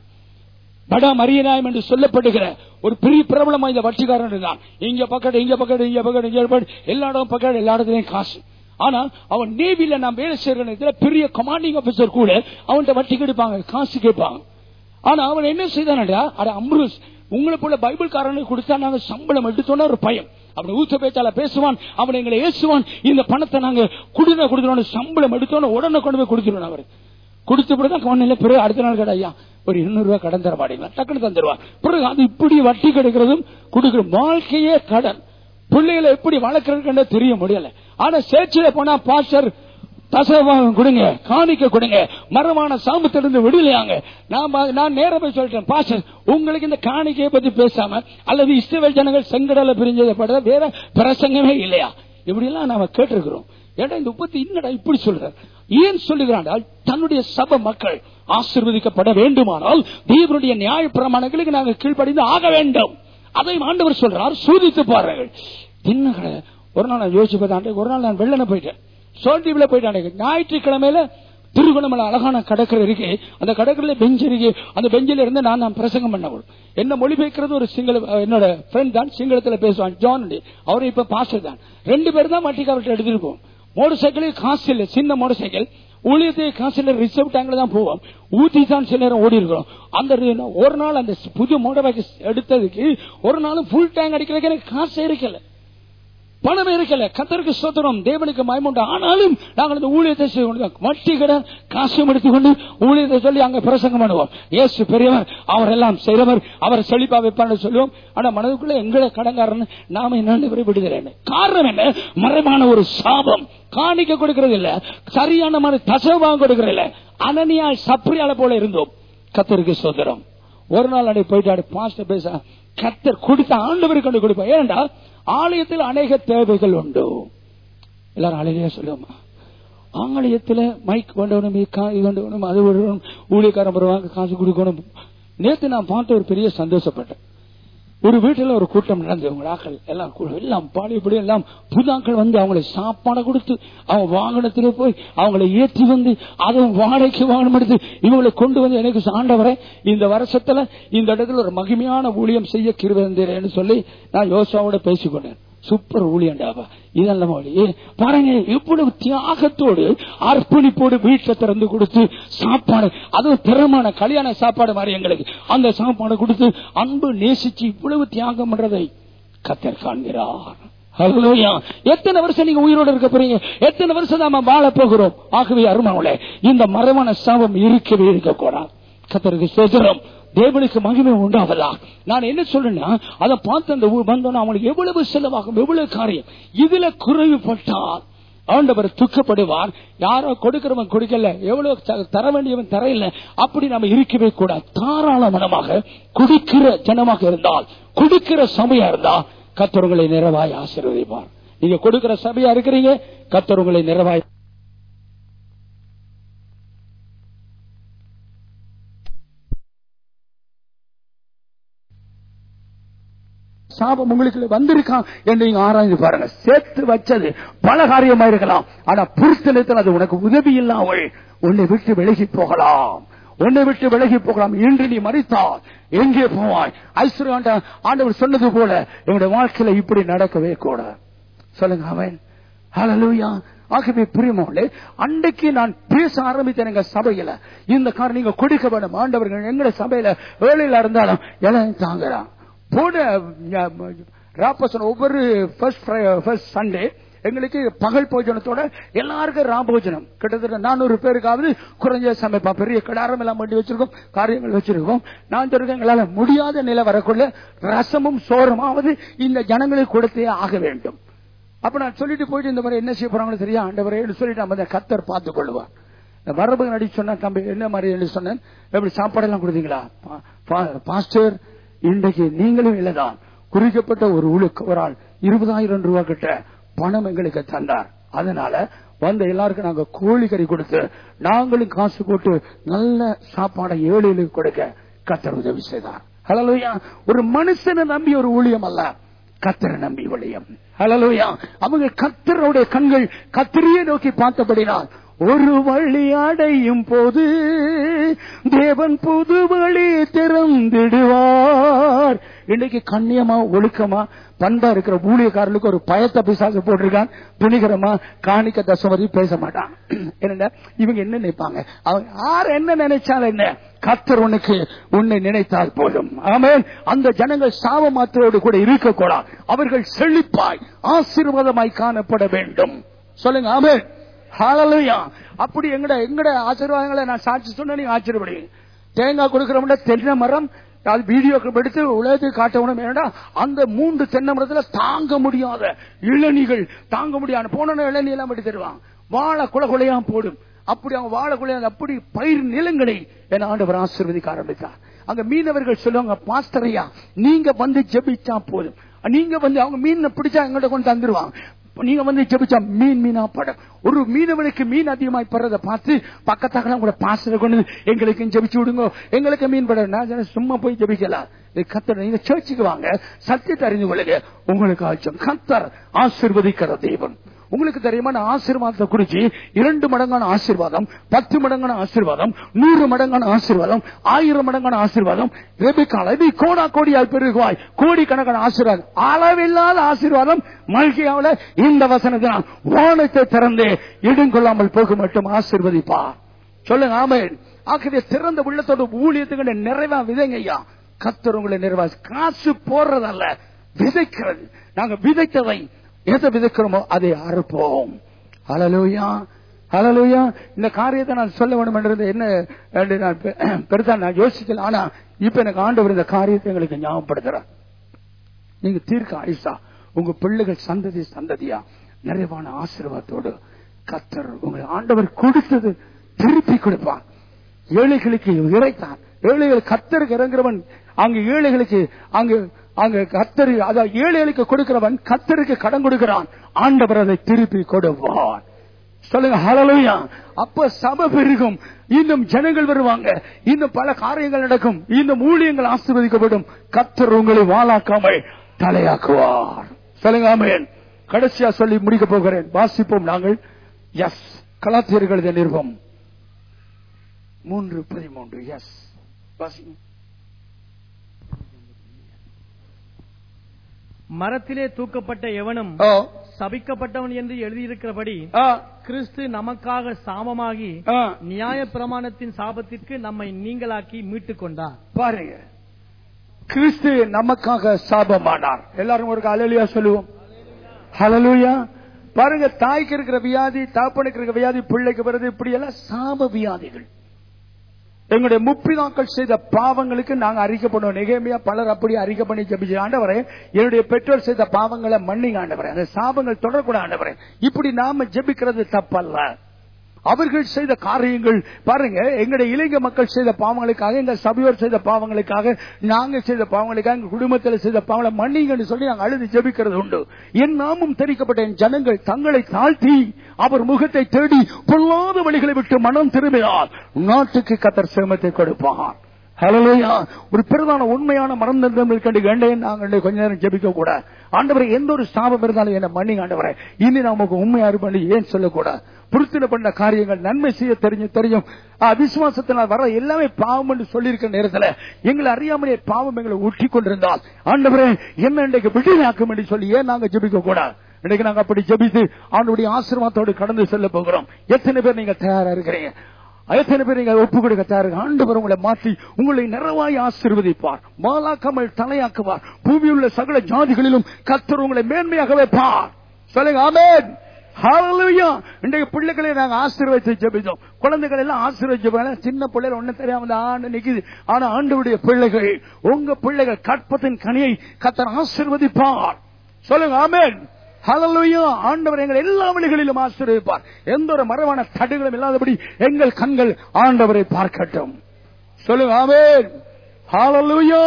படா மரியநாயம் என்று சொல்லப்படுகிற ஒரு பெரிய பிரபலமா இந்த வட்டிக்காரன் இருந்தான் இங்க பக்கத்து இங்க பக்கத்து இங்க பக்கத்து இங்க பக்கத்து எல்லா இடம் பக்கத்து எல்லா இடத்துலயும் காசு ஆனா அவன் நேவில நான் வேலை செய்யற நேரத்துல பெரிய கமாண்டிங் ஆபீசர் கூட அவன்கிட்ட வட்டி கெடுப்பாங்க காசு கேட்பாங்க ஆனா அவன் என்ன செய்தானடா அட அம்ருஸ் உங்களை போல பைபிள்காரனுக்கு கொடுத்தா நாங்க சம்பளம் எடுத்தோன்னா ஒரு பயம் அவனை ஊத்த பேச்சால பேசுவான் அவனை எங்களை ஏசுவான் இந்த பணத்தை நாங்க குடுன கொடுத்துருவோம் சம்பளம் எடுத்தோன்னு உடனே கொண்டு போய் கொடுத்துருவோம் அவரு கொடுத்த பிறகு கவனில பிறகு அடுத்த நாள் கடை ஐயா ஒரு இருநூறு ரூபாய் கடன் தர மாட்டீங்களா டக்குனு தந்துருவார் பிறகு அது இப்படி வட்டி கிடைக்கிறதும் கொடுக்கிற வாழ்க்கையே கடன் பிள்ளைகளை எப்படி வளர்க்கறதுன்னு தெரிய முடியல ஆனா சேர்ச்சியில போனா பாஸ்டர் தசவாகம் கொடுங்க காணிக்க கொடுங்க மரமான சாமத்திலிருந்து விடுதலையாங்க நான் பா- நான் நேர போய் சொல்லிட்டேன் பாஸ்டர் உங்களுக்கு இந்த காணிக்கையை பத்தி பேசாம அல்லது இஸ்ரவேல் ஜனங்கள் செங்கடல பிரிஞ்சதை வேற பிரசங்கமே இல்லையா இப்படி எல்லாம் நாம கேட்டிருக்கிறோம் ஏடா இந்த உப்பத்தி என்னடா இப்படி சொல்ற ஏன் சொல்லுகிறான் தன்னுடைய சபை மக்கள் ஆசீர்வதிக்கப்பட வேண்டுமானால் தேவனுடைய நியாய பிரமாணங்களுக்கு நாங்கள் கீழ்ப்படிந்து ஆக வேண்டும் அதை ஆண்டவர் சொல்றார் சோதித்து பாருங்கள் என்ன கடை ஒரு நாள் நான் யோசிச்சு பார்த்தேன் ஒரு நாள் நான் வெள்ளன போயிட்டேன் சோல்டிவில போயிட்டேன் ஞாயிற்றுக்கிழமையில திருகோணமலை அழகான கடற்கரை இருக்கு அந்த கடற்கரையில பெஞ்ச் இருக்கு அந்த பெஞ்சில இருந்து நான் நான் பிரசங்கம் பண்ண என்ன மொழிபெயர்க்கிறது ஒரு சிங்கள என்னோட ஃப்ரெண்ட் தான் சிங்களத்துல பேசுவான் ஜான் அவரு இப்ப பாஸ்டர் தான் ரெண்டு பேர் தான் வட்டிக்கு அவர்கிட்ட எடுத்துட்டு போவோம் மோட்டர் சைக்கிள் காசு இல்லை சின்ன மோட்டர் சைக்கிள் ஊழியத்தை காசு ரிசர்வ் டேங்க்ல தான் போவோம் ஊட்டி தான் சில நேரம் ஓடி இருக்கிறோம் அந்த ஒரு நாள் அந்த புது மோட்டர் பைக் எடுத்ததுக்கு ஒரு நாள் ஃபுல் டேங்க் அடிக்கிறதுக்கு எனக்கு காசு இருக்கல பணம் இருக்கல கத்தருக்கு சோதனம் தேவனுக்கு மயமுண்டு ஆனாலும் நாங்கள் இந்த ஊழியத்தை செய்ய வட்டி கடன் காசும் எடுத்துக்கொண்டு ஊழியத்தை சொல்லி அங்க பிரசங்கம் பண்ணுவோம் ஏசு பெரியவர் அவர் எல்லாம் செய்யறவர் அவர் செழிப்பா வைப்பான்னு சொல்லுவோம் ஆனா மனதுக்குள்ள எங்களை கடங்காரன் நாம என்ன விடுகிறேன் காரணம் என்ன மறைமான ஒரு சாபம் காணிக்க கொடுக்கறது இல்ல சரியான மாதிரி தசவாங்க கொடுக்கறது இல்ல அனனியால் சப்ரியால போல இருந்தோம் கத்தருக்கு சோதரம் ஒரு நாள் அடி போயிட்டு பாஸ்டர் பேச கத்தர் கொடுத்த ஆண்டவர் கொண்டு கொடுப்போம் ஏன்டா ஆலயத்தில் அநேக தேவைகள் உண்டு எல்லாரும் அழகையா சொல்லுவோமா ஆலயத்துல மைக் வேண்டணும் இது வேண்டணும் அது வேண்டணும் ஊழியக்காரன் வருவாங்க காசு கொடுக்கணும் நேத்து நான் பார்த்து ஒரு பெரிய சந்தோஷப்பட்டேன் ஒரு வீட்டுல ஒரு கூட்டம் நடந்தது ஆக்கள் எல்லாம் எல்லாம் பாடிப்படி எல்லாம் புதாக்கள் வந்து அவங்களை சாப்பாடு கொடுத்து அவங்க வாகனத்துல போய் அவங்களை ஏற்றி வந்து அதுவும் வாடகைக்கு வாகனம் எடுத்து இவங்களை கொண்டு வந்து எனக்கு ஆண்டவரை இந்த வருஷத்துல இந்த இடத்துல ஒரு மகிமையான ஊழியம் செய்ய கிருவந்தேன்னு சொல்லி நான் யோசாவோட பேசிக்கொண்டேன் சூப்பர் ஊழியண்டாவா இதெல்லாம் பாருங்க இவ்வளவு தியாகத்தோடு அர்ப்பணிப்போடு வீட்டுல திறந்து கொடுத்து சாப்பாடு அதுவும் திறமான கல்யாண சாப்பாடு மாதிரி எங்களுக்கு அந்த சாப்பாடு கொடுத்து அன்பு நேசிச்சு இவ்வளவு தியாகம் பண்றதை கத்தர் காண்கிறார் எத்தனை வருஷம் நீங்க உயிரோடு இருக்க போறீங்க எத்தனை வருஷம் நாம வாழ போகிறோம் ஆகவே அருமாவளே இந்த மரமான சாபம் இருக்கவே இருக்கக்கூடாது கத்தருக்கு சோதரம் தேவனுக்கு மகிமை உண்டாவதா நான் என்ன சொல்றேன்னா அதை பார்த்து அந்த வந்தோன்னா அவங்களுக்கு எவ்வளவு செலவாகும் எவ்வளவு காரியம் இதுல குறைவுபட்டால் ஆண்டவர் துக்கப்படுவார் யாரோ கொடுக்கிறவன் கொடுக்கல எவ்வளவு தர வேண்டியவன் தரையில அப்படி நம்ம இருக்கவே கூடாது தாராள மனமாக குடிக்கிற ஜனமாக இருந்தால் குடிக்கிற சபையா இருந்தா கத்தவங்களை நிறைவாய் ஆசீர்வதிப்பார் நீங்க கொடுக்கிற சபையா இருக்கிறீங்க கத்தவங்களை நிறைவாய் சாபம் உங்களுக்கு வந்திருக்கான் என்று நீங்க ஆராய்ந்து பாருங்க சேர்த்து வச்சது பல காரியமா இருக்கலாம் ஆனா புருஷனத்தில் அது உனக்கு உதவி இல்லாமல் உன்னை விட்டு விலகி போகலாம் உன்னை விட்டு விலகி போகலாம் இன்று நீ மறித்தால் எங்கே போவாய் ஐஸ்வர்யா ஆண்டவர் சொன்னது போல எங்களுடைய வாழ்க்கையில இப்படி நடக்கவே கூட சொல்லுங்க அவன் ஹலலூயா ஆகவே பிரியமோலே அன்றைக்கு நான் பேச ஆரம்பித்தேன் எங்க சபையில இந்த காரணம் நீங்க கொடுக்க வேண்டும் ஆண்டவர்கள் எங்க சபையில வேலையில இருந்தாலும் எல்லாம் தாங்குறான் போன ராப்பசன் ஒவ்வொரு சண்டே எங்களுக்கு பகல் போஜனத்தோட எல்லாருக்கும் ராபோஜனம் கிட்டத்தட்ட நானூறு பேருக்காவது குறைஞ்ச சமைப்பா பெரிய கிடாரம் எல்லாம் பண்ணி வச்சிருக்கோம் காரியங்கள் வச்சிருக்கோம் நான் சொல்றேன் எங்களால முடியாத நிலை வரக்குள்ள ரசமும் சோறுமாவது இந்த ஜனங்களுக்கு கொடுத்தே ஆக வேண்டும் அப்ப நான் சொல்லிட்டு போயிட்டு இந்த மாதிரி என்ன செய்ய போறாங்கன்னு தெரியா ஆண்டவரே சொல்லிட்டு நம்ம கத்தர் பார்த்து கொள்வார் வரவு நடி சொன்ன தம்பி என்ன மாதிரி சொன்னேன் எப்படி சாப்பாடெல்லாம் கொடுத்தீங்களா பாஸ்டர் இன்றைக்கு நீங்களும் இல்லதான் குறிக்கப்பட்ட ஒரு உழுக்கு ஒரு ஆள் இருபதாயிரம் ரூபாய் கிட்ட பணம் எங்களுக்கு தந்தார் அதனால வந்த எல்லாருக்கும் நாங்க கோழி கறி கொடுத்து நாங்களும் காசு போட்டு நல்ல சாப்பாடை ஏழைகளுக்கு கொடுக்க கத்தர் உதவி செய்தார் ஹலோயா ஒரு மனுஷனை நம்பி ஒரு ஊழியம் அல்ல கத்தரை நம்பி ஊழியம் ஹலோயா அவங்க கத்தருடைய கண்கள் கத்திரியை நோக்கி பார்த்தபடினால் ஒரு வழி அடையும் போது தேவன் புது வழி திறந்திடுவார் இன்னைக்கு கண்ணியமா ஒழுக்கமா பண்பா இருக்கிற ஊழியக்காரர்களுக்கு ஒரு பயத்தை பிசாசு போட்டிருக்கான் துணிகரமா காணிக்க தசமதி பேச மாட்டான் என்ன இவங்க என்ன நினைப்பாங்க அவங்க யார் என்ன நினைச்சாலும் என்ன கத்தர் உனக்கு உன்னை நினைத்தால் போதும் ஆமேன் அந்த ஜனங்கள் சாவ மாத்திரோடு கூட இருக்கக்கூடாது அவர்கள் செழிப்பாய் ஆசீர்வாதமாய் காணப்பட வேண்டும் சொல்லுங்க ஆமேன் ஹalleluya அப்படி எங்கட எங்கட ஆசீர்வாதங்களை நான் சாட்சி சொன்னா நீங்க ஆச்சரியப்படுவீங்க தேங்காய் கொடுக்கிறோம்னா தென்னை மரம் அது வீடியோக்கள் எடுத்து உலகத்துக்கு காட்டணும் ஏன்னா அந்த மூன்று தென்னை மரத்துல தாங்க முடியாத இளநிகள் தாங்க முடியாது போன இளநீ எல்லாம் படி தருவாங்க வாழை குல குலையா போடும் அப்படி அவங்க வாழை குலையா அப்படி பயிர் நிலங்களை என் ஆண்டவர் ஆசீர்வதிக்க ஆரம்பித்தார் அங்க மீனவர்கள் சொல்லுவாங்க பாஸ்டரையா நீங்க வந்து ஜெபிச்சா போதும் நீங்க வந்து அவங்க மீன் பிடிச்சா எங்கிட்ட கொண்டு தந்துருவாங்க நீங்க வந்து ஜெபிச்சா மீன் மீனா படம் ஒரு மீனவனுக்கு மீன் அதிகமாய் படுறதை பார்த்து பக்கத்தாக்கலாம் கூட பாசல கொண்டு வந்து, எங்களுக்கு ஜெபிச்சு விடுங்க எங்களுக்கு மீன் படம் நான் சொன்னேன், சும்மா போய் ஜெபிக்கலாம் இது கத்தர் நீங்க சர்ச்சுக்கு வாங்க சத்தியத்தை அறிந்து கொள்ளுங்க உங்களுக்கு ஆச்சம் கத்தர் ஆசிர்வதிக்கிற தேவன் உங்களுக்கு தெரியுமா ஆசீர்வாதத்தை குறிச்சு இரண்டு மடங்கான ஆசீர்வாதம் பத்து மடங்கான ஆசீர்வாதம் நூறு மடங்கான ஆசீர்வாதம் ஆயிரம் மடங்கான ஆசீர்வாதம் ரெபிக்கால நீ கோடா கோடியாய் பெருகுவாய் கோடிக்கணக்கான ஆசீர்வாதம் அளவில்லாத ஆசீர்வாதம் மல்கியாவில் இந்த வசனத்தினால் வானத்தை திறந்து இடுங்கொள்ளாமல் போக மட்டும் ஆசீர்வதிப்பா சொல்லுங்க ஆமென் ஆகவே சிறந்த உள்ளத்தோட ஊழியத்துக்கு நிறைவா விதைங்க ஐயா கத்தர் உங்களை நிறைவா காசு போடுறதல்ல விதைக்கிறது நாங்க விதைத்ததை எதை விதைக்கிறோமோ அதை அறுப்போம் ஹalleluya ஹalleluya இந்த காரியத்தை நான் சொல்ல வேண்டும் என்றது என்ன என்று நான் பெ- பெருசா நான் யோசிக்கல ஆனா இப்ப எனக்கு ஆண்டவர் இந்த காரியத்தை எங்களுக்கு ஞாபகப்படுத்துறார் நீங்க தீர்க்க ஆயுசா உங்க பிள்ளைகள் சந்ததி சந்ததியா நிறைவான ஆசீர்வாதத்தோடு கத்தர் உங்களை ஆண்டவர் கொடுத்தது திருப்பி கொடுப்பார் ஏழைகளுக்கு இறைத்தான் ஏழைகள் கத்தருக்கு இறங்குறவன் அங்க ஏழைகளுக்கு அங்கு அங்க கத்தரு அதாவது ஏழைகளுக்கு கொடுக்கிறவன் கத்தருக்கு கடன் கொடுக்கிறான் ஆண்டவர் அதை திருப்பி கொடுப்பார் சொல்லுங்க ஹalleluya அப்ப சபை பெருகும் இன்னும் ஜனங்கள் வருவாங்க இன்னும் பல காரியங்கள் நடக்கும் இன்னும் ஊழியங்கள் ஆசீர்வதிக்கப்படும் கத்தர் உங்களை வாழாக்காமல் தலையாக்குவார் சொல்லுங்க ஆமென் கடைசியா சொல்லி முடிக்க போகிறேன் வாசிப்போம் நாங்கள் எஸ் கலாத்தியர்கள் நிறுவம் மூன்று பதிமூன்று எஸ் வாசிங்க மரத்திலே தூக்கப்பட்ட எவனும் ஓ சபிக்கப்பட்டவன் என்று எழுதியிருக்கிறபடி ஆ கிறிஸ்து நமக்காக சாபமாகி ஆ நியாய பிரமாணத்தின் சாபத்திற்கு நம்மை நீங்களாக்கி மீட்டுக் கொண்டார் பாருங்க கிறிஸ்து நமக்காக சாபமானார் எல்லாரும் ஒரு அலலியா சொல்லுவோம் ஹalleluya பாருங்க தாய்க்கு இருக்கிற வியாதி தாப்பனுக்கு இருக்கிற வியாதி பிள்ளைக்கு வருது இப்படி எல்லாம் சாப வியாதிகள் எங்களுடைய முப்பிதாக்கள் செய்த பாவங்களுக்கு நாங்க அறிக்கை பண்ணுவோம் நிகழ்மையா பலர் அப்படி அறிக்கை பண்ணி ஜபிச்சு ஆண்டவரே என்னுடைய பெற்றோர் செய்த பாவங்களை மன்னிங்க ஆண்டவரே அந்த சாபங்கள் தொடரக்கூட ஆண்டவரே இப்படி நாம ஜெபிக்கிறது தப்பல்ல அவர்கள் செய்த காரியங்கள் பாருங்க எங்களுடைய இளைஞ மக்கள் செய்த பாவங்களுக்காக எங்க சபையோர் செய்த பாவங்களுக்காக நாங்க செய்த பாவங்களுக்காக எங்க குடும்பத்தில் செய்த பாவங்களை மன்னிங்கன்னு சொல்லி நாங்க அழுது ஜெபிக்கிறது உண்டு என் நாமும் தெரிவிக்கப்பட்ட என் ஜனங்கள் தங்களை தாழ்த்தி அவர் முகத்தை தேடி பொல்லாத வழிகளை விட்டு மனம் திரும்பினார் நாட்டுக்கு கத்தர் சேமத்தை கொடுப்பார் ஹalleluya ஒரு பிரதான உண்மையான மரம் தந்தம் கண்டு வேண்டேன் நாங்கள் கொஞ்ச நேரம் ஜெபிக்க கூட ஆண்டவரை எந்த ஒரு ஸ்தாபம் இருந்தாலும் என்ன மன்னிங்க ஆண்டவரே இனி நமக்கு உண்மையா பண்ணி ஏன் சொல்லக்கூடாது புருத்தின பண்ண காரியங்கள் நன்மை செய்ய தெரிஞ்சு தெரியும் அவிசுவாசத்தினால் வர எல்லாமே பாவம் என்று சொல்லியிருக்கிற நேரத்துல எங்களை அறியாமலே பாவம் எங்களை ஒட்டி கொண்டிருந்தால் ஆண்டவரே என்ன இன்றைக்கு விடுதலையாக்கும் என்று சொல்லி ஏன் நாங்க ஜெபிக்க கூடாது இன்னைக்கு நாங்க அப்படி ஜெபித்து ஆண்டுடைய ஆசீர்வாதத்தோடு கடந்து செல்ல போகிறோம் எத்தனை பேர் நீங்க தயாரா இருக்கிறீங்க எத்தனை பேர் நீங்க ஒப்பு கொடுக்க தயாரு ஆண்டவர் உங்களை மாற்றி உங்களை நிறைவாய் ஆசீர்வதிப்பார் மாலாக்காமல் தலையாக்குவார் பூமியுள்ள சகல ஜாதிகளிலும் கத்தர் உங்களை மேன்மையாக வைப்பார் சொல்லுங்க ஆமென் ஹalleluya இன்றைக்கு பிள்ளைகளை நாங்க ஆசீர்வதித்து ஜெபித்தோம் குழந்தைகள் எல்லாம் ஆசீர்வதிச்சு சின்ன பிள்ளைகள் ஒண்ணு தெரியாம இந்த ஆண்டு நிக்குது ஆனா ஆண்டவருடைய பிள்ளைகள் உங்க பிள்ளைகள் கற்பத்தின் கனியை கத்தர் ஆசீர்வதிப்பார் சொல்லுங்க ஆமென் ஹalleluya ஆண்டவர் எங்கள் எல்லா வழிகளிலும் ஆசீர்வதிப்பார் எந்த ஒரு மரவான தடுகளும் இல்லாதபடி எங்கள் கண்கள் ஆண்டவரை பார்க்கட்டும் சொல்லுங்க ஆமென் ஹalleluya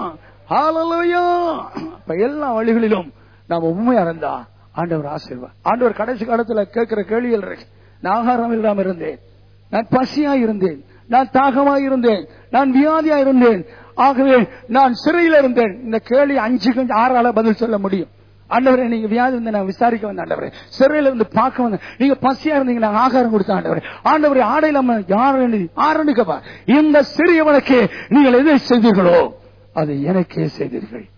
ஹalleluya அப்ப எல்லா வழிகளிலும் நாம உண்மையா இருந்தா ஆண்டவர் ஆசீர்வார் ஆண்டவர் கடைசி காலத்துல கேட்கிற கேள்விகள் இருக்கு நான் ஆகாரம் இல்லாம இருந்தேன் நான் பசியா இருந்தேன் நான் தாகமா இருந்தேன் நான் வியாதியா இருந்தேன் ஆகவே நான் சிறையில் இருந்தேன் இந்த கேள்வி அஞ்சு கொஞ்சம் ஆறால பதில் சொல்ல முடியும் ஆண்டவரே நீங்க வியாதி வந்து நான் விசாரிக்க வந்த ஆண்டவரே சிறையில இருந்து பார்க்க வந்த நீங்க பசியா இருந்தீங்க நான் ஆகாரம் கொடுத்த ஆண்டவரே ஆண்டவரே ஆடை இல்லாம யாரு ஆரம்பிக்கப்பா இந்த சிறியவனுக்கு நீங்கள் எதை செய்தீர்களோ அது எனக்கே செய்தீர்கள்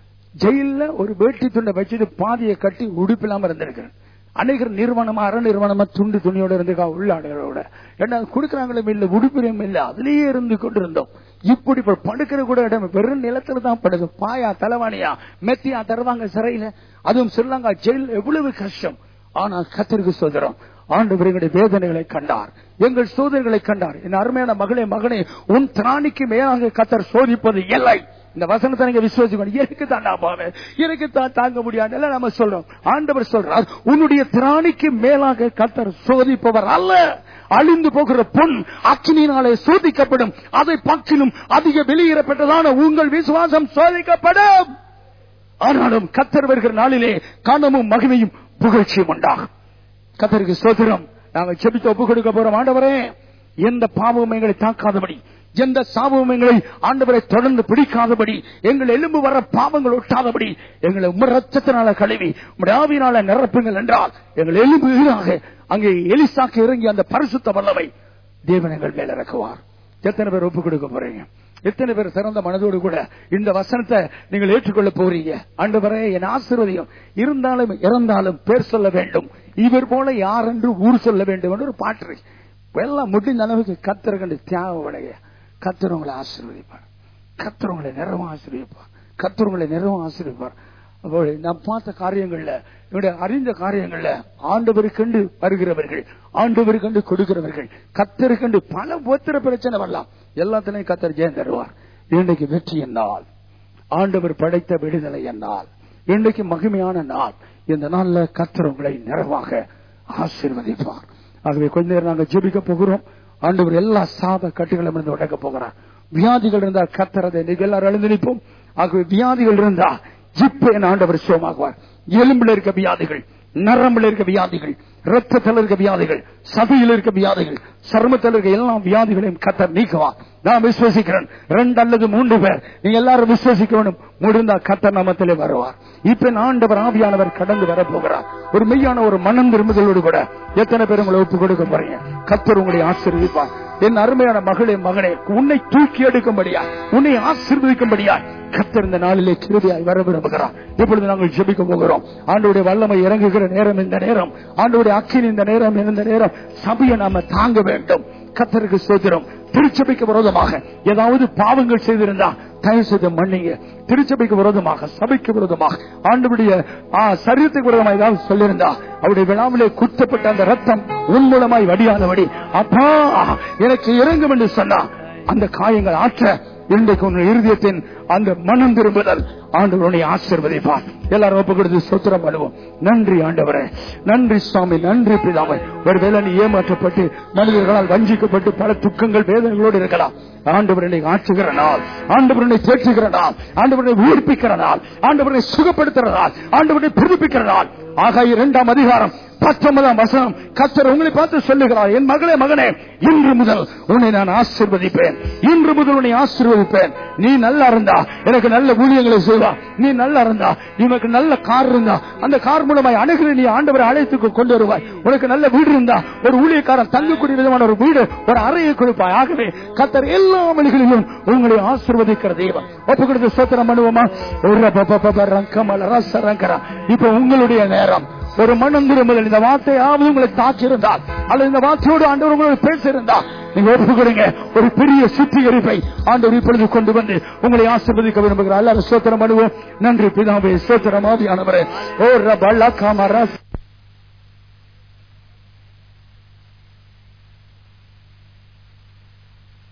ஜெயில ஒரு வேட்டி துண்டை வச்சுட்டு பாதியை கட்டி உடுப்பில்லாம இருந்திருக்கிறேன் அநேகர் நிறுவனமா அற நிறுவனமா துண்டு துணியோட இருந்திருக்கா உள்ளாடைகளோட ஏன்னா கொடுக்கறாங்களும் இல்ல உடுப்பிலும் இல்ல அதுலயே இருந்து கொண்டு இருந்தோம் இப்படி இப்ப படுக்கிற கூட இடம் வெறும் நிலத்துல தான் படுது பாயா தலைவாணியா மெத்தியா தருவாங்க சிறையில அதுவும் ஸ்ரீலங்கா ஜெயில் எவ்வளவு கஷ்டம் ஆனா கத்திற்கு சோதரம் ஆண்டு எங்களுடைய வேதனைகளை கண்டார் எங்கள் சோதனைகளை கண்டார் என் அருமையான மகளே மகனே உன் திராணிக்கு மேலாக கத்தர் சோதிப்பது இல்லை இந்த வசனத்தை நீங்க விசுவாசிக்கணும் எனக்கு தாண்டா பாவே எனக்கு தான் தாங்க முடியாது எல்லாம் நம்ம சொல்றோம் ஆண்டவர் சொல்றார் உன்னுடைய திராணிக்கு மேலாக கத்தர் சோதிப்பவர் அல்ல அழிந்து போகிற பொன் அக்கினியினாலே சோதிக்கப்படும் அதை பக்கிலும் அதிக வெளியேறப்பட்டதான உங்கள் விசுவாசம் சோதிக்கப்படும் ஆனாலும் கத்தர் வருகிற நாளிலே கனமும் மகிமையும் புகழ்ச்சியும் உண்டாகும் கத்தருக்கு சோதரம் நாங்கள் செபித்து ஒப்பு கொடுக்க போறோம் ஆண்டவரே எந்த பாவமும் எங்களை தாக்காதபடி எந்த சாபமும் எங்களை ஆண்டவரை தொடர்ந்து பிடிக்காதபடி எங்கள் எலும்பு வர பாவங்கள் ஒட்டாதபடி எங்களை உம்ம ரத்தத்தினால கழுவி உம்முடைய ஆவியினால நிரப்புங்கள் என்றால் எங்கள் எலும்பு ஈராக அங்கே எலிசாக்கு இறங்கி அந்த பரிசுத்த வல்லவை தேவன் எங்கள் மேல இறக்குவார் எத்தனை பேர் ஒப்பு கொடுக்க போறீங்க எத்தனை பேர் சிறந்த மனதோடு கூட இந்த வசனத்தை நீங்கள் ஏற்றுக்கொள்ள போறீங்க ஆண்டவரே என் ஆசீர்வதியும் இருந்தாலும் இறந்தாலும் பேர் சொல்ல வேண்டும் இவர் போல யார் என்று ஊர் சொல்ல வேண்டும் என்று ஒரு பாட்டு இருக்கு. எல்லாம் முடிந்த அளவுக்கு கத்தர் கண்டு தியாகம் உடைய கத்தர் உங்களை ஆசீர்வதிப்பார் கத்தர் உங்களை நிறமா ஆசீர்வதிப்பார் கத்தர் உங்களை நிறமா ஆசீர்வதிப்பார் அப்போ நான் பார்த்த காரியங்கள்ல என்னுடைய அறிந்த காரியங்கள்ல ஆண்டவருக்கண்டு வருகிறவர்கள் ஆண்டவருக்கண்டு கொடுக்கிறவர்கள் கத்தருக்கண்டு பல ஒத்திர பிரச்சனை வரலாம் எல்லாத்திலையும் கத்தர் ஜெயம் தருவார் இன்றைக்கு வெற்றி என்னால் ஆண்டவர் படைத்த விடுதலை என்னால் இன்றைக்கு மகிமையான நாள் இந்த நாள்ல கத்தர் உங்களை நிறைவாக ஆசீர்வதிப்பார் ஆகவே கொஞ்ச நேரம் நாங்கள் ஜெபிக்க போகிறோம் ஆண்டவர் எல்லா சாப கட்டுகளும் இருந்து உடைக்க போகிறார் வியாதிகள் இருந்தால் கத்தரதை நீங்க எல்லாரும் எழுந்து நிற்போம் ஆகவே வியாதிகள் இருந்தா ஜிப்பு என் ஆண்டவர் சுகமாகுவார் எலும்புல இருக்க வியாதிகள் நரம்புல இருக்க வியாதிகள் ரத்தத்தில் இருக்க வியாதிகள் சதையில் இருக்க வியாதிகள் சருமத்தில் இருக்க எல்லா வியாதிகளையும் கத்தர் நீக்குவார் நான் விசுவசிக்கிறேன் ரெண்டு அல்லது மூன்று பேர் நீங்க எல்லாரும் விசுவசிக்க வேண்டும் முடிந்தா கத்தர் நாமத்திலே வருவார் இப்ப ஆண்டவர் ஆவியானவர் கடந்து வர போகிறார் ஒரு மெய்யான ஒரு மனம் திரும்புதலோடு கூட எத்தனை பேர் உங்களை ஒப்பு கொடுக்க போறீங்க கத்தர் உங்களை ஆசீர்வதிப்பார் என் அருமையான மகளே மகனே உன்னை தூக்கி எடுக்கும்படியா உன்னை ஆசீர்வதிக்கும்படியா கத்தர் இந்த நாளிலே கிருதியாய் வர விரும்புகிறார் இப்பொழுது நாங்கள் ஜெபிக்க போகிறோம் ஆண்டோடைய வல்லமை இறங்குகிற நேரம் இந்த நேரம் ஆண்டோடைய அக்கின் இந்த நேரம் இந்த நேரம் சபையை நாம தாங்க வேண்டும் கத்தருக்கு சோதரம் திருச்சபைக்கு விரோதமாக ஏதாவது பாவங்கள் செய்திருந்தா தயவு செய்து மன்னிங்க திருச்சபைக்கு விரோதமாக சபைக்கு விரோதமாக ஆண்டுடைய சரீரத்துக்கு விரோதமாக ஏதாவது சொல்லியிருந்தா அவருடைய விழாவிலே குத்தப்பட்ட அந்த ரத்தம் உன் மூலமாய் வடியாதபடி அப்பா எனக்கு இறங்கும் என்று சொன்னா அந்த காயங்கள் ஆற்ற இன்றைக்கு உன் இருதயத்தின் அந்த மனம் திரும்புதல் ஆண்டவருடைய ஆசிர்வதிப்பார் எல்லாரும் ஒப்பு கொடுத்து சொத்திரம் பண்ணுவோம் நன்றி ஆண்டவரே நன்றி சுவாமி நன்றி பிதாவை ஒருவேளை நீ ஏமாற்றப்பட்டு மனிதர்களால் வஞ்சிக்கப்பட்டு பல துக்கங்கள் வேதனைகளோடு இருக்கலாம் ஆண்டவரனை ஆற்றுகிற நாள் ஆண்டவரனை தேற்றுகிற நாள் ஆண்டவரனை உயிர்ப்பிக்கிற நாள் ஆண்டவரனை சுகப்படுத்துகிற நாள் ஆண்டவரனை புதுப்பிக்கிற நாள் ஆக இரண்டாம் அதிகாரம் பத்தொன்பதாம் வசனம் கத்தர் உங்களை பார்த்து சொல்லுகிறார் என் மகளே மகனே இன்று முதல் உன்னை நான் ஆசிர்வதிப்பேன் இன்று முதல் உன்னை ஆசீர்வதிப்பேன் நீ நல்லா இருந்தா எனக்கு நல்ல ஊழியங்களை செய்வா நீ நல்லா இருந்தா உனக்கு நல்ல கார் இருந்தா அந்த கார் மூலமாய் அணுகிற நீ ஆண்டவரை அழைத்துக்கு கொண்டு வருவாய் உனக்கு நல்ல வீடு இருந்தா ஒரு ஊழியக்காரன் தங்கக்கூடிய விதமான ஒரு வீடு ஒரு அறையை கொடுப்பாய் ஆகவே கத்தர் எல்லா வழிகளிலும் உங்களை ஆசிர்வதிக்கிற தெய்வம் ஒப்பு கொடுத்து சோத்திரம் பண்ணுவோமா இப்ப உங்களுடைய நேரம் ஒரு மனம் திரும்புதல் இந்த வார்த்தையாவது உங்களை தாக்கி இருந்தால் அல்லது இந்த வார்த்தையோடு ஆண்டவர் உங்களோட பேசியிருந்தால் நீங்க ஒப்பு கொடுங்க ஒரு பெரிய சுத்திகரிப்பை ஆண்டவர் இப்பொழுது கொண்டு வந்து உங்களை ஆசிர்வதிக்க விரும்புகிறார் எல்லாரும் சோத்திரம் பண்ணுவோம் நன்றி பிதாவே சோத்திரம் ஆவியானவரே ஓ ரபல்லா காமரா